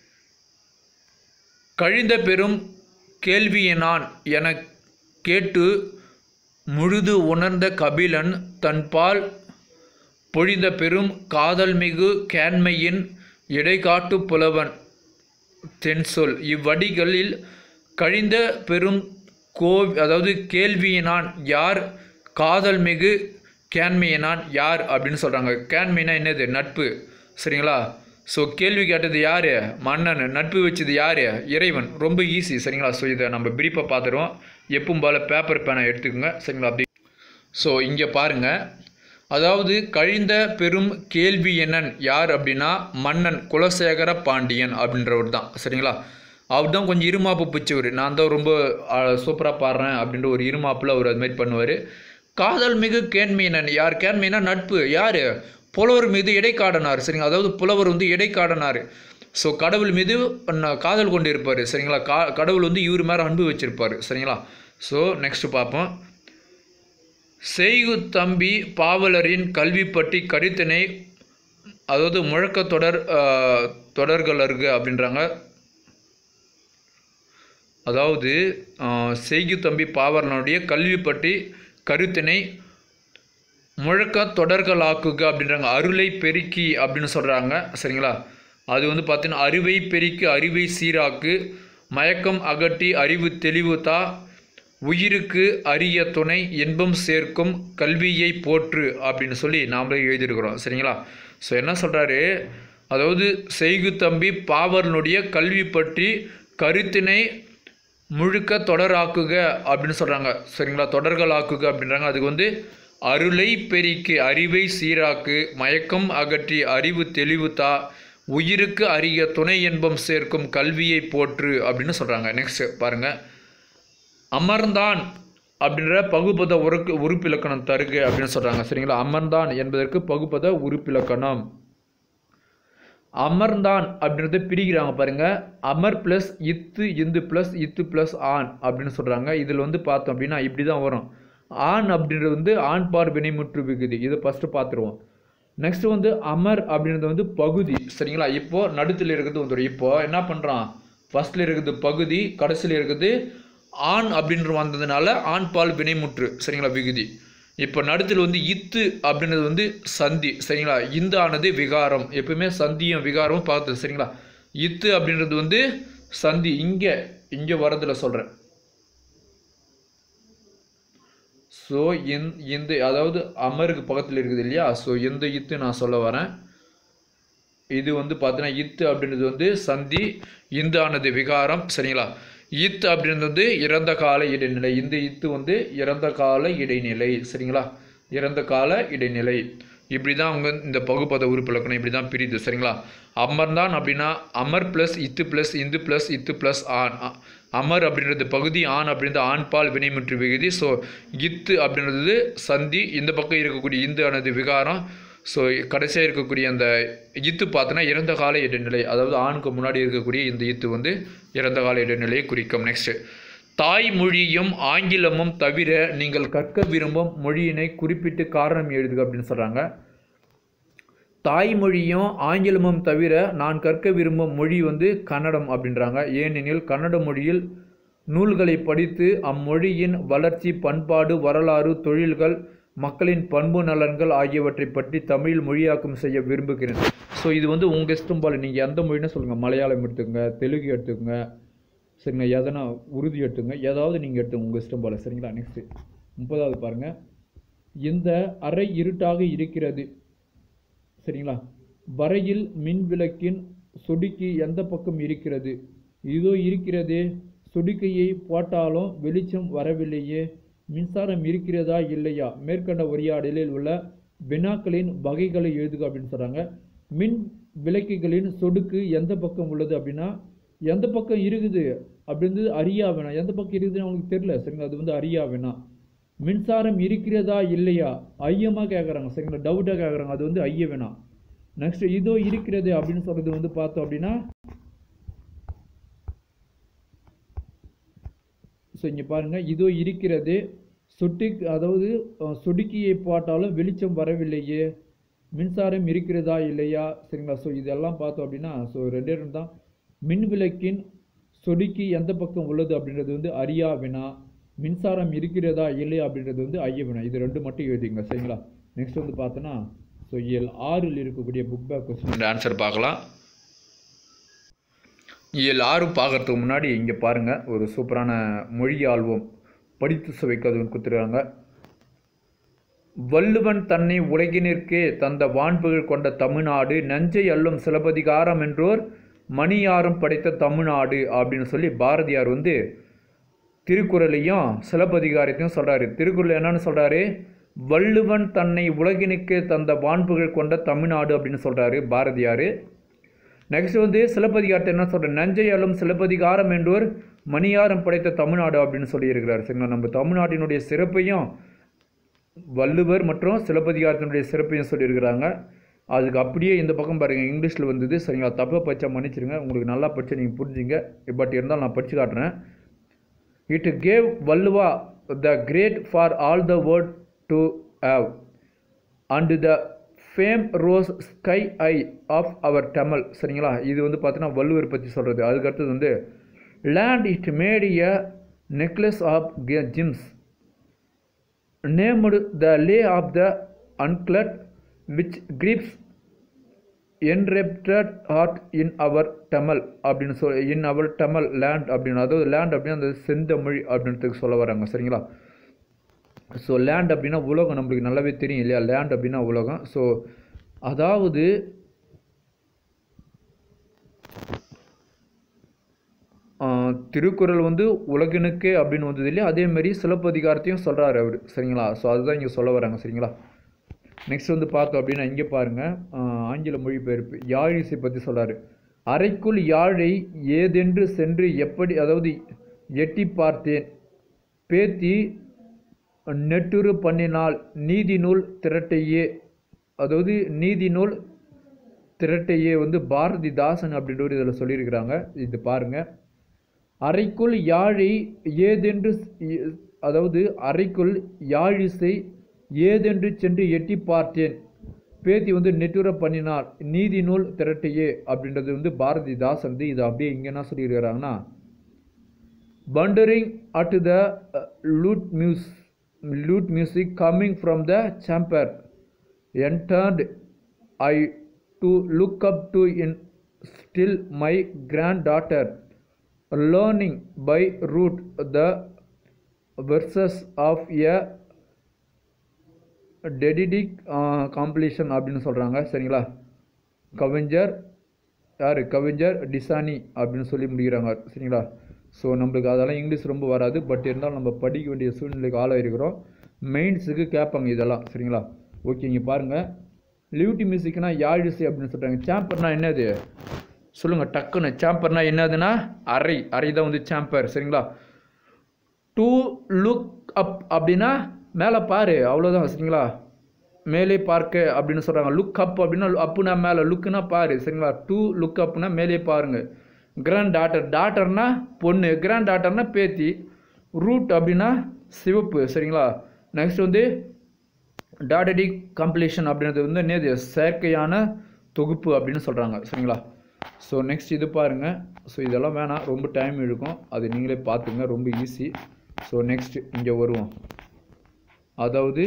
கழிந்த பெரும் கேள்வியினான் என கேட்டு முழுது உணர்ந்த கபிலன் தன்பால் பொழிந்த பெரும் காதல்மிகு கேண்மையின் இடைக்காட்டு புலவன் தென்சொல் இவ்வடிகளில் கழிந்த பெரும் கோ அதாவது கேள்வியினான் யார் காதல் மிகு கேண்மையினான் யார் அப்படின்னு சொல்கிறாங்க கேண்மைனா என்னது நட்பு சரிங்களா ஸோ கேள்வி கேட்டது யார் மன்னன் நட்பு வச்சது யார் இறைவன் ரொம்ப ஈஸி சரிங்களா ஸோ இதை நம்ம பிரீஃபாக பார்த்துருவோம் எப்பவும் போல் பேப்பர் பேனை எடுத்துக்கோங்க சரிங்களா அப்படி ஸோ இங்கே பாருங்கள் அதாவது கழிந்த பெரும் கேள்வி என்னன் யார் அப்படின்னா மன்னன் குலசேகர பாண்டியன் அப்படின்றவர் தான் சரிங்களா அவர் தான் கொஞ்சம் இருமாப்பு பிடிச்சவர் நான் தான் ரொம்ப சூப்பராக பாடுறேன் அப்படின்ற ஒரு இருமாப்பில் அவர் அது மாதிரி பண்ணுவார் காதல் மிகு கேண்மையினன் யார் கேண்மைனா நட்பு யார் புலவர் மீது இடைக்காடனார் சரிங்களா அதாவது புலவர் வந்து இடைக்காடனார் ஸோ கடவுள் மீது ந- காதல் கொண்டு இருப்பார் சரிங்களா கா கடவுள் வந்து இவர் மேலே அன்பு வச்சிருப்பார் சரிங்களா ஸோ நெக்ஸ்ட் பார்ப்போம் செய்கு தம்பி பாவலரின் கல்வி பற்றி கருத்தினை அதாவது முழக்க தொடர் ஆஹ், தொடர்களர்கு அப்படின்றாங்க அதாவது ஆஹ், செய்கு தம்பி பாவலனுடைய கல்வி பற்றி கருத்தினை முழக்க தொடர்களாக்குக அப்படின்றாங்க அருளை பெருக்கி அப்படின்னு சொல்கிறாங்க சரிங்களா அது வந்து பார்த்தீங்கன்னா அறிவை பெருக்கி அறிவை சீராக்கு மயக்கம் அகற்றி அறிவு தெளிவு தா உயிருக்கு அரிய துணை இன்பம் சேர்க்கும் கல்வியை போற்று அப்படின்னு சொல்லி நாமளே எழுதியிருக்கிறோம் சரிங்களா ஸோ என்ன சொல்கிறாரு அதாவது செய்கு தம்பி பாவலனுடைய கல்வி பற்றி கருத்தினை முழுக்க தொடராக்குக அப்படின்னு சொல்கிறாங்க சரிங்களா தொடர்களாக்குக அப்படின்றாங்க அதுக்கு வந்து அருளை பெருக்கி அறிவை சீராக்கு மயக்கம் அகற்றி அறிவு தெளிவு தா உயிருக்கு அரிய துணை இன்பம் சேர்க்கும் கல்வியை போற்று அப்படின்னு சொல்கிறாங்க நெக்ஸ்ட் பாருங்கள் அமர்ந்தான் அப்படின்ற பகுபத உருக்கு உறுப்பிலக்கணம் தருக அப்படின்னு சொல்கிறாங்க சரிங்களா அமர்ந்தான் என்பதற்கு பகுபத உறுப்பிலக்கணம் அமர்ந்தான் அப்படின்றத பிரிக்கிறாங்க பாருங்க அமர் ப்ளஸ் இத்து இந்து ப்ளஸ் இத்து ப்ளஸ் ஆண் அப்படின்னு சொல்கிறாங்க இதில் வந்து பார்த்தோம் அப்படின்னா இப்படி தான் வரும் ஆண் அப்படின்றது வந்து ஆண் பார் வினைமுற்று விகுதி இதை ஃபஸ்ட்டு பார்த்துருவோம் நெக்ஸ்ட் வந்து அமர் அப்படின்றது வந்து பகுதி சரிங்களா இப்போ நடுத்தில் இருக்கிறது வந்துடும் இப்போ என்ன பண்ணுறான் ஃபர்ஸ்ட்ல இருக்குது பகுதி கடைசியில் இருக்குது ஆண் அப்படின்ற வந்ததுனால ஆண் பால் வினைமுற்று சரிங்களா விகுதி இப்போ நடுத்தில் வந்து இத்து அப்படின்றது வந்து சந்தி சரிங்களா இந்த ஆனது விகாரம் எப்பவுமே சந்தியும் விகாரமும் பார்த்து சரிங்களா இத்து அப்படின்றது வந்து சந்தி இங்கே இங்கே வரதுல சொல்கிறேன் ஸோ இந் இந்த அதாவது அமருக்கு பக்கத்தில் இருக்குது இல்லையா ஸோ இந்த இத்து நான் சொல்ல வரேன் இது வந்து பார்த்தீங்கன்னா இத்து அப்படின்றது வந்து சந்தி இந்தானது விகாரம் சரிங்களா இத்து அப்படின்றது வந்து இறந்த கால இடைநிலை இந்த இத்து வந்து இறந்த கால இடைநிலை சரிங்களா இறந்த கால இடைநிலை இப்படி தான் அவங்க இந்த பகுப்பத உறுப்பு இலக்கணம் இப்படி தான் பிரியுது சரிங்களா அமர்ந்தான் அப்படின்னா அமர் ப்ளஸ் இத்து ப்ளஸ் இந்து ப்ளஸ் இத்து ப்ளஸ் ஆண் அ- அமர் அப்படின்றது பகுதி ஆண் அப்படின்றது ஆண்பால் வினைமுற்று விகுதி ஸோ இத்து அப்படின்றது சந்தி இந்த பக்கம் இருக்கக்கூடிய இந்து ஆனது விகாரம் ஸோ கடைசியாக இருக்கக்கூடிய அந்த இத்து பார்த்தோன்னா இறந்த கால இடைநிலை அதாவது ஆணுக்கு முன்னாடி இருக்கக்கூடிய இந்த இத்து வந்து இறந்த கால இடைநிலையை குறிக்கும் நெக்ஸ்ட்டு தாய்மொழியும் ஆங்கிலமும் தவிர நீங்கள் கற்க விரும்பும் மொழியினை குறிப்பிட்டு காரணம் எழுதுக அப்படின்னு சொல்கிறாங்க தாய்மொழியும் ஆங்கிலமும் தவிர நான் கற்க விரும்பும் மொழி வந்து கன்னடம் அப்படின்றாங்க ஏனெனில் கன்னட மொழியில் நூல்களை படித்து அம்மொழியின் வளர்ச்சி பண்பாடு வரலாறு தொழில்கள் மக்களின் பண்பு நலன்கள் ஆகியவற்றை பற்றி தமிழில் மொழியாக்கம் செய்ய விரும்புகிறேன் ஸோ இது வந்து உங்கள் இஷ்டம் போல் நீங்கள் எந்த மொழின்னு சொல்லுங்கள் மலையாளம் எடுத்துக்கங்க தெலுங்கு எடுத்துக்கங்க சரிங்க எதனா உருது எடுத்துங்க ஏதாவது நீங்கள் எடுத்துங்க உங்கள் இஷ்டம் போல் சரிங்களா நெக்ஸ்ட்டு முப்பதாவது பாருங்கள் இந்த அறை இருட்டாக இருக்கிறது சரிங்களா வரையில் மின் விளக்கின் சொடுக்கி எந்த பக்கம் இருக்கிறது இதோ இருக்கிறதே சொடுக்கையை போட்டாலும் வெளிச்சம் வரவில்லையே மின்சாரம் இருக்கிறதா இல்லையா மேற்கண்ட உரையாடலில் உள்ள வினாக்களின் வகைகளை எழுதுக அப்படின்னு சொல்கிறாங்க மின் விளக்குகளின் சொடுக்கு எந்த பக்கம் உள்ளது அப்படின்னா எந்த பக்கம் இருக்குது அப்படின்றது அறியா வேணாம் எந்த பக்கம் இருக்குதுன்னு அவங்களுக்கு தெரியல சரிங்களா அது வந்து அறியா வேணாம் மின்சாரம் இருக்கிறதா இல்லையா ஐயமாக கேட்குறாங்க சரிங்களா டவுட்டாக கேட்குறாங்க அது வந்து ஐய வேணாம் நெக்ஸ்ட் இதோ இருக்கிறது அப்படின்னு சொல்றது வந்து பார்த்தோம் அப்படின்னா ஸோ இங்கே பாருங்க இதோ இருக்கிறது சுட்டி அதாவது அஹ், சொடுக்கியை போட்டாலும் வெளிச்சம் வரவில்லையே மின்சாரம் இருக்கிறதா இல்லையா சரிங்களா ஸோ இதெல்லாம் பார்த்தோம் அப்படின்னா ஸோ ரெண்டே ரெண்டு தான் மின் விளக்கின் சொடுக்கி எந்த பக்கம் உள்ளது அப்படின்றது வந்து அறியா வினா மின்சாரம் இருக்கிறதா இல்லையா அப்படின்றது வந்து ஐய வினா இது ரெண்டு மட்டும் எழுதிங்க சரிங்களா நெக்ஸ்ட் வந்து பார்த்தோன்னா ஸோ இயல் ஆறில் இருக்கக்கூடிய புக் பேக் கொஸ்டின் ஆன்சர் பார்க்கலாம் இயல் ஆறு பார்க்கறதுக்கு முன்னாடி இங்கே பாருங்கள் ஒரு சூப்பரான மொழி ஆல்பம் படித்து சுவைக்கதுன்னு கொடுத்துருக்காங்க வள்ளுவன் தன்னை உலகினிற்கே தந்த வான்புகழ் கொண்ட தமிழ்நாடு நஞ்சை அள்ளும் சிலப்பதிகாரம் என்றோர் மணியாரும் படைத்த தமிழ்நாடு அப்படின்னு சொல்லி பாரதியார் வந்து திருக்குறளையும் சிலப்பதிகாரத்தையும் சொல்கிறாரு திருக்குறள் என்னன்னு சொல்கிறாரு வள்ளுவன் தன்னை உலகினுக்கே தந்த வான்புகழ் கொண்ட தமிழ்நாடு அப்படின்னு சொல்கிறாரு பாரதியார் நெக்ஸ்ட் வந்து சிலப்பதிகாரத்தை என்ன சொல்ற நஞ்சையாலும் சிலப்பதிகாரம் என்றோர் மணியாரம் படைத்த தமிழ்நாடு அப்படின்னு சொல்லியிருக்கிறார் சரிங்களா நம்ம தமிழ்நாட்டினுடைய சிறப்பையும் வள்ளுவர் மற்றும் சிலப்பதிகாரத்தினுடைய சிறப்பையும் சொல்லியிருக்கிறாங்க அதுக்கு அப்படியே இந்த பக்கம் பாருங்கள் இங்கிலீஷில் வந்தது சரிங்களா தப்பாக படித்தா மன்னிச்சிருங்க உங்களுக்கு நல்லா படிச்சா நீங்கள் புரிஞ்சுங்க பட் இருந்தாலும் நான் படித்து காட்டுறேன் it gave Valluva the great for all the world to have and the fame rose sky high of our Tamil சரிங்களா இது வந்து பார்த்தீங்கன்னா வள்ளுவர் பற்றி சொல்கிறது அதுக்கு அடுத்தது வந்து land it made a necklace of gems named the lay of the anklet which grips enrapt heart in our Tamil அப்படின்னு சொல் இன் அவர் டெமல் லேண்ட் அப்படின்னு அதாவது லேண்ட் அப்படின்னு அந்த செந்தமிழ் அப்படின்றதுக்கு சொல்ல வராங்க சரிங்களா ஸோ லேண்ட் அப்படின்னா உலகம் நம்மளுக்கு நல்லாவே தெரியும் இல்லையா லேண்ட் அப்படின்னா உலகம் ஸோ அதாவது ஆஹ், திருக்குறள் வந்து உலகினுக்கே அப்படின்னு வந்தது இல்லையா அதே மாதிரி சிலப்பதிகாரத்தையும் சொல்கிறாரு அவர் சரிங்களா ஸோ அதுதான் இங்கே சொல்ல வராங்க சரிங்களா நெக்ஸ்ட் வந்து பார்த்தோம் அப்படின்னா இங்கே பாருங்கள் ஆங்கில மொழிபெயர்ப்பு யாழிசை பற்றி சொல்கிறாரு அறைக்குள் யாழை ஏதென்று சென்று எப்படி அதாவது எட்டி பார்த்தேன் பேத்தி நெட்டுரு பண்ணினால் நீதி நூல் திரட்டையே அதாவது நீதி நூல் திரட்டையே வந்து பாரதிதாசன் அப்படின்ற ஒரு இதில் சொல்லியிருக்கிறாங்க இது பாருங்க அறைக்குள் யாழை ஏதென்று ஸ்- அதாவது அறைக்குள் யாழிசை ஏதென்று சென்று எட்டி பார்த்தேன் பேத்தி வந்து நெட்டுர பண்ணினார் நீதி நூல் திரட்டையே அப்படின்றது வந்து பாரதிதாசன் வந்து இது அப்படியே இங்கே என்ன சொல்லியிருக்கிறாங்கன்னா wondering at the uh, lute, mus- lute music coming from the chamber entered I to look up to in still my granddaughter learning by root the verses of a didactic competition அப்படின்னு சொல்கிறாங்க சரிங்களா கவிஞர் யார் கவிஞர் டிசானி அப்படின்னு சொல்லி முடிக்கிறாங்க சரிங்களா ஸோ நம்மளுக்கு அதெல்லாம் இங்கிலீஷ் ரொம்ப வராது பட் இருந்தாலும் நம்ம படிக்க வேண்டிய சூழ்நிலைக்கு ஆளாக இருக்கிறோம் மெயின்ஸுக்கு கேட்பாங்க இதெல்லாம் சரிங்களா ஓகே இங்கே பாருங்கள் லியூட்டி மியூசிக்னா யாழிசை அப்படின்னு சொல்கிறாங்க சாம்பர்னா என்னது சொல்லுங்கள் டக்குன்னு சாம்பர்னா என்னதுன்னா அறை அறை தான் வந்து சாம்பர் சரிங்களா டு லுக் அப் அப்படின்னா மேலே பாரு அவ்வளோதான் சரிங்களா மேலே பார்க்க அப்படின்னு சொல்கிறாங்க லுக் அப் அப்படின்னா அப்புனா மேலே லுக்குனா பாரு சரிங்களா டூ லுக் அப்னா மேலே பாருங்க கிராண்ட் டாட்டர் டாட்டர்னா பொண்ணு கிராண்ட் டாட்டர்னா பேத்தி ரூட் அப்படின்னா சிவப்பு சரிங்களா நெக்ஸ்ட் வந்து டாடடிக் கம்ப்ளீஷன் அப்படின்றது வந்து என்னது செயற்கையான தொகுப்பு அப்படின்னு சொல்கிறாங்க சரிங்களா ஸோ நெக்ஸ்ட் இது பாருங்கள் ஸோ இதெல்லாம் வேணாம் ரொம்ப டைம் இழுக்கும் அது நீங்களே பார்த்துங்க ரொம்ப ஈஸி ஸோ நெக்ஸ்ட் இங்கே வருவோம் அதாவது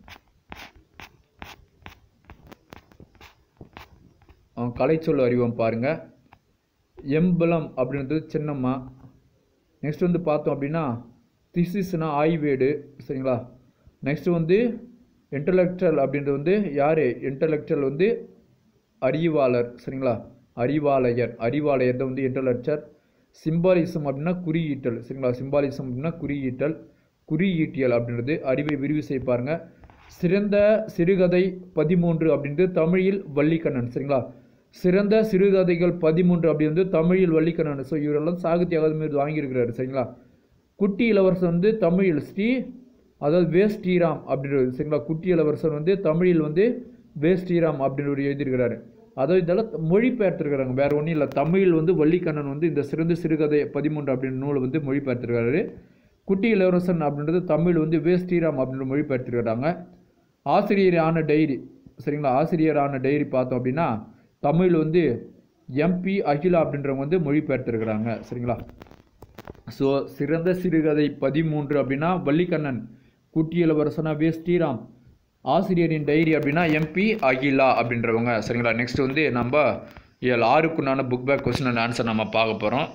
அஹ், கலைச்சொல் அறிவோம் பாருங்கள் எம்பலம் அப்படின்றது சின்னம்மா நெக்ஸ்ட் வந்து பார்த்தோம் அப்படின்னா திசிஸ்னா ஆய்வேடு சரிங்களா நெக்ஸ்ட் வந்து இன்டலெக்சுவல் அப்படின்றது வந்து யார் இன்டலெக்சுவல் வந்து அறிவாளர் சரிங்களா அறிவாலயர் அறிவாலயர் தான் வந்து இன்டலெக்சர் சிம்பாலிசம் அப்படின்னா குறியீட்டல் சரிங்களா சிம்பாலிசம் அப்படின்னா குறியீட்டல் குறியீட்டியல் அப்படின்றது அறிவை விரிவு செய்ய பாருங்க சிறந்த சிறுகதை பதிமூன்று அப்படின்றது தமிழில் வள்ளிக்கண்ணன் சரிங்களா சிறந்த சிறுகதைகள் பதிமூன்று அப்படி வந்து தமிழில் வள்ளிக்கண்ணன் ஸோ இவரெல்லாம் சாகித்ய அகாதமி விருது வாங்கியிருக்கிறாரு சரிங்களா குட்டி இளவரசன் வந்து தமிழில் ஸ்ரீ அதாவது வே ஸ்ரீராம் அப்படின்றது சரிங்களா குட்டி இளவரசன் வந்து தமிழில் வந்து வே ஸ்ரீராம் அப்படின்ற எழுதியிருக்கிறாரு அதாவது இதெல்லாம் மொழிபெயர்த்திருக்கிறாங்க வேற ஒன்றும் இல்லை தமிழில் வந்து வள்ளிக்கண்ணன் வந்து இந்த சிறந்த சிறுகதை பதிமூன்று அப்படின்ற நூலை வந்து மொழிபெயர்த்திருக்கிறாரு குட்டி இளவரசன் அப்படின்றது தமிழ் வந்து வே ஸ்ரீராம் அப்படின்ற மொழிபெயர்த்திருக்கிறாங்க ஆசிரியரான டைரி சரிங்களா ஆசிரியரான டைரி பார்த்தோம் அப்படின்னா தமிழ் வந்து எம்பி அகிலா அப்படின்றவங்க வந்து மொழிபெயர்த்திருக்கிறாங்க சரிங்களா ஸோ சிறந்த சிறுகதை பதிமூன்று அப்படின்னா வள்ளிக்கண்ணன் குட்டி இளவரசனா வே ஸ்ரீராம் ஆசிரியரின் டைரி அப்படின்னா எம்பி அகிலா அப்படின்றவங்க சரிங்களா நெக்ஸ்ட் வந்து நம்ம ஏழு ஆறுக்குண்டான book back question and answer நம்ம பார்க்க போகிறோம்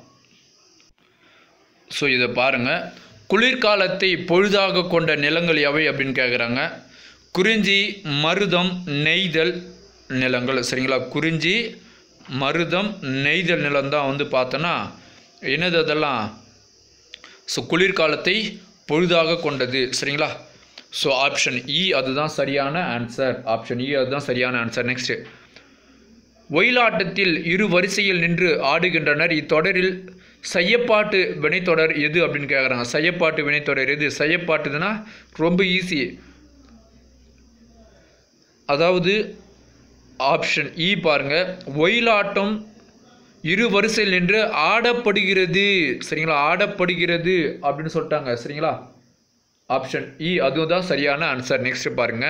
ஸோ இதை பாருங்கள் குளிர்காலத்தை பொழுதாக கொண்ட நிலங்கள் எவை அப்படின்னு கேட்குறாங்க குறிஞ்சி மருதம் நெய்தல் நிலங்கள் சரிங்களா குறிஞ்சி மருதம் நெய்தல் நிலம் தான் வந்து பார்த்தோன்னா என்னது அதெல்லாம் ஸோ குளிர்காலத்தை பொழுதாக கொண்டது சரிங்களா ஸோ ஆப்ஷன் இ அதுதான் சரியான ஆன்சர் ஆப்ஷன் இ அதுதான் சரியான ஆன்சர் நெக்ஸ்ட்டு ஒயிலாட்டத்தில் இரு வரிசையில் நின்று ஆடுகின்றனர் இத்தொடரில் செய்யப்பாட்டு வினைத்தொடர் எது அப்படின்னு கேட்குறாங்க செய்யப்பாட்டு வினைத்தொடர் எது செய்யப்பாட்டுதுன்னா ரொம்ப ஈஸி அதாவது ஆப்ஷன் இ பாருங்க ஒயிலாட்டம் இரு வரிசையில் நின்று ஆடப்படுகிறது சரிங்களா ஆடப்படுகிறது அப்படின்னு சொல்லிட்டாங்க சரிங்களா ஆப்ஷன் இ அதுவும் தான் சரியான ஆன்சர் நெக்ஸ்ட் பாருங்க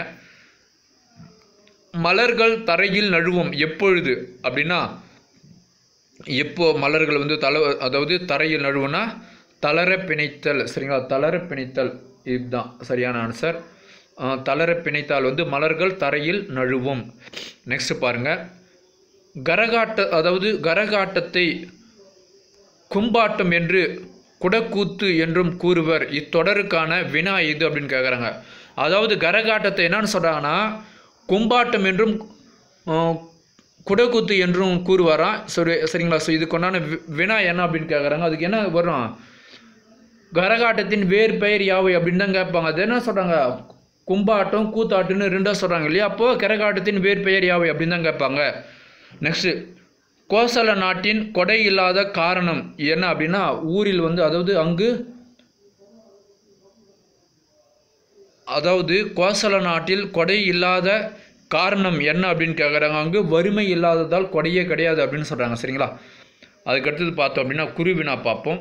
மலர்கள் தரையில் நழுவும் எப்பொழுது அப்படின்னா எப்போ மலர்கள் வந்து தல அதாவது தரையில் நழுவுனா தளர பிணைத்தல் சரிங்களா தளர பிணைத்தல் இதுதான் சரியான ஆன்சர் அஹ், தளர பிணைத்தால் வந்து மலர்கள் தரையில் நழுவும் நெக்ஸ்ட் பாருங்க கரகாட்ட அதாவது கரகாட்டத்தை கும்பாட்டம் என்று குடக்கூத்து என்றும் கூறுவர் இத்தொடருக்கான வினா இது அப்படின்னு கேட்குறாங்க அதாவது கரகாட்டத்தை என்னன்னு சொல்கிறாங்கன்னா கும்பாட்டம் என்றும் அஹ், குடக்கூத்து என்றும் கூறுவாராம் சரி சரிங்களா ஸோ இதுக்குண்டான வி- வினா என்ன அப்படின்னு கேட்குறாங்க அதுக்கு என்ன வரும் கரகாட்டத்தின் வேறு பெயர் யாவை அப்படின்னு தான் கேட்பாங்க அது என்ன சொல்கிறாங்க கும்பாட்டம் கூத்தாட்டம்னு ரெண்டாக சொல்கிறாங்க இல்லையா அப்போது கரகாட்டத்தின் வேறு பெயர் யாவை அப்படின்னு தான் கேட்பாங்க நெக்ஸ்ட்டு கோசல நாட்டின் கொடை இல்லாத காரணம் என்ன அப்படின்னா ஊரில் வந்து அதாவது அங்கு அதாவது கோசல நாட்டில் கொடை இல்லாத காரணம் என்ன அப்படின்னு கேட்குறாங்க அங்கு வறுமை இல்லாததால் கொடையே கிடையாது அப்படின்னு சொல்கிறாங்க சரிங்களா அதுக்கடுத்தது பார்த்தோம் அப்படின்னா குருவினா பார்ப்போம்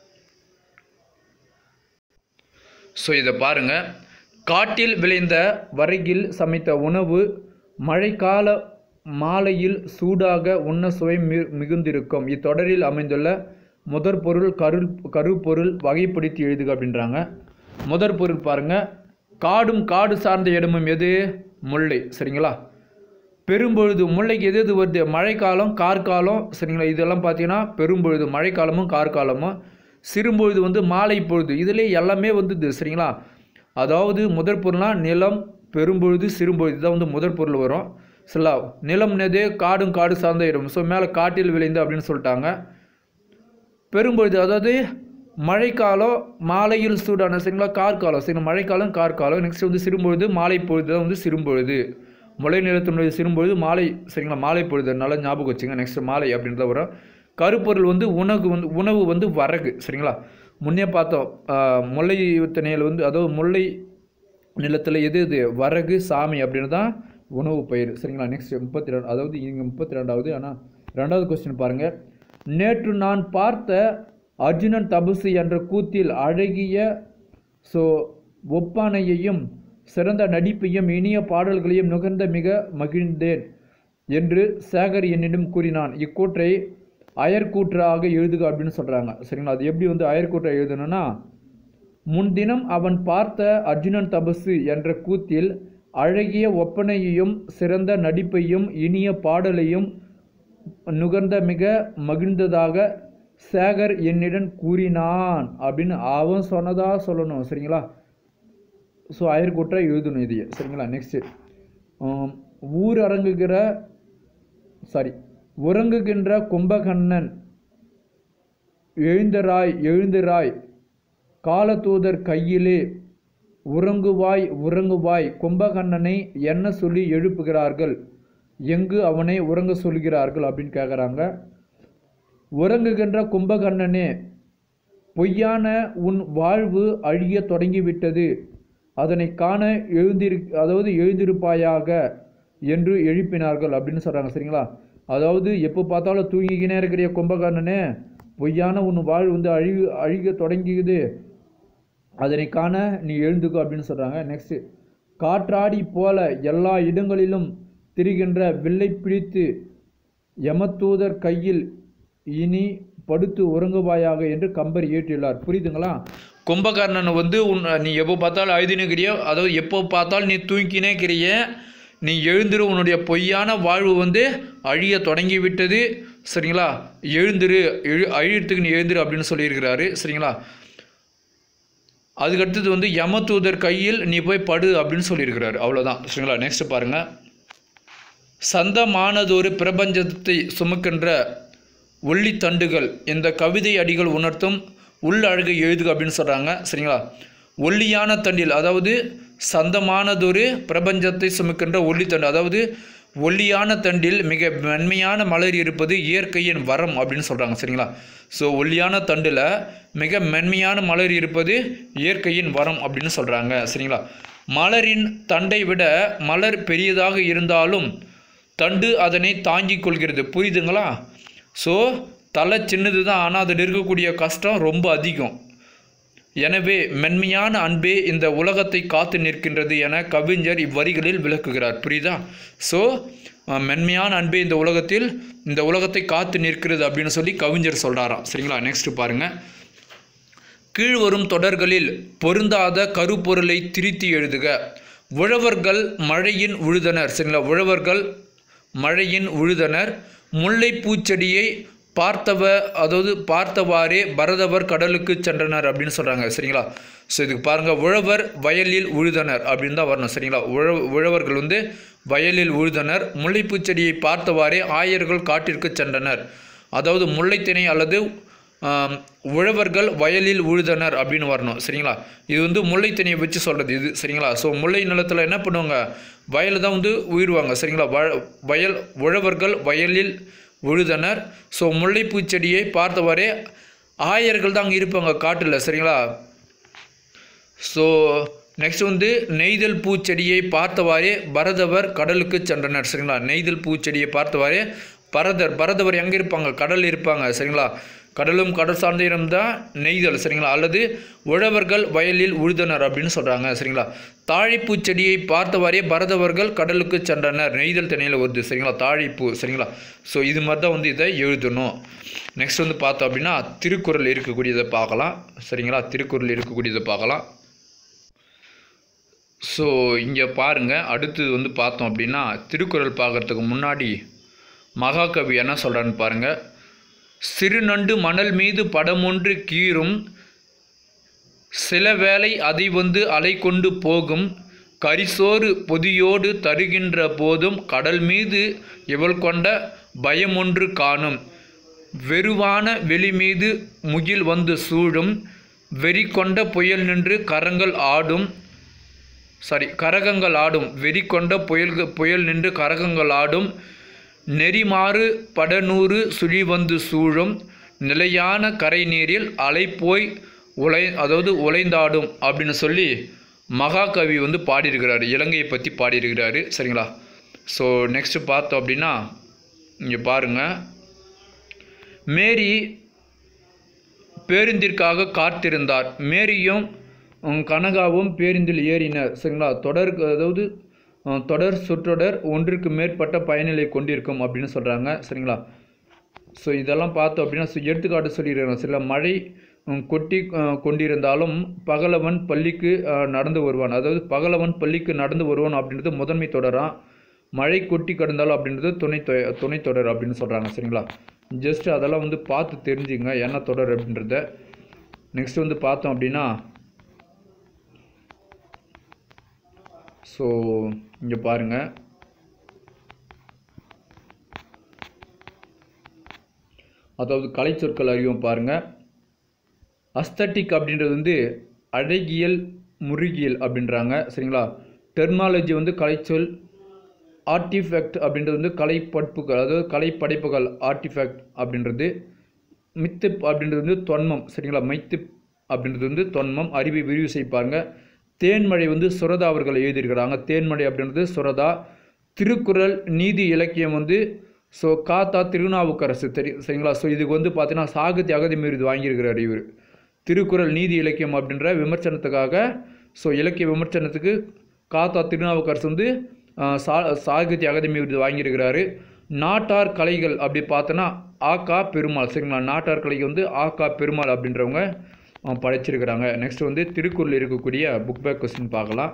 ஸோ இதை பாருங்க காட்டில் விளைந்த வரையில் சமைத்த உணவு மழைக்கால மாலையில் சூடாக உண்ண சுவை மி மிகுந்திருக்கும் இத்தொடரில் அமைந்துள்ள முதற் பொருள் கரு கருப்பொருள் வகைப்படுத்தி எழுதுக அப்படின்றாங்க முதற் பொருள் பாருங்க காடும் காடு சார்ந்த இடமும் எது முல்லை சரிங்களா பெரும்பொழுது முல்லைக்கு எது எது வருது மழைக்காலம் கார்காலம் சரிங்களா இதெல்லாம் பார்த்தீங்கன்னா பெரும்பொழுது மழைக்காலமும் கார்காலமும் சிறும்பொழுது வந்து மாலை பொழுது இதிலே எல்லாமே வந்துது சரிங்களா அதாவது முதற் பொருள்னா நிலம் பெரும்பொழுது சிறும்பொழுது தான் வந்து முதற் பொருள் வரும் சரிங்களா நிலம் எது காடும் காடு சார்ந்த இடம் ஸோ மேலே காட்டில் விளைந்து அப்படின்னு சொல்லிட்டாங்க பெரும்பொழுது அதாவது மழைக்காலம் மாலையில் சூடான சரிங்களா கார்காலம் சரி மழைக்காலம் கார்காலம் நெக்ஸ்ட் வந்து சிறும்பொழுது மாலை பொழுது தான் வந்து சிறும்பொழுது முளை நிலத்தினுடைய சிறும்பொழுது மாலை சரிங்களா மாலை பொழுது நல்லா ஞாபகம் வச்சுங்க நெக்ஸ்ட் மாலை அப்படின்றத வரும் கருப்பொருள் வந்து உணவு வந்து உணவு வந்து வரகு சரிங்களா முன்னே பார்த்தோம் ஆஹ், முல்லை திணையில் வந்து அதாவது முல்லை நிலத்தில் எது எது வரகு சாமி அப்படின்னு தான் உணவு பயிர் சரிங்களா நெக்ஸ்ட் முப்பத்தி ரெண்டு அதாவது இங்கே முப்பத்தி ரெண்டாவது ஆனால் ரெண்டாவது கொஸ்டின் பாருங்கள் நேற்று நான் பார்த்த அர்ஜுனன் தபசு என்ற கூத்தில் அழகிய ஸோ ஒப்பானையையும் சிறந்த நடிப்பையும் இனிய பாடல்களையும் நுகர்ந்த மிக மகிழ்ந்தேன் என்று சேகர் என்னிடம் கூறினான் இக்கூற்றை அயர்கூற்றாக எழுதுக அப்படின்னு சொல்கிறாங்க சரிங்களா அது எப்படி வந்து அயர்கூற்றை எழுதணும்னா முன்தினம் அவன் பார்த்த அர்ஜுனன் தபசு என்ற கூத்தில் அழகிய ஒப்பனையையும் சிறந்த நடிப்பையும் இனிய பாடலையும் நுகர்ந்த மிக மகிழ்ந்ததாக சேகர் என்னிடம் கூறினான் அப்படின்னு அவன் சொன்னதா சொல்லணும் சரிங்களா ஸோ அயர்கூற்றை எழுதணும் இது சரிங்களா நெக்ஸ்ட்டு ஊர் அரங்குகிற சாரி உறங்குகின்ற கும்பகண்ணன் எழுந்தராய் எழுந்திராய் காலதூதர் கையிலே உறங்குவாய் உறங்குவாய் கும்பகண்ணனை என்ன சொல்லி எழுப்புகிறார்கள் எங்கு அவனை உறங்க சொல்கிறார்கள் அப்படின்னு கேட்குறாங்க உறங்குகின்ற கும்பகண்ணனே பொய்யான உன் வாழ்வு அழிய தொடங்கிவிட்டது அதனை காண எழுந்திரு அதாவது எழுந்திருப்பாயாக என்று எழுப்பினார்கள் அப்படின்னு சொல்கிறாங்க சரிங்களா அதாவது எப்போ பார்த்தாலும் தூங்கிக்கினே இருக்கிற கும்பகர்ணனே பொய்யான உன் வாழ்வு வந்து அழிவு அழிக தொடங்கியது அதனை காண நீ எழுந்துக்கோ அப்படின்னு சொல்கிறாங்க நெக்ஸ்ட்டு காற்றாடி போல எல்லா இடங்களிலும் திரிகின்ற வில்லை பிடித்து யமதூதர் கையில் இனி படுத்து உறங்குவாயாக என்று கம்பர் இயற்றியுள்ளார் புரியுதுங்களா கும்பகர்ணன் வந்து உன் நீ எப்போ பார்த்தாலும் அழுதினுக்கிறியோ அதாவது எப்போ பார்த்தாலும் நீ தூங்கினே கிறிய நீ எழுந்திரு உன்னுடைய பொய்யான வாழ்வு வந்து அழிய தொடங்கி விட்டது சரிங்களா எழுந்திரு எழு அழியறதுக்கு நீ எழுந்திரு அப்படின்னு சொல்லியிருக்கிறாரு சரிங்களா அதுக்கடுத்தது வந்து யமதூதர் கையில் நீ போய் படு அப்படின்னு சொல்லியிருக்கிறாரு அவ்வளோதான் சரிங்களா நெக்ஸ்ட் பாருங்கள் சந்தமானதொரு பிரபஞ்சத்தை சுமக்கின்ற ஒள்ளித்தண்டுகள் இந்த கவிதை அடிகள் உணர்த்தும் உள் அழகை எழுதுக அப்படின்னு சொல்கிறாங்க சரிங்களா ஒல்லியான தண்டில் அதாவது சந்தமானதொரு பிரபஞ்சத்தை சுமக்கின்ற ஒல்லித்தண்டு அதாவது ஒல்லியான தண்டில் மிக மென்மையான மலர் இருப்பது இயற்கையின் வரம் அப்படின்னு சொல்கிறாங்க சரிங்களா ஸோ ஒல்லியான தண்டில் மிக மென்மையான மலர் இருப்பது இயற்கையின் வரம் அப்படின்னு சொல்கிறாங்க சரிங்களா மலரின் தண்டை விட மலர் பெரியதாக இருந்தாலும் தண்டு அதனை தாங்கிக் கொள்கிறது புரியுதுங்களா ஸோ தலை சின்னது தான் ஆனால் அதில் இருக்கக்கூடிய கஷ்டம் ரொம்ப அதிகம் எனவே மென்மையான அன்பே இந்த உலகத்தை காத்து நிற்கின்றது என கவிஞர் இவ்வரிகளில் விளக்குகிறார் புரியுதா ஸோ மென்மையான அன்பே இந்த உலகத்தில் இந்த உலகத்தை காத்து நிற்கிறது அப்படின்னு சொல்லி கவிஞர் சொல்கிறாராம் சரிங்களா நெக்ஸ்ட் பாருங்கள் கீழ்வரும் தொடர்களில் பொருந்தாத கருப்பொருளை திரித்தி எழுதுக உழவர்கள் மழையின் உழுதனர் சரிங்களா உழவர்கள் மழையின் உழுதனர் முல்லைப்பூச்செடியை பார்த்தவ அதாவது பார்த்தவாறே பரதவர் கடலுக்கு சென்றனர் அப்படின்னு சொல்கிறாங்க சரிங்களா ஸோ இதுக்கு பாருங்கள் உழவர் வயலில் உழுதனர் அப்படின்னு தான் வரணும் சரிங்களா உழ உழவர்கள் வந்து வயலில் உழுதனர் முல்லைப்பூச்செடியை பார்த்தவாறே ஆயர்கள் காட்டிற்கு சென்றனர் அதாவது முல்லைத்திணை அல்லது ஆம், உழவர்கள் வயலில் உழுதனர் அப்படின்னு வரணும் சரிங்களா இது வந்து முல்லைத்திணையை வச்சு சொல்கிறது இது சரிங்களா ஸோ முல்லை நிலத்தில் என்ன பண்ணுவாங்க வயலில் தான் வந்து உயிர்வாங்க சரிங்களா வ வயல் உழவர்கள் வயலில் உழுதனர் ஸோ முல்லைப்பூ செடியை பார்த்தவாறே ஆயர்கள் தான் அங்கே இருப்பாங்க காட்டில் சரிங்களா ஸோ நெக்ஸ்ட் வந்து நெய்தல் பூச்செடியை பார்த்தவாறே பரதவர் கடலுக்கு சென்றனர் சரிங்களா நெய்தல் பூச்செடியை பார்த்தவாறே பரதர் பரதவர் எங்கே இருப்பாங்க கடல் இருப்பாங்க சரிங்களா கடலும் கடல் சார்ந்த இடம் தான் நெய்தல் சரிங்களா அல்லது உழவர்கள் வயலில் உழுதனர் அப்படின்னு சொல்கிறாங்க சரிங்களா தாழிப்பூ செடியை பார்த்தவாறே பரதவர்கள் கடலுக்கு சென்றனர் நெய்தல் திணையில் வருது சரிங்களா தாழிப்பூ சரிங்களா ஸோ இது மாதிரி தான் வந்து இதை எழுதணும் நெக்ஸ்ட் வந்து பார்த்தோம் அப்படின்னா திருக்குறள் இருக்கக்கூடியதை பார்க்கலாம் சரிங்களா திருக்குறள் இருக்கக்கூடியதை பார்க்கலாம் ஸோ இங்கே பாருங்கள் அடுத்தது வந்து பார்த்தோம் அப்படின்னா திருக்குறள் பார்க்குறதுக்கு முன்னாடி மகாகவி என்ன சொல்கிறான்னு பாருங்கள் சிறுநண்டு மணல் மீது படமொன்று கீறும் சில வேளை அதை வந்து அலை கொண்டு போகும் கரிசோறு பொதியோடு தருகின்ற போதும் கடல் மீது இவள் கொண்ட பயமொன்று காணும் வெறுவான வெளி மீது முகில் வந்து சூழும் வெறி கொண்ட புயல் நின்று கரங்கள் ஆடும் சாரி கரகங்கள் ஆடும் வெறி கொண்ட புயல் புயல் நின்று கரகங்கள் ஆடும் நெறிமாறு படநூறு சுழி வந்து சூழும் நிலையான கரை நீரில் அலை போய் உலை அதாவது உலைந்தாடும் அப்படின்னு சொல்லி மகாகவி வந்து பாடியிருக்கிறாரு இலங்கையை பற்றி பாடியிருக்கிறாரு சரிங்களா ஸோ நெக்ஸ்ட்டு பார்த்தோம் அப்படின்னா இங்கே பாருங்கள் மேரி பேருந்திற்காக காத்திருந்தார் மேரியும் உம், கனகாவும் பேருந்தில் ஏறினர் சரிங்களா தொடர் அதாவது அஹ், தொடர் சுற்றொடர் ஒன்றிற்கு மேற்பட்ட பயணிகளை கொண்டிருக்கும் அப்படின்னு சொல்கிறாங்க சரிங்களா ஸோ இதெல்லாம் பார்த்தோம் அப்படின்னா so எடுத்துக்காட்டு சொல்லிடுறேன் சில மழை உம், கொட்டி அஹ், கொண்டிருந்தாலும் பகலவன் பள்ளிக்கு அஹ், நடந்து வருவான் அதாவது பகலவன் பள்ளிக்கு நடந்து வருவான் அப்படின்றது முதன்மை தொடரான் மழை கொட்டி கிடந்தாலும் அப்படின்றது துணை தொ- துணை தொடர் அப்படின்னு சொல்கிறாங்க சரிங்களா ஜஸ்ட் அதெல்லாம் வந்து பார்த்து தெரிஞ்சுங்க என்ன தொடர் அப்படின்றத நெக்ஸ்ட் வந்து பார்த்தோம் அப்படின்னா ஸோ இங்கே பாருங்கள் அதாவது கலை சொற்கள் அறிவும் பாருங்கள் அஸ்தட்டிக் அப்படின்றது வந்து அழகியல் முருகியல் அப்படின்றாங்க சரிங்களா டெர்மாலஜி வந்து கலைச்சொல் ஆர்டிஃபேக்ட் அப்படின்றது வந்து கலைப்படைப்புகள் அதாவது கலைப்படைப்புகள் ஆர்டிஃபேக்ட் அப்படின்றது மித்து அப்படின்றது வந்து தொன்மம் சரிங்களா மைத்து அப்படின்றது வந்து தொன்மம் அறிவை விரிவு செய்ப்பாங்க தேன்மழை வந்து சுரதா அவர்கள் எழுதியிருக்கிறாங்க தேன்மழை அப்படின்றது சுரதா திருக்குறள் நீதி இலக்கியம் வந்து ஸோ காத்தா திருநாவுக்கரசு தெரி சரிங்களா ஸோ இதுக்கு வந்து பார்த்தீங்கன்னா சாகித்ய அகாதமி விருது வாங்கியிருக்கிறார் இவர் திருக்குறள் நீதி இலக்கியம் அப்படின்ற விமர்சனத்துக்காக ஸோ இலக்கிய விமர்சனத்துக்கு காத்தா திருநாவுக்கரசு வந்து ஆஹ், சா சாகித்ய அகாதமி விருது வாங்கியிருக்கிறாரு நாட்டார் கலைகள் அப்படி பார்த்தோன்னா ஆகா பெருமாள் சரிங்களா நாட்டார் கலைகள் வந்து ஆகா பெருமாள் அப்படின்றவங்க ஆஹ், படைச்சிருக்கிறாங்க நெக்ஸ்ட் வந்து திருக்குறள் இருக்கக்கூடிய புக் பேக் கொஸ்டின் பார்க்கலாம்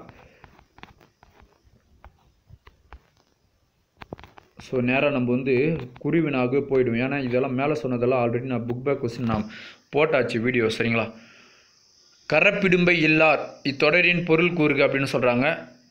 ஸோ நேராக நம்ம வந்து குருவினாக போயிடுவோம் ஏன்னா இதெல்லாம் மேலே சொன்னதெல்லாம் ஆல்ரெடி நான் புக் பேக் கொஸ்டின் நான் போட்டாச்சு வீடியோ சரிங்களா கரப்பிடும்பை இல்லார் இத்தொடரின் பொருள் கூறுக அப்படின்னு சொல்கிறாங்க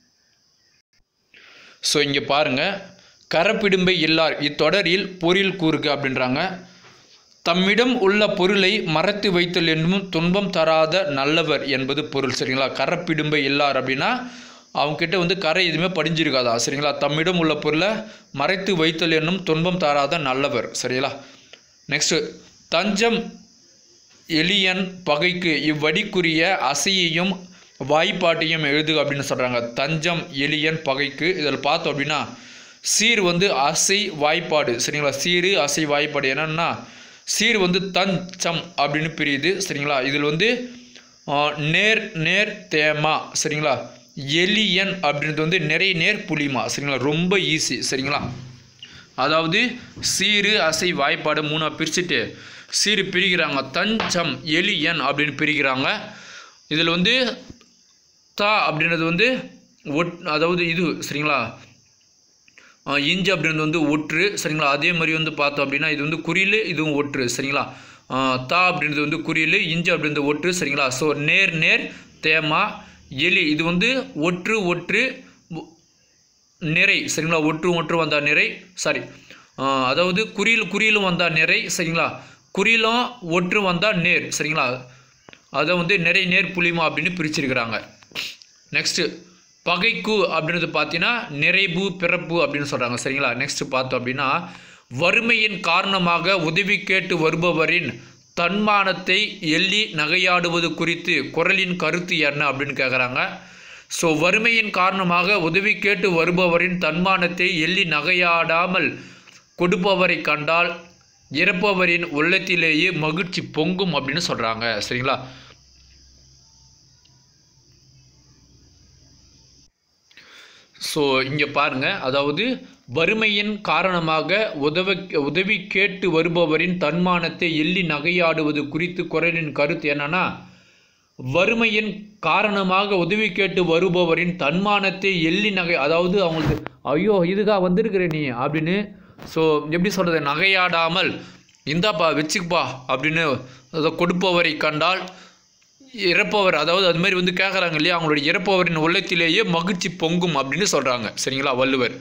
ஸோ இங்கே பாருங்கள் கரப்பிடும்பை இல்லார் இத்தொடரில் பொருள் கூறுக அப்படின்றாங்க தம்மிடம் உள்ள பொருளை மறைத்து வைத்தல் என்னும் துன்பம் தராத நல்லவர் என்பது பொருள் சரிங்களா கரப்பிடும்பை இல்லார் அப்படின்னா அவங்கக்கிட்ட வந்து கரை எதுவுமே படிஞ்சிருக்காதா சரிங்களா தம்மிடம் உள்ள பொருளை மறைத்து வைத்தல் என்னும் துன்பம் தராத நல்லவர் சரிங்களா நெக்ஸ்ட்டு தஞ்சம் எளியன் பகைக்கு இவ்வடிக்குரிய அசையையும் வாய்ப்பாட்டையும் எழுதுக அப்படின்னு சொல்கிறாங்க தஞ்சம் எளியன் பகைக்கு இதில் பார்த்தோம் அப்படின்னா சீர் வந்து அசை வாய்ப்பாடு சரிங்களா சீரு அசை வாய்ப்பாடு என்னன்னா சீர் வந்து தஞ்சம் அப்படின்னு பிரியுது சரிங்களா இதில் வந்து ஆ, நேர் நேர் தேமா சரிங்களா எலியன் அப்படின்றது வந்து நிறைய நேர் புளிமா சரிங்களா ரொம்ப ஈஸி சரிங்களா அதாவது சீரு அசை வாய்ப்பாடு மூணாக பிரிச்சுட்டு சீரு பிரிக்கிறாங்க தஞ்சம் எலியன் அப்படின்னு பிரிக்கிறாங்க இதில் வந்து தா அப்படின்றது வந்து ஒட் அதாவது இது சரிங்களா ஆஹ் இஞ்சி அப்படின்றது வந்து ஒற்று சரிங்களா அதே மாதிரி வந்து பார்த்தோம் அப்படின்னா இது வந்து குறியில் இதுவும் ஒற்று சரிங்களா ஆஹ் தா அப்படின்றது வந்து குறியில் இஞ்சி அப்படின்றது ஒற்று சரிங்களா ஸோ நேர் நேர் தேமா எலி இது வந்து ஒற்று ஒற்று ஒ- நிறை சரிங்களா ஒற்று ஒற்று வந்தா நிறை சாரி அதாவது குறியில் குறியிலும் வந்தா நிறை சரிங்களா குறியிலும் ஒற்று வந்தா நேர் சரிங்களா அதை வந்து நிறை நேர் புளிமா அப்படின்னு பிரிச்சிருக்கிறாங்க நெக்ஸ்ட்டு பகைக்கு அப்படின்றது பார்த்தீங்கன்னா நிறைவு பிறப்பு அப்படின்னு சொல்கிறாங்க சரிங்களா நெக்ஸ்ட் பார்த்தோம் அப்படின்னா வறுமையின் காரணமாக உதவி கேட்டு வருபவரின் தன்மானத்தை எள்ளி நகையாடுவது குறித்து குரலின் கருத்து என்ன அப்படின்னு கேட்குறாங்க ஸோ வறுமையின் காரணமாக உதவி கேட்டு வருபவரின் தன்மானத்தை எள்ளி நகையாடாமல் கொடுப்பவரை கண்டால் இறப்பவரின் உள்ளத்திலேயே மகிழ்ச்சி பொங்கும் அப்படின்னு சொல்கிறாங்க சரிங்களா ஸோ இங்கே பாருங்கள் அதாவது வறுமையின் காரணமாக உதவ உதவி கேட்டு வருபவரின் தன்மானத்தை எள்ளி நகையாடுவது குறித்து குரலின் கருத்து என்னன்னா வறுமையின் காரணமாக உதவி கேட்டு வருபவரின் தன்மானத்தை எள்ளி நகை அதாவது அவங்களுக்கு ஐயோ இதுக்கா வந்திருக்கிற நீ அப்படின்னு ஸோ எப்படி சொல்கிறது நகையாடாமல் இந்தாப்பா வச்சுக்கப்பா அப்படின்னு அதை கொடுப்பவரை கண்டால் இறப்பவர் அதாவது அது மாதிரி வந்து கேட்குறாங்க இல்லையா அவங்களுடைய இறப்பவரின் உள்ளத்திலேயே மகிழ்ச்சி பொங்கும் அப்படின்னு சொல்கிறாங்க சரிங்களா வள்ளுவர்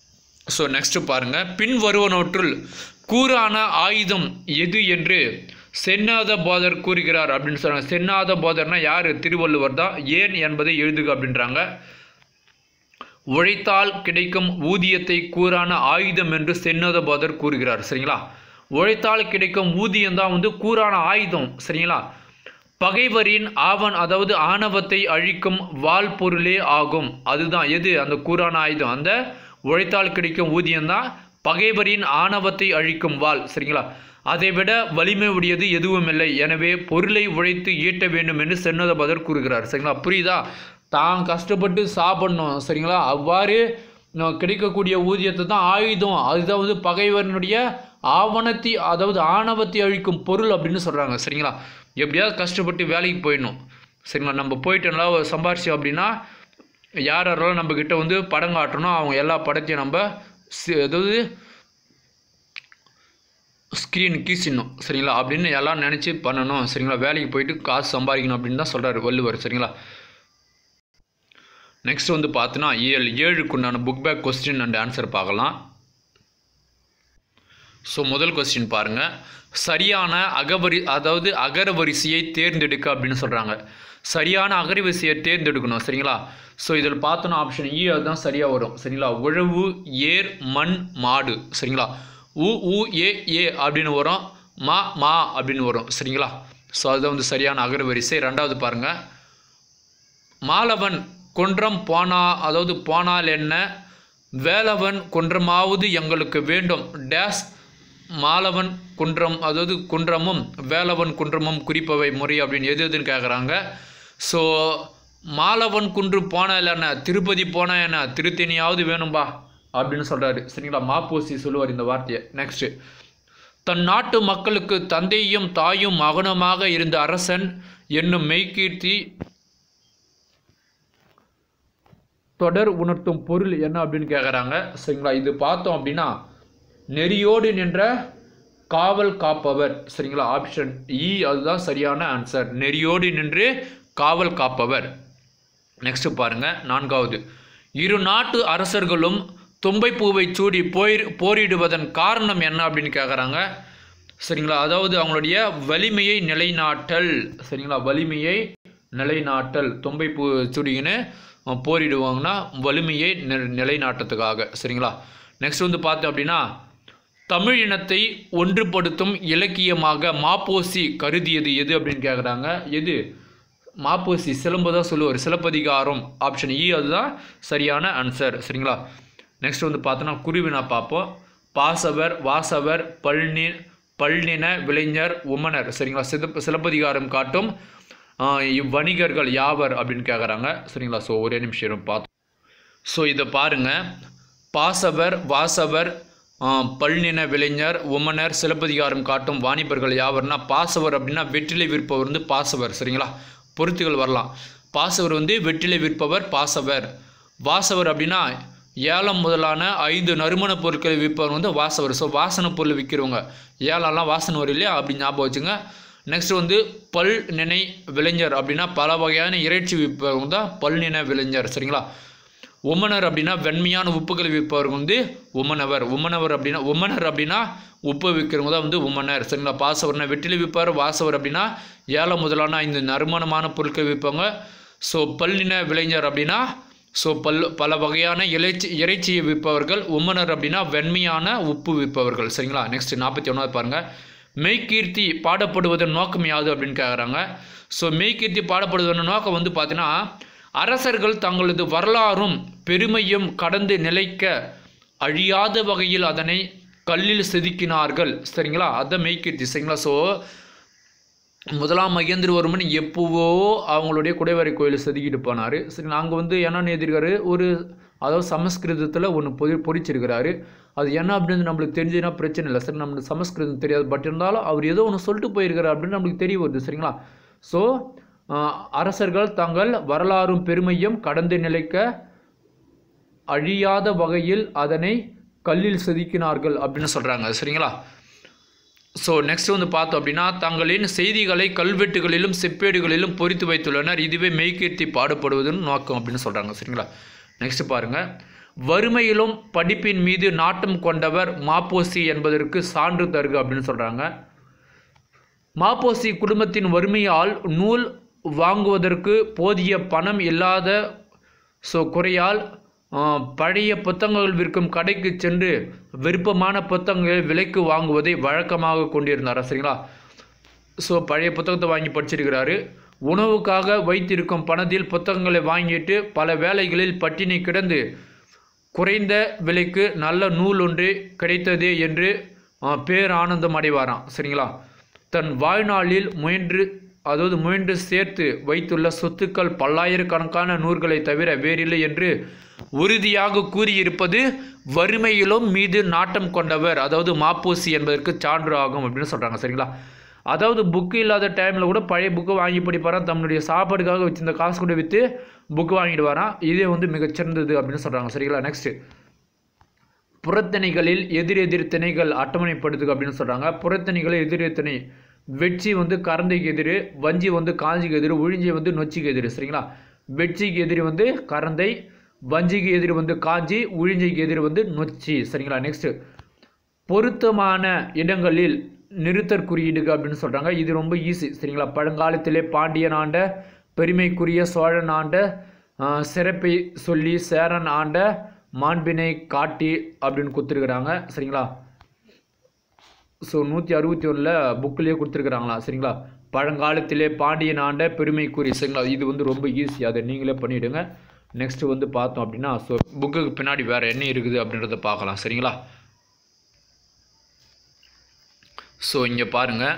ஸோ நெக்ஸ்ட் பாருங்க பின் வருவனவற்றுள் கூறான ஆயுதம் எது என்று சென்னாத போதர் கூறுகிறார் அப்படின்னு சொல்கிறாங்க சென்னாத போதர்னா யார் திருவள்ளுவர் தான் ஏன் என்பதை எழுதுக அப்படின்றாங்க உழைத்தால் கிடைக்கும் ஊதியத்தை கூறான ஆயுதம் என்று சென்னத போதர் கூறுகிறார் சரிங்களா உழைத்தால் கிடைக்கும் ஊதியம் தான் வந்து கூறான ஆயுதம் சரிங்களா பகைவரின் ஆவன் அதாவது ஆணவத்தை அழிக்கும் வாள் பொருளே ஆகும் அதுதான் எது அந்த கூறான ஆயுதம் அந்த உழைத்தால் கிடைக்கும் ஊதியம் தான் பகைவரின் ஆணவத்தை அழிக்கும் வாள் சரிங்களா அதை விட வலிமை உடையது எதுவும் இல்லை எனவே பொருளை உழைத்து ஈட்ட வேண்டும் என்று சென்னதபதர் கூறுகிறார் சரிங்களா புரியுதா தான் கஷ்டப்பட்டு சாப்பிடணும் சரிங்களா அவ்வாறு ந- கிடைக்கக்கூடிய ஊதியத்தை தான் ஆயுதம் அதுதான் வந்து பகைவனுடைய ஆவணத்தை அதாவது ஆணவத்தை அழிக்கும் பொருள் அப்படின்னு சொல்கிறாங்க சரிங்களா எப்படியாவது கஷ்டப்பட்டு வேலைக்கு போயிடணும் சரிங்களா நம்ம போயிட்டு நல்லா சம்பாரிச்சோம் அப்படின்னா யார் யாரெல்லாம் நம்ம கிட்ட வந்து படம் காட்டணும் அவங்க எல்லா படத்தையும் நம்ம சி- அதாவது ஸ்க்ரீன் கீசிடணும் சரிங்களா அப்படின்னு எல்லாம் நினச்சி பண்ணணும் சரிங்களா வேலைக்கு போயிட்டு காசு சம்பாதிக்கணும் அப்படின்னு தான் சொல்கிறாரு வள்ளுவர் சரிங்களா நெக்ஸ்ட் வந்து பார்த்தோன்னா ஏழு ஏழுக்குண்டான book back question and answer பார்க்கலாம் ஸோ முதல் கொஸ்டின் பாருங்கள் சரியான அகவரி அதாவது அகரவரிசையை தேர்ந்தெடுக்க அப்படின்னு சொல்கிறாங்க சரியான அகரவரிசையை தேர்ந்தெடுக்கணும் சரிங்களா ஸோ இதில் பார்த்தோன்னா ஆப்ஷன் இ அதுதான் சரியாக வரும் சரிங்களா உழவு ஏர் மண் மாடு சரிங்களா உ உ ஏ ஏ அப்படின்னு வரும் மா மா அப்படின்னு வரும் சரிங்களா ஸோ அதுதான் வந்து சரியான அகரவரிசை ரெண்டாவது பாருங்கள் மாலவன் குன்றம் போனா அதாவது போனால் என்ன வேலவன் குன்றமாவது எங்களுக்கு வேண்டும் டேஸ் மாலவன் குன்றம் அதாவது குன்றமும் வேலவன் குன்றமும் குறிப்பவை முறை அப்படின்னு எது எதுன்னு கேட்குறாங்க ஸோ மாலவன் குன்று போனால் என்ன திருப்பதி போனால் என்ன திருத்தணியாவது வேணும்பா அப்படின்னு சொல்கிறாரு சரிங்களா மாப்போசி சொல்லுவார் இந்த வார்த்தையை நெக்ஸ்ட்டு தன் நாட்டு மக்களுக்கு தந்தையும் தாயும் மகனுமாக இருந்த அரசன் என்னும் மெய்கீர்த்தி தொடர் உணர்த்தும் பொருள் என்ன அப்படின்னு கேட்குறாங்க சரிங்களா இது பார்த்தோம் அப்படின்னா நெறியோடு நின்ற காவல் காப்பவர் சரிங்களா ஆப்ஷன் இ அதுதான் சரியான ஆன்சர் நெறியோடு நின்று காவல் காப்பவர் நெக்ஸ்ட் பாருங்க நான்காவது இரு நாட்டு அரசர்களும் தும்பைப்பூவை சூடி போய் போரிடுவதன் காரணம் என்ன அப்படின்னு கேட்குறாங்க சரிங்களா அதாவது அவங்களுடைய வலிமையை நிலைநாட்டல் சரிங்களா வலிமையை நிலைநாட்டல் தும்பைப்பூ சூடிக்கின்னு போரிடுவாங்கன்னா வலிமையை நி- நிலைநாட்டத்துக்காக சரிங்களா நெக்ஸ்ட் வந்து பார்த்தோம் அப்படின்னா தமிழ் இனத்தை ஒன்றுபடுத்தும் இலக்கியமாக மாப்போசி கருதியது எது அப்படின்னு கேட்குறாங்க எது மாப்போசி சிலம்பு தான் சொல்லுவார் சிலப்பதிகாரம் ஆப்ஷன் இ அதுதான் சரியான ஆன்சர் சரிங்களா நெக்ஸ்ட் வந்து பார்த்தோன்னா குருவினா பார்ப்போம் பாசவர் வாசவர் பல்னி பல்னின விளைஞர் உமனர் சரிங்களா சிதப் சிலப்பதிகாரம் காட்டும் ஆஹ், இவ்வணிகர்கள் யாவர் அப்படின்னு கேட்குறாங்க சரிங்களா ஸோ ஒரே நிமிஷம் இரு, பார்த்தோம் ஸோ இதை பாருங்க பாசவர் வாசவர் ஆ, பல்நின விளைஞர் உமனர் சிலப்பதிகாரம் காட்டும் வாணிபர்கள் யாவர்னா பாசவர் அப்படின்னா வெற்றிலை விற்பவர் வந்து பாசவர் சரிங்களா பொருத்துகள் வரலாம் பாசவர் வந்து வெற்றிலை விற்பவர் பாசவர் வாசவர் அப்படின்னா ஏலம் முதலான ஐந்து நறுமண பொருட்களை விற்பவர் வந்து வாசவர் ஸோ வாசனை பொருள் விற்கிறவங்க ஏலம்லாம் வாசனை வரும் இல்லையா அப்படி ஞாபகம் வச்சுங்க நெக்ஸ்ட் வந்து பல் நினை விளைஞர் அப்படின்னா பல வகையான இறைச்சி விற்பவங்க தான் பல் நின விளைஞர் சரிங்களா உமனர் அப்படின்னா வெண்மையான உப்புகளை விற்பவர்கள் வந்து உமனவர் உமனவர் அப்படின்னா உமனர் அப்படின்னா உப்பு விற்கிறவங்க தான் வந்து உமனர் சரிங்களா பாசவர்னா வெற்றிலை விற்பார் வாசவர் அப்படின்னா ஏலம் முதலான ஐந்து நறுமணமான பொருட்கள் விற்பாங்க ஸோ பல்லின விளைஞர் அப்படின்னா ஸோ பல் பல வகையான இறைச்சி இறைச்சியை விற்பவர்கள் உமனர் அப்படின்னா வெண்மையான உப்பு விற்பவர்கள் சரிங்களா நெக்ஸ்ட் நாற்பத்தி ஒன்றாவது பாருங்கள் மெய்கீர்த்தி பாடப்படுவதன் நோக்கம் யாது அப்படின்னு கேட்குறாங்க ஸோ மெய்கீர்த்தி பாடப்படுவதன் நோக்கம் வந்து பார்த்தீங்கன்னா அரசர்கள் தங்களது வரலாறும் பெருமையும் கடந்து நிலைக்க அழியாத வகையில் அதனை கல்லில் செதுக்கினார்கள் சரிங்களா அதான் மெய்கீர்த்தி சரிங்களா ஸோ முதலாம் மகேந்திரவர்மன் எப்போவோ அவங்களுடைய குடைவரை கோயிலை செதுக்கிட்டு போனார் சரி நாங்கள் வந்து என்ன எழுதியிருக்காரு ஒரு அதாவது சமஸ்கிருதத்தில் ஒன்று பொறி பொறிச்சிருக்கிறாரு அது என்ன அப்படின்னு நம்மளுக்கு தெரிஞ்சதுன்னா பிரச்சனை இல்லை சரி நம்மளுக்கு சமஸ்கிருதம் தெரியாது பட் இருந்தாலும் அவர் ஏதோ ஒன்று சொல்லிட்டு போயிருக்காரு அப்படின்னு நம்மளுக்கு தெரிய வருது சரிங்களா ஸோ அரசர்கள் தங்கள் வரலாறும் பெருமையும் கடந்து நிலைக்க அழியாத வகையில் அதனை கல்லில் செதுக்கினார்கள் அப்படின்னு சொல்கிறாங்க சரிங்களா ஸோ நெக்ஸ்ட் வந்து பார்த்தோம் அப்படின்னா தங்களின் செய்திகளை கல்வெட்டுகளிலும் செப்பேடுகளிலும் பொறித்து வைத்துள்ளனர் இதுவே மெய்கீர்த்தி பாடப்படுவதன் நோக்கம் அப்படின்னு சொல்கிறாங்க சரிங்களா நெக்ஸ்ட் பாருங்க வறுமையிலும் படிப்பின் மீது நாட்டம் கொண்டவர் மாப்போசி என்பதற்கு சான்று தருக அப்படின்னு சொல்கிறாங்க மாப்போசி குடும்பத்தின் வறுமையால் நூல் வாங்குவதற்கு போதிய பணம் இல்லாத ஸோ குறையால் ஆ, பழைய புத்தகங்கள் விற்கும் கடைக்கு சென்று விருப்பமான புத்தகங்களை விலைக்கு வாங்குவதை வழக்கமாக கொண்டிருந்தார் சரிங்களா ஸோ பழைய புத்தகத்தை வாங்கி படிச்சிருக்கிறாரு உணவுக்காக வைத்திருக்கும் பணத்தில் புத்தகங்களை வாங்கிட்டு பல வேளைகளில் பட்டினி கிடந்து குறைந்த விலைக்கு நல்ல நூல் ஒன்று கிடைத்ததே என்று ஆ, பேரானந்தம் அடைவாராம் சரிங்களா தன் வாழ்நாளில் முயன்று அதாவது முயன்று சேர்த்து வைத்துள்ள சொத்துக்கள் பல்லாயிரக்கணக்கான நூல்களை தவிர வேறில்லை என்று உறுதியாக கூறியிருப்பது வறுமையிலும் மீது நாட்டம் கொண்டவர் அதாவது மாப்போசி என்பதற்கு சான்று ஆகும் அப்படின்னு சொல்கிறாங்க சரிங்களா அதாவது புக்கு இல்லாத டைமில் கூட பழைய புக்கை வாங்கி படிப்பாராம் தன்னுடைய சாப்பாடுக்காக வச்சிருந்த காசு கூட விற்று புக்கு வாங்கிட்டு வரான் இதே வந்து மிகச்சிறந்தது அப்படின்னு சொல்கிறாங்க சரிங்களா நெக்ஸ்ட்டு புறத்தணிகளில் எதிர் எதிர் திணைகள் அட்டவணைப்படுத்துக அப்படின்னு சொல்கிறாங்க புறத்தணிகளில் எதிர் எதிர் திணை வெட்சி வந்து கரந்தைக்கு எதிர் வஞ்சி வந்து காஞ்சிக்கு எதிர் உழிஞ்சி வந்து நொச்சிக்கு எதிர் சரிங்களா வெட்சிக்கு எதிர் வந்து கரந்தை வஞ்சிக்கு எதிர் வந்து காஞ்சி உழிஞ்சிக்கு எதிர் வந்து நொச்சி சரிங்களா நெக்ஸ்ட்டு பொருத்தமான இடங்களில் நிறுத்தற் குறியீடுக அப்படின்னு சொல்கிறாங்க இது ரொம்ப ஈஸி சரிங்களா பழங்காலத்திலே பாண்டியன் ஆண்ட பெருமைக்குரிய சோழன் ஆண்ட ஆஹ், சிறப்பை சொல்லி சேரன் ஆண்ட மாண்பினை காட்டி அப்படின்னு கொடுத்துருக்குறாங்க சரிங்களா ஸோ நூற்றி அறுபத்தி ஒன்றில் புக்கிலேயே கொடுத்துருக்குறாங்களா சரிங்களா பழங்காலத்திலே பாண்டியன் ஆண்ட பெருமைக்குரிய சரிங்களா இது வந்து ரொம்ப ஈஸி அதை நீங்களே பண்ணிவிடுங்க நெக்ஸ்ட்டு வந்து பார்த்தோம் அப்படின்னா ஸோ புக்குக்கு பின்னாடி வேறு என்ன இருக்குது அப்படின்றத பார்க்கலாம் சரிங்களா ஸோ இங்கே பாருங்கள்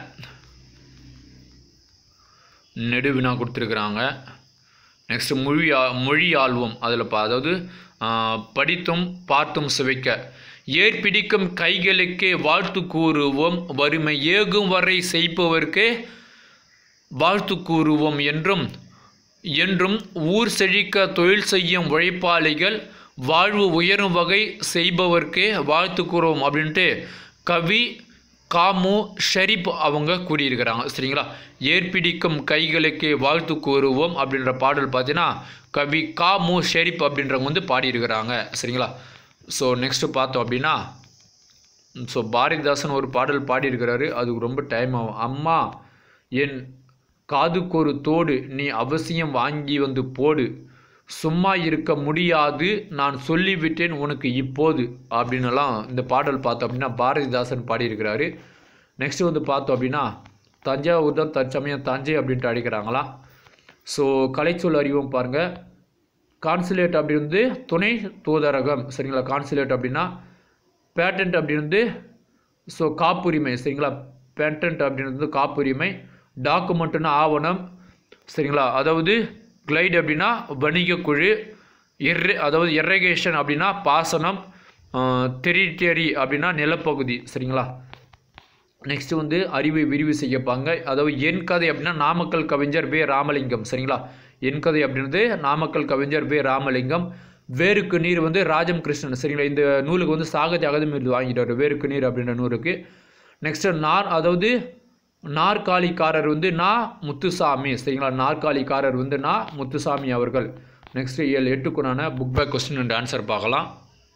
நெடுவினா கொடுத்துருக்குறாங்க நெக்ஸ்ட் மொழி ஆ- மொழி ஆழ்வம் அதில் பா அதாவது ஆ, படித்தும் பார்த்தும் சுவைக்க ஏற்பிடிக்கும் கைகளுக்கே வாழ்த்து கூறுவோம் வறுமை ஏகும் வரை செய்பவர்க்கே வாழ்த்து கூறுவோம் என்றும் என்றும் ஊர் செழிக்க தொழில் செய்யும் உழைப்பாளிகள் வாழ்வு உயரும் வகை செய்பவர்க்கே வாழ்த்து கூறுவோம் அப்படின்ட்டு கவி காமு ஷெரீப் அவங்க கூறியிருக்கிறாங்க சரிங்களா ஏற்பிடிக்கும் கைகளுக்கே வாழ்த்து கூறுவோம் அப்படின்ற பாடல் பார்த்தீங்கன்னா கவி காமு ஷெரீப் அப்படின்றவங்க வந்து பாடியிருக்கிறாங்க சரிங்களா ஸோ நெக்ஸ்ட்டு பார்த்தோம் அப்படின்னா ஸோ பாரதிதாசன் ஒரு பாடல் பாடியிருக்கிறாரு அதுக்கு ரொம்ப டைம் ஆகும் அம்மா என் காதுக்கொரு தோடு நீ அவசியம் வாங்கி வந்து போடு சும்மா இருக்க முடியாது நான் சொல்லிவிட்டேன் உனக்கு இப்போது அப்படின்னுலாம் இந்த பாடல் பார்த்தோம் அப்படின்னா பாரதிதாசன் பாடியிருக்கிறாரு நெக்ஸ்ட் வந்து பார்த்தோம் அப்படின்னா தஞ்சாவூர் தான் தற்சமயம் தஞ்சை அப்படின்ட்டு அழைக்கிறாங்களாம் ஸோ கலைச்சொல் அறிவும் பாருங்கள் கான்சுலேட் அப்படி வந்து துணை தூதரகம் சரிங்களா கான்சுலேட் அப்படின்னா பேட்டன்ட் அப்படி வந்து ஸோ காப்புரிமை சரிங்களா பேட்டன்ட் அப்படின்றது காப்புரிமை டாக்குமெண்ட்னா ஆவணம் சரிங்களா அதாவது கிளைட் அப்படின்னா வணிக குழு எர்ர அதாவது எர்ரகேஷன் அப்படின்னா பாசனம் டெரிட்டரி அப்படின்னா நிலப்பகுதி சரிங்களா நெக்ஸ்ட் வந்து அறிவை விரிவு செய்யப்பாங்க அதாவது என் கதை அப்படின்னா நாமக்கல் கவிஞர் வே ராமலிங்கம் சரிங்களா என் கதை அப்படின்றது நாமக்கல் கவிஞர் வே ராமலிங்கம் வேருக்கு நீர் வந்து ராஜம் கிருஷ்ணன் சரிங்களா இந்த நூலுக்கு வந்து சாகித்ய அகாதமி விருது வாங்கிட்டாரு வேருக்கு நீர் அப்படின்ற நூலுக்கு நெக்ஸ்ட் நார் அதாவது நாற்காலிக்காரர் வந்து நா முத்துசாமி சரிங்களா நாற்காலிக்காரர் வந்து நா முத்துசாமி அவர்கள் நெக்ஸ்ட் ஏழு எட்டுக்குண்டான book back question and answer பார்க்கலாம்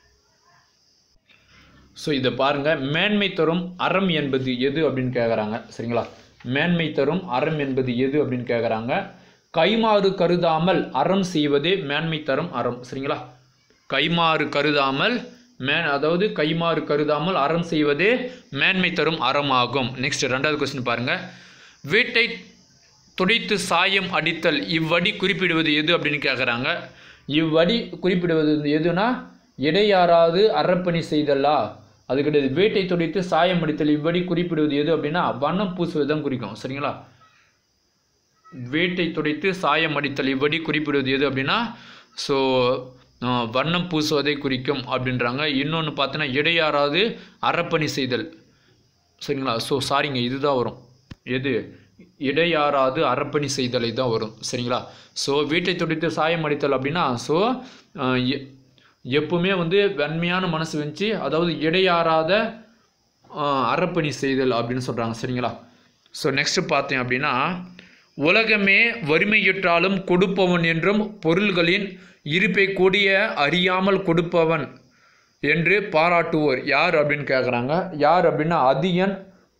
ஸோ இதை பாருங்கள் மேன்மை தரும் அறம் என்பது எது அப்படின்னு கேட்குறாங்க சரிங்களா மேன்மை தரும் அறம் என்பது எது அப்படின்னு கேட்குறாங்க கைமாறு கருதாமல் அறம் செய்வதே மேன்மை தரும் அறம் சரிங்களா கைமாறு கருதாமல் மேன் அதாவது கைமாறு கருதாமல் அறம் செய்வதே மேன்மை தரும் அறம் ஆகும் நெக்ஸ்ட் ரெண்டாவது கொஸ்டின் பாருங்க வீட்டை துடைத்து சாயம் அடித்தல் இவ்வடி குறிப்பிடுவது எது அப்படின்னு கேட்குறாங்க இவ்வடி குறிப்பிடுவது எதுனா இடையாறாது அறப்பணி செய்தல்லா அது கிடையாது வேட்டை துடைத்து சாயம் அடித்தல் இவ்வடி குறிப்பிடுவது எது அப்படின்னா வண்ணம் பூசுவது தான் குறிக்கும் சரிங்களா வேட்டை துடைத்து சாயம் அடித்தல் இவ்வடி குறிப்பிடுவது எது அப்படின்னா ஸோ வண்ணம் பூசுவதை குறிக்கும் அப்படின்றாங்க இன்னொன்று பார்த்தோன்னா இடையாறாது அறப்பணி செய்தல் சரிங்களா ஸோ சாரிங்க இதுதான் வரும் எது இடையாறாது அறப்பணி செய்தலை தான் வரும் சரிங்களா ஸோ வீட்டை துடைத்து சாயம் அடித்தல் அப்படின்னா ஸோ எப்பவுமே வந்து வெண்மையான மனசு வச்சு அதாவது இடையாறாத ஆஹ், அறப்பணி செய்தல் அப்படின்னு சொல்கிறாங்க சரிங்களா ஸோ நெக்ஸ்ட் பார்த்தேன் அப்படின்னா உலகமே வறுமையுற்றாலும் கொடுப்பவன் என்றும் பொருள்களின் இருப்பை கூடிய அறியாமல் கொடுப்பவன் என்று பாராட்டுவோர் யார் அப்படின்னு கேட்குறாங்க யார் அப்படின்னா அதியன்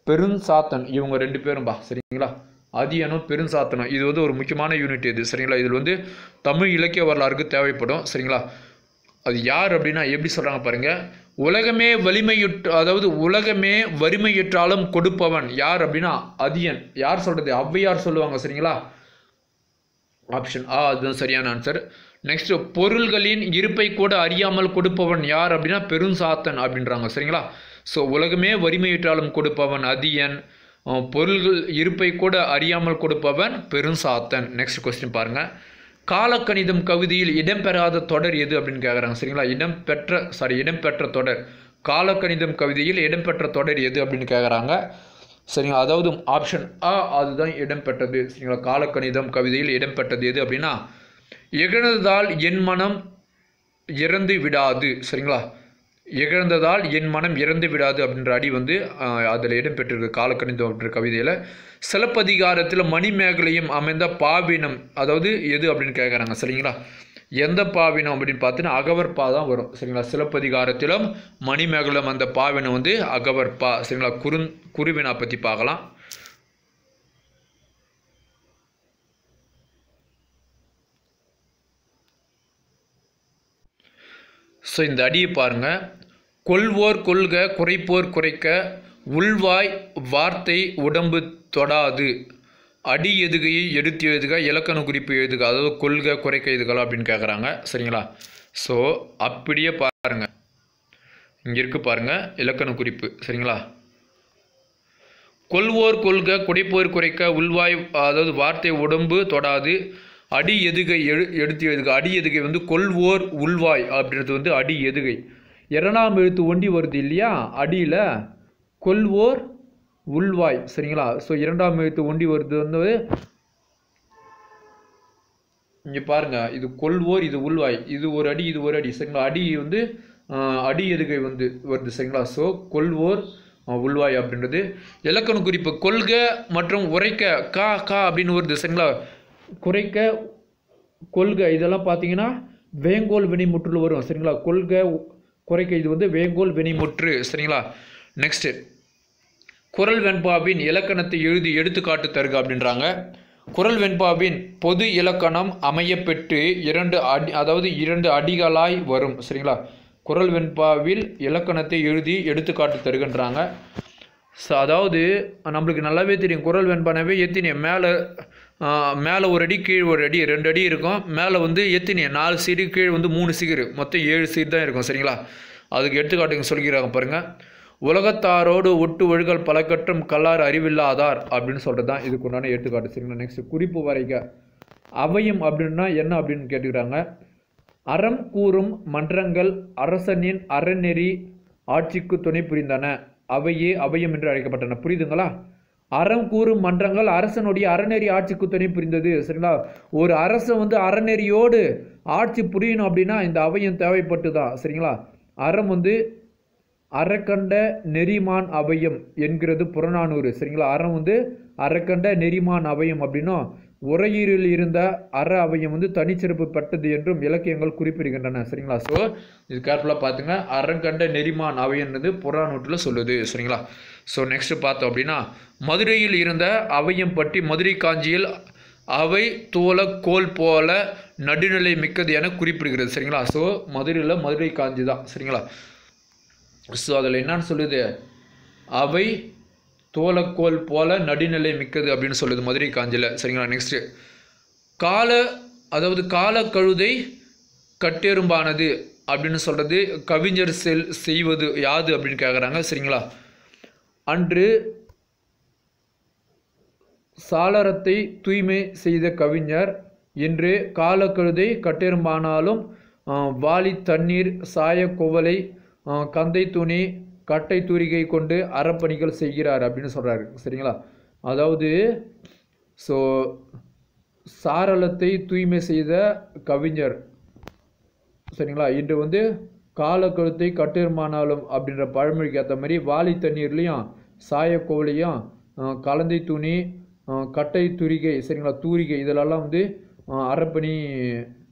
பெருஞ்சாத்தன் இவங்க ரெண்டு பேரும்பா சரிங்களா அதியனும் பெருஞ்சாத்தனும் இது வந்து ஒரு முக்கியமான யூனிட் இது சரிங்களா இதில் வந்து தமிழ் இலக்கிய வரலாறுக்கு தேவைப்படும் சரிங்களா அது யார் அப்படின்னா எப்படி சொல்கிறாங்க பாருங்க உலகமே வலிமையுற்று அதாவது உலகமே வறுமையுற்றாலும் கொடுப்பவன் யார் அப்படின்னா அதியன் யார் சொல்கிறது ஔவையார் சொல்லுவாங்க சரிங்களா ஆப்ஷன் ஆ அதுதான் சரியான ஆன்சர் நெக்ஸ்ட் பொருள்களின் இருப்பை கூட அறியாமல் கொடுப்பவன் யார் அப்படின்னா பெருஞ்சாத்தன் அப்படின்றாங்க சரிங்களா ஸோ உலகமே வறுமையுற்றாலும் கொடுப்பவன் அதியன் அஹ், பொருள்கள் இருப்பை கூட அறியாமல் கொடுப்பவன் பெருஞ்சாத்தன் நெக்ஸ்ட் கொஸ்டின் பாருங்க காலக்கணிதம் கவிதையில் இடம்பெறாத தொடர் எது அப்படின்னு கேட்குறாங்க சரிங்களா இடம்பெற்ற சாரி இடம்பெற்ற தொடர் காலக்கணிதம் கவிதையில் இடம்பெற்ற தொடர் எது அப்படின்னு கேட்குறாங்க சரிங்களா அதாவது ஆப்ஷன் ஆ அதுதான் இடம்பெற்றது சரிங்களா காலக்கணிதம் கவிதையில் இடம்பெற்றது எது அப்படின்னா இகழ்ந்ததால் என் மனம் இறந்து விடாது சரிங்களா இகழ்ந்ததால் என் மனம் இறந்து விடாது அப்படின்ற அடி வந்து அதில் இடம்பெற்றிருக்கு காலக்கணிதம் அப்படின்ற கவிதையில் சிலப்பதிகாரத்தில் மணிமேகலையும் அமைந்த பாவினம் அதாவது எது அப்படின்னு கேட்குறாங்க சரிங்களா எந்த பாவினம் அப்படின்னு பார்த்தீங்கன்னா அகவற்பா தான் வரும் சரிங்களா சிலப்பதிகாரத்திலும் மணிமேகலம் அந்த பாவினம் வந்து அகவற்பா சரிங்களா குறுந் குருவினா பற்றி பார்க்கலாம் ஸோ இந்த அடியை பாருங்க கொள்வோர் கொள்க குறைப்போர் குறைக்க உள்வாய் வார்த்தை உடம்பு தொடாது அடி எதுகையை எடுத்து எழுதுக இலக்கண குறிப்பு எழுதுக அதாவது கொள்க குறைக்க எழுதுகளா அப்படின்னு கேட்குறாங்க சரிங்களா ஸோ அப்படியே பாருங்க இங்கே இருக்கு பாருங்க இலக்கண குறிப்பு சரிங்களா கொள்வோர் கொள்க குடைப்போர் குறைக்க உள்வாய் அதாவது வார்த்தை உடம்பு தொடாது அடி எதுகை எழு எடுத்து எழுதுக அடி எதுகை வந்து கொள்வோர் உள்வாய் அப்படின்றது வந்து அடி எதுகை இரண்டாம் எழுத்து ஒண்டி வருது இல்லையா அடியில் கொள்வோர் உள்வாய் சரிங்களா ஸோ இரண்டாம் எழுத்து ஒண்டி வருது வந்து இங்கே பாருங்க இது கொள்வோர் இது உள்வாய் இது ஒரு அடி இது ஒரு அடி சரிங்களா அடி வந்து ஆஹ், அடி எதுகை வந்து வருது சரிங்களா ஸோ கொள்வோர் ஆஹ், உள்வாய் அப்படின்றது இலக்கண குறிப்பு கொள்க மற்றும் உரைக்க கா கா அப்படின்னு வருது சரிங்களா குறைக்க கொள்கை இதெல்லாம் பார்த்தீங்கன்னா வேங்கோல் வினைமுற்றில் வரும் சரிங்களா கொள்கை குறைக்க இது வந்து வேங்கோல் வினைமுற்று சரிங்களா நெக்ஸ்ட்டு குரல் வெண்பாவின் இலக்கணத்தை எழுதி எடுத்துக்காட்டு தருக அப்படின்றாங்க குரல் வெண்பாவின் பொது இலக்கணம் அமையப்பெற்று இரண்டு அடி அதாவது இரண்டு அடிகளாய் வரும் சரிங்களா குரல் வெண்பாவில் இலக்கணத்தை எழுதி எடுத்துக்காட்டு தருகின்றாங்க ஸோ அதாவது நம்மளுக்கு நல்லாவே தெரியும் குரல் வெண்பானவே எத்தினே மேலே மேலே ஒரு அடி கீழ் ஒரு அடி ரெண்டு அடி இருக்கும் மேலே வந்து எத்தினே நாலு சீடு கீழ் வந்து மூணு சீரு மொத்தம் ஏழு சீர் தான் இருக்கும் சரிங்களா அதுக்கு எடுத்துக்காட்டுங்க சொல்லிக்கிறாங்க பாருங்கள் உலகத்தாரோடு ஒட்டு ஒழுகல் பலகற்றும் கல்லார் அறிவில்லாதார் அப்படின்னு சொல்கிறது தான் இதுக்கு உண்டான எடுத்துக்காட்டு சரிங்களா நெக்ஸ்ட் குறிப்பு வரைக அவையும் அப்படின்னா என்ன அப்படின்னு கேட்டுக்கிறாங்க அறம் கூறும் மன்றங்கள் அரசனின் அறநெறி ஆட்சிக்கு துணை புரிந்தன அவையே அவையம் என்று அழைக்கப்பட்டன புரியுதுங்களா அறம் கூறும் மன்றங்கள் அரசனுடைய அறநெறி ஆட்சிக்கு துணை புரிந்தது சரிங்களா ஒரு அரசன் வந்து அறநெறியோடு ஆட்சி புரியணும் அப்படின்னா இந்த அவையம் தேவைப்பட்டு தான் சரிங்களா அறம் வந்து அறக்கண்ட நெறிமான் அவையம் என்கிறது புறநானூறு சரிங்களா அறம் வந்து அறக்கண்ட நெறிமான் அவையம் அப்படின்னும் உரையீரில் இருந்த அற அவையம் வந்து தனிச்சிறப்பு பெற்றது என்றும் இலக்கியங்கள் குறிப்பிடுகின்றன சரிங்களா ஸோ இது கேர்ஃபுல்லாக பார்த்துங்க அறங்கண்ட நெறிமான் அவையன்றது புறநானூற்றில் சொல்லுது சரிங்களா ஸோ நெக்ஸ்ட் பார்த்தோம் அப்படின்னா மதுரையில் இருந்த அவையம் பற்றி மதுரை காஞ்சியில் அவை தோல கோல் போல நடுநிலை மிக்கது என குறிப்பிடுகிறது சரிங்களா ஸோ மதுரையில் மதுரை காஞ்சி தான் சரிங்களா ஸோ அதில் என்னன்னு சொல்லுது அவை தோலக்கோல் போல நடுநிலை மிக்கது அப்படின்னு சொல்லுது மதுரை காஞ்சியில் சரிங்களா நெக்ஸ்ட்டு கால அதாவது கால கழுதை கட்டெரும்பானது அப்படின்னு சொல்கிறது கவிஞர் செல் செய்வது யாது அப்படின்னு கேட்குறாங்க சரிங்களா அன்று சாளரத்தை தூய்மை செய்த கவிஞர் இன்று காலக்கழுதை கட்டெரும்பானாலும் ஆஹ், வாளி தண்ணீர் சாய குவளை ஆஹ், கந்தை துணி கட்டை தூரிகை கொண்டு அறப்பணிகள் செய்கிறார் அப்படின்னு சொல்கிறாரு சரிங்களா அதாவது ஸோ சாரளத்தை தூய்மை செய்த கவிஞர் சரிங்களா இன்று வந்து காலக்கழுத்தை கட்டெருமானாலும் அப்படின்ற பழமொழிக்கு ஏற்ற மாதிரி வாளி தண்ணீர்லேயும் சாயக்கோவிலையும் கலந்தை துணி அஹ், கட்டை துரிகை சரிங்களா தூரிகை இதிலெல்லாம் வந்து அஹ், அறப்பணி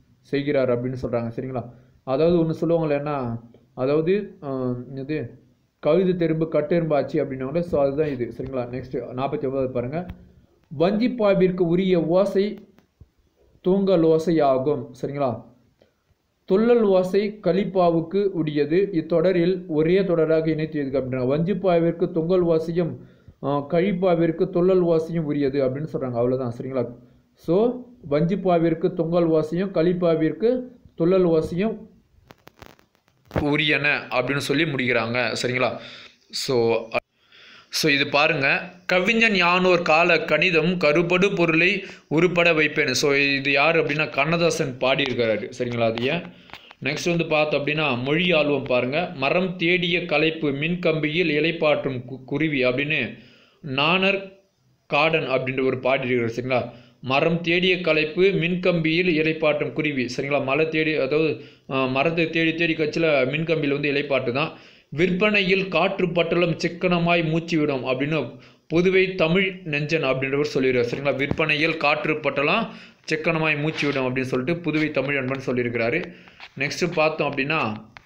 செய்கிறார் அப்படின்னு சொல்கிறாங்க சரிங்களா அதாவது ஒன்று சொல்லுவாங்களே என்ன அதாவது அஹ், இது கழுது தெரும்பு கட்டெரும்பு ஆச்சு அப்படின்னாங்க ஸோ அதுதான் இது சரிங்களா நெக்ஸ்ட் நாற்பத்தி ஒன்பது பாருங்கள் வஞ்சிப்பாவிற்கு உரிய ஓசை தூங்கல் ஓசை ஆகும் சரிங்களா துள்ளல் ஓசை கலிப்பாவுக்கு உரியது இத்தொடரில் ஒரே தொடராக இணைத்தியது அப்படின்னா வஞ்சிப்பாவிற்கு தொங்கல் ஓசையும் ஆஹ், கழிப்பாவிற்கு துள்ளல் ஓசையும் உரியது அப்படின்னு சொல்கிறாங்க அவ்வளோதான் சரிங்களா ஸோ வஞ்சிப்பாவிற்கு தொங்கல் ஓசையும் கலிப்பாவிற்கு துள்ளல் ஓசையும் உரியன அப்படின்னு சொல்லி முடிக்கிறாங்க சரிங்களா ஸோ ஸோ இது பாருங்க கவிஞன் யானோர் கால கணிதம் கருபடு பொருளை உருப்பட வைப்பேன் ஸோ இது யார் அப்படின்னா கண்ணதாசன் பாடியிருக்கிறாரு சரிங்களா அது ஏன் நெக்ஸ்ட் வந்து பார்த்தோம் அப்படின்னா மொழி ஆல்வம் பாருங்க மரம் தேடிய கலைப்பு மின்கம்பியில் இலைப்பாற்றும் கு- குருவி அப்படின்னு நாணர் காடன் அப்படின்ற ஒரு பாடியிருக்கிறார் சரிங்களா மரம் தேடிய கலைப்பு மின்கம்பியில் இலைப்பாட்டும் குருவி சரிங்களா மலை தேடி அதாவது அஹ், மரத்தை தேடி தேடி கட்சியில் மின்கம்பியில் வந்து இலைப்பாட்டு தான் விற்பனையில் காற்று பட்டலம் சிக்கனமாய் மூச்சு விடும் அப்படின்னு புதுவை தமிழ் நெஞ்சன் அப்படின்றவர் சொல்லிடுறார் சரிங்களா விற்பனையில் காற்று பட்டலம் சிக்கனமாய் மூச்சு விடும் அப்படின்னு சொல்லிட்டு புதுவை தமிழ் அன்பன் சொல்லியிருக்கிறாரு நெக்ஸ்ட் பார்த்தோம் அப்படின்னா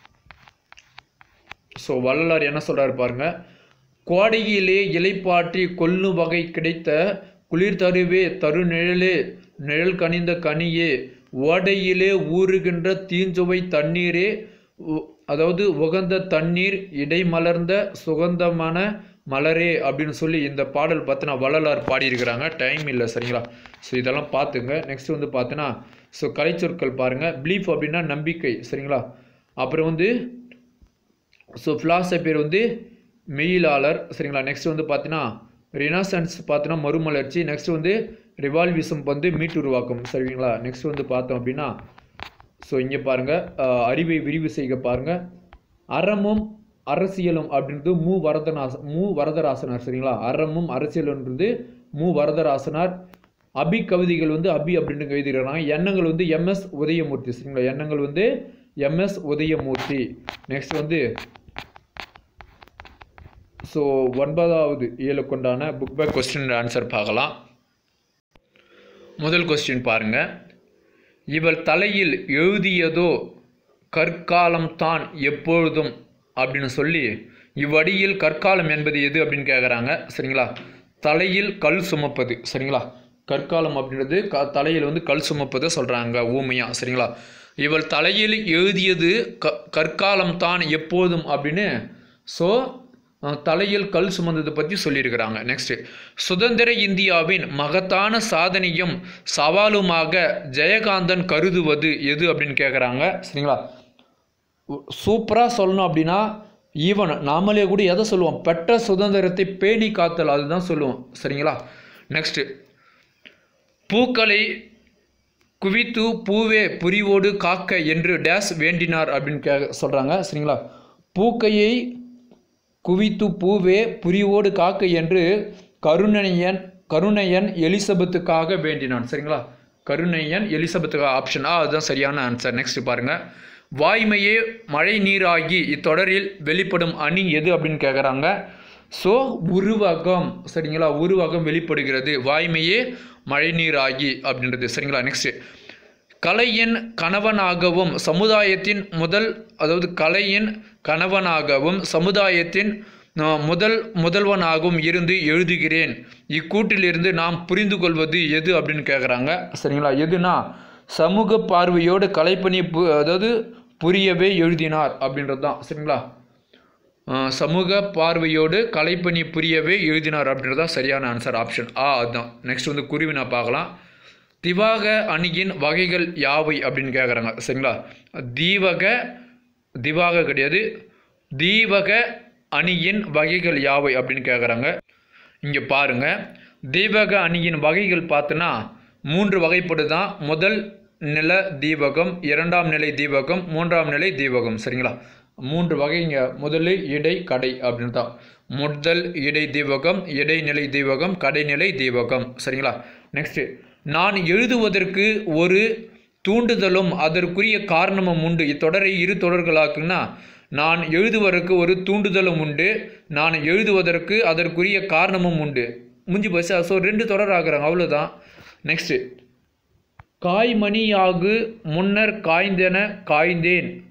ஸோ வள்ளலார் என்ன சொல்றாரு பாருங்க கோடையிலே இலைப்பாற்றி கொல்லும் வகை கிடைத்த குளிர் தருவே தரு நிழலே நிழல் கனிந்த கனியே ஓடையிலே ஊறுகின்ற தீஞ்சுவை தண்ணீரே உ- அதாவது உகந்த தண்ணீர் இடைமலர்ந்த சுகந்தமான மலரே அப்படின்னு சொல்லி இந்த பாடல் பார்த்தினா வள்ளலார் பாடியிருக்கிறாங்க டைம் இல்லை சரிங்களா ஸோ இதெல்லாம் பார்த்துங்க நெக்ஸ்ட் வந்து பார்த்தீங்கன்னா ஸோ கலைச்சொற்கள் பாருங்கள் பிலீஃப் அப்படின்னா நம்பிக்கை சரிங்களா அப்புறம் வந்து ஸோ ஃபிலாசபியர் வந்து மெயிலாளர் சரிங்களா நெக்ஸ்ட் வந்து பார்த்தீங்கன்னா ரினாசன்ஸ் பார்த்தீங்கன்னா மறுமலர்ச்சி நெக்ஸ்ட் வந்து ரிவால்விசம் வந்து மீட்டுருவாக்கம் சரிங்களா நெக்ஸ்ட் வந்து பார்த்தோம் அப்படின்னா ஸோ இங்கே பாருங்கள் அறிவை விரிவு செய்க பாருங்கள் அறமும் அரசியலும் அப்படின்றது மு வரதநாச மு வரதராசனார் சரிங்களா அறமும் அரசியலுன்றது மு வரதராசனார் அபி கவிதைகள் வந்து அபி அப்படின்னு எழுதிடுறாங்க எண்ணங்கள் வந்து எம்எஸ் உதயமூர்த்தி சரிங்களா எண்ணங்கள் வந்து எம்எஸ் உதயமூர்த்தி நெக்ஸ்ட் வந்து ஸோ ஒன்பதாவது ஏழு கொண்டான புக் பேக் கொஸ்டின் ஆன்சர் பார்க்கலாம் முதல் கொஸ்டின் பாருங்க இவள் தலையில் எழுதியதோ கற்காலம் தான் எப்பொழுதும் அப்படின்னு சொல்லி இவ்வடியில் கற்காலம் என்பது எது அப்படின்னு கேட்குறாங்க சரிங்களா தலையில் கல் சுமப்பது சரிங்களா கற்காலம் அப்படின்றது க தலையில் வந்து கல் சுமப்பதை சொல்கிறாங்க ஊமையா சரிங்களா இவள் தலையில் எழுதியது க கற்காலம் தான் எப்போதும் அப்படின்னு ஸோ அஹ், தலையில் கல் சுமந்ததை பற்றி சொல்லியிருக்கிறாங்க நெக்ஸ்ட் சுதந்திர இந்தியாவின் மகத்தான சாதனையும் சவாலுமாக ஜெயகாந்தன் கருதுவது எது அப்படின்னு கேட்குறாங்க சரிங்களா சூப்பராக சொல்லணும் அப்படின்னா ஈவன் நாமளே கூட எதை சொல்லுவோம் பெற்ற சுதந்திரத்தை பேணி காத்தல் அதுதான் சொல்லுவோம் சரிங்களா நெக்ஸ்ட்டு பூக்களை குவித்து பூவே புரிவோடு காக்க என்று டேஸ் வேண்டினார் அப்படின்னு கே சொல்கிறாங்க சரிங்களா பூக்கையை குவித்து பூவே புரிவோடு காக்க என்று கருணையன் கருணையன் எலிசபெத்துக்காக வேண்டினான் சரிங்களா கருணையன் எலிசபெத்துக்காக ஆப்ஷன் ஆ அதுதான் சரியான ஆன்சர் நெக்ஸ்ட் பாருங்க வாய்மையே மழை நீராகி இத்தொடரில் வெளிப்படும் அணி எது அப்படின்னு கேட்குறாங்க ஸோ உருவகம் சரிங்களா உருவகம் வெளிப்படுகிறது வாய்மையே மழைநீராகி அப்படின்றது சரிங்களா நெக்ஸ்ட் கலையின் கணவனாகவும் சமுதாயத்தின் முதல் அதாவது கலையின் கணவனாகவும் சமுதாயத்தின் அஹ், முதல் முதல்வனாகவும் இருந்து எழுதுகிறேன் இக்கூட்டிலிருந்து நாம் புரிந்து கொள்வது எது அப்படின்னு கேட்குறாங்க சரிங்களா எதுனா சமூக பார்வையோடு கலைப்பணி பு அதாவது புரியவே எழுதினார் அப்படின்றது தான் சரிங்களா அஹ், சமூக பார்வையோடு கலைப்பணி புரியவே எழுதினார் அப்படின்றது தான் சரியான ஆன்சர் ஆப்ஷன் ஆ அதுதான் நெக்ஸ்ட் வந்து குருவினா பார்க்கலாம் திவாக அணியின் வகைகள் யாவை அப்படின்னு கேட்குறாங்க சரிங்களா தீவக திவாக கிடையாது தீவக அணியின் வகைகள் யாவை அப்படின்னு கேட்குறாங்க இங்கே பாருங்க தீபக அணியின் வகைகள் பார்த்தோன்னா மூன்று வகைப்படு தான் முதல் நில தீபகம் இரண்டாம் நிலை தீபகம் மூன்றாம் நிலை தீபகம் சரிங்களா மூன்று வகைங்க முதல் இடை கடை அப்படின்னு தான் முதல் இடை தீபகம் இடைநிலை தீபகம் கடைநிலை தீபகம் சரிங்களா நெக்ஸ்ட் நான் எழுதுவதற்கு ஒரு தூண்டுதலும் அதற்குரிய காரணமும் உண்டு இத்தொடரை இரு தொடர்களாக்குன்னா நான் எழுதுவதற்கு ஒரு தூண்டுதலும் உண்டு நான் எழுதுவதற்கு அதற்குரிய காரணமும் உண்டு முடிஞ்சு போச்சு ஸோ ரெண்டு தொடர் ஆகுறாங்க அவ்வளோதான் நெக்ஸ்ட்டு காய்மணியாகு முன்னர் காய்ந்தென காய்ந்தேன்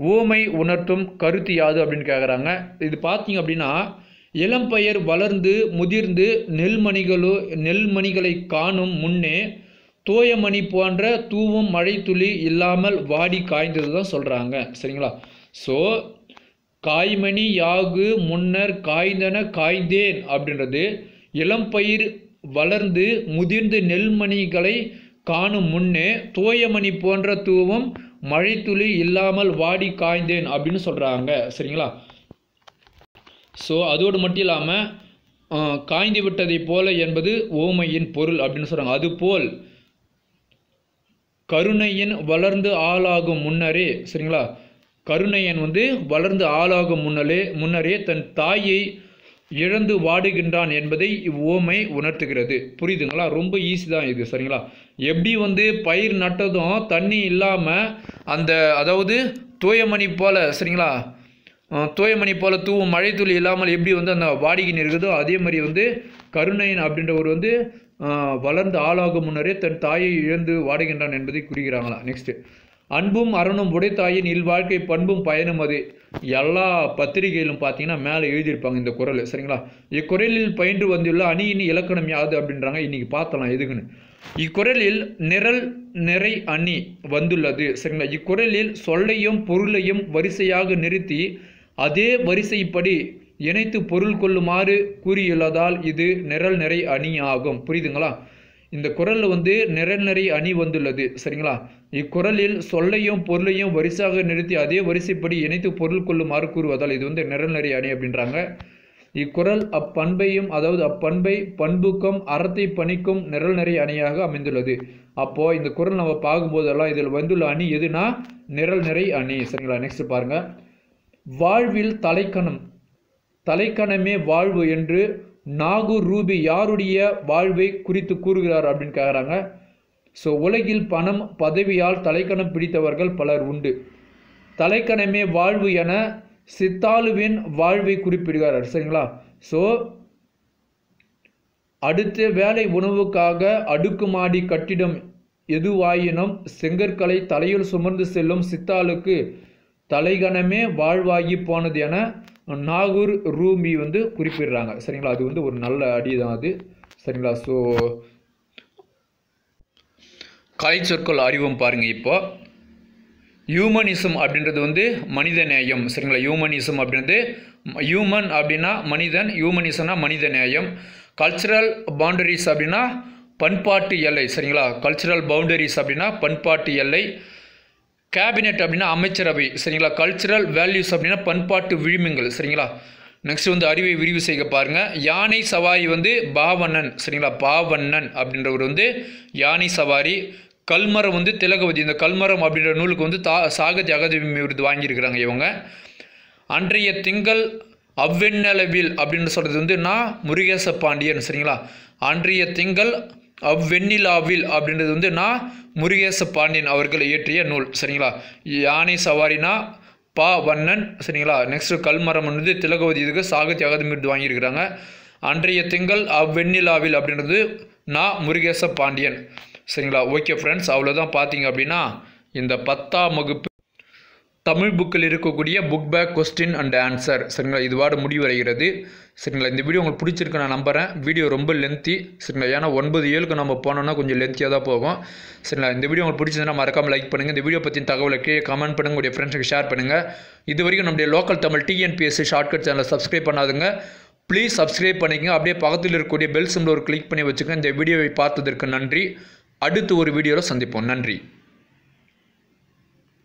ஓமை உணர்த்தும் கருத்து யாது அப்படின்னு கேட்குறாங்க இது பார்த்தீங்க அப்படின்னா இளம்பெயர் வளர்ந்து முதிர்ந்து நெல்மணிகளோ நெல்மணிகளை காணும் முன்னே தோயமணி போன்ற தூவும் மழைத்துளி இல்லாமல் வாடி காய்ந்தது தான் சொல்கிறாங்க சரிங்களா ஸோ காய்மணி யாகு முன்னர் காய்ந்தன காய்ந்தேன் அப்படின்றது இளம்பயிர் வளர்ந்து முதிர்ந்து நெல்மணிகளை காணும் முன்னே தோயமணி போன்ற தூவும் மழைத்துளி இல்லாமல் வாடி காய்ந்தேன் அப்படின்னு சொல்கிறாங்க சரிங்களா ஸோ அதோடு மட்டும் இல்லாமல் காய்ந்து விட்டதைப் போல என்பது ஓமையின் பொருள் அப்படின்னு சொல்கிறாங்க அதுபோல் கருணையன் வளர்ந்து ஆளாகும் முன்னரே சரிங்களா கருணையன் வந்து வளர்ந்து ஆளாகும் முன்னலே முன்னரே தன் தாயை இழந்து வாடுகின்றான் என்பதை இவ்வோமை உணர்த்துகிறது புரியுதுங்களா ரொம்ப ஈஸி தான் இது சரிங்களா எப்படி வந்து பயிர் நட்டதும் தண்ணி இல்லாமல் அந்த அதாவது தூயமணி போல சரிங்களா அஹ், தூயமணி போல தூவும் மழைத்துளி இல்லாமல் எப்படி வந்து அந்த வாடிக்கின்னு இருக்குதோ அதே மாதிரி வந்து கருணையன் அப்படின்றவர் வந்து அஹ், வளர்ந்து ஆளாகும் முன்னரே தன் தாயை இழந்து வாடுகின்றான் என்பதை குறிக்கிறாங்களா நெக்ஸ்ட் அன்பும் அரணும் உடைத்தாயின் இல்வாழ்க்கை பண்பும் பயனும் அது எல்லா பத்திரிகையிலும் பார்த்தீங்கன்னா மேலே எழுதியிருப்பாங்க இந்த குரல் சரிங்களா இக்குறளில் பயின்று வந்துள்ள அணியின் இலக்கணம் யாது அப்படின்றாங்க இன்னைக்கு பார்த்தலாம் எதுக்குன்னு இக்குறளில் நிரல் நிறை அணி வந்துள்ளது சரிங்களா இக்குறளில் சொல்லையும் பொருளையும் வரிசையாக நிறுத்தி அதே வரிசைப்படி இணைத்து பொருள் கொள்ளுமாறு கூறியுள்ளதால் இது நிரல் நிறை அணி ஆகும் புரியுதுங்களா இந்த குறளில் வந்து நிரல் நிறை அணி வந்துள்ளது சரிங்களா இக்குறளில் சொல்லையும் பொருளையும் வரிசையாக நிறுத்தி அதே வரிசைப்படி இணைத்து பொருள் கொள்ளுமாறு கூறுவதால் இது வந்து நிரல் நிறை அணி அப்படின்றாங்க இக்குறள் அப்பண்பையும் அதாவது அப்பண்பை பண்புக்கும் அறத்தை பணிக்கும் நிரல் நிறை அணியாக அமைந்துள்ளது அப்போ இந்த குறள் நம்ம பார்க்கும்போதெல்லாம் இதில் வந்துள்ள அணி எதுனா நிரல் நிறை அணி சரிங்களா நெக்ஸ்ட் பாருங்க வாழ்வில் தலைக்கணம் தலைக்கணமே வாழ்வு என்று நாகூர் ரூபி யாருடைய வாழ்வை குறித்து கூறுகிறார் அப்படின்னு கேட்குறாங்க ஸோ உலகில் பணம் பதவியால் தலைக்கணம் பிடித்தவர்கள் பலர் உண்டு தலைக்கணமே வாழ்வு என சித்தாளுவின் வாழ்வை குறிப்பிடுகிறார் சரிங்களா ஸோ அடுத்த வேலை உணவுக்காக அடுக்குமாடி கட்டிடம் எதுவாயினும் செங்கற்களை தலையில் சுமந்து செல்லும் சித்தாளுக்கு தலைகணமே வாழ்வாகி போனது என நாகூர் ரூமி வந்து குறிப்பிடுறாங்க சரிங்களா அது வந்து ஒரு நல்ல அடி தான் அது சரிங்களா ஸோ கலை சொற்கள் அறிவும் பாருங்க இப்போ ஹியூமனிசம் அப்படின்றது வந்து மனித நேயம் சரிங்களா ஹியூமனிசம் அப்படின்றது ஹியூமன் அப்படின்னா மனிதன் ஹியூமனிசம்னா மனித நேயம் கல்ச்சுரல் பவுண்டரிஸ் அப்படின்னா பண்பாட்டு எல்லை சரிங்களா கல்ச்சுரல் பவுண்டரிஸ் அப்படின்னா பண்பாட்டு எல்லை கேபினெட் அப்படின்னா அமைச்சரவை சரிங்களா கல்ச்சுரல் வேல்யூஸ் அப்படின்னா பண்பாட்டு விழுமியங்கள் சரிங்களா நெக்ஸ்ட் வந்து அறிவை விரிவு செய்ய பாருங்க யானை சவாரி வந்து பாவண்ணன் சரிங்களா பாவண்ணன் அப்படின்றவர் வந்து யானை சவாரி கல்மரம் வந்து திலகவதி இந்த கல்மரம் அப்படின்ற நூலுக்கு வந்து தா சாகித்ய அகாதமி விருது வாங்கியிருக்கிறாங்க இவங்க அன்றைய திங்கள் அவ்வெண்ணளவில் அப்படின்னு சொல்கிறது வந்து நான் முருகேச பாண்டியன் சரிங்களா அன்றைய திங்கள் அவ்வெண்ணிலாவில் அப்படின்றது வந்து நான் முருகேச பாண்டியன் அவர்கள் இயற்றிய நூல் சரிங்களா யானை சவாரினா பா வண்ணன் சரிங்களா நெக்ஸ்ட் கல்மரம் வந்து திலகவதி இதுக்கு சாகித்ய அகாதமி விருது வாங்கியிருக்கிறாங்க அன்றைய திங்கள் அவ்வெண்ணிலாவில் அப்படின்றது நான் முருகேச பாண்டியன் சரிங்களா ஓகே ஃப்ரெண்ட்ஸ் அவ்வளோதான் பார்த்தீங்க அப்படின்னா இந்த பத்தாம் வகுப்பு தமிழ் புக்கில் இருக்கக்கூடிய book back question and answer சரிங்களா இதுவாட முடிவடைகிறது சரிங்களா இந்த வீடியோ உங்களுக்கு பிடிச்சிருக்கு நான் நம்புகிறேன் வீடியோ ரொம்ப லென்த்தி சரிங்களா ஏன்னா ஒன்பது ஏழுக்கு நம்ம போனோம்னா கொஞ்சம் லென்த்தியாக தான் போகும் சரிங்களா இந்த வீடியோ உங்களுக்கு பிடிச்சிருந்தா மறக்காமல் லைக் பண்ணுங்கள் இந்த வீடியோ பற்றின தகவலை கீழே கமெண்ட் பண்ணுங்க உங்களுடைய ஃப்ரெண்ட்ஸுக்கு ஷேர் பண்ணுங்கள் இது வரைக்கும் நம்முடைய லோக்கல் தமிழ் டிஎன்பிஎஸ்சி ஷார்ட்கட் சேனலை சப்ஸ்கிரைப் பண்ணாதுங்க ப்ளீஸ் சப்ஸ்கிரைப் பண்ணிக்கங்க அப்படியே பக்கத்தில் இருக்கக்கூடிய பெல் சிம்பிள் ஒரு கிளிக் பண்ணி வச்சுக்கோங்க இந்த வீடியோவை பார்த்ததற்கு நன்றி அடுத்து ஒரு வீடியோவில் சந்திப்போம் நன்றி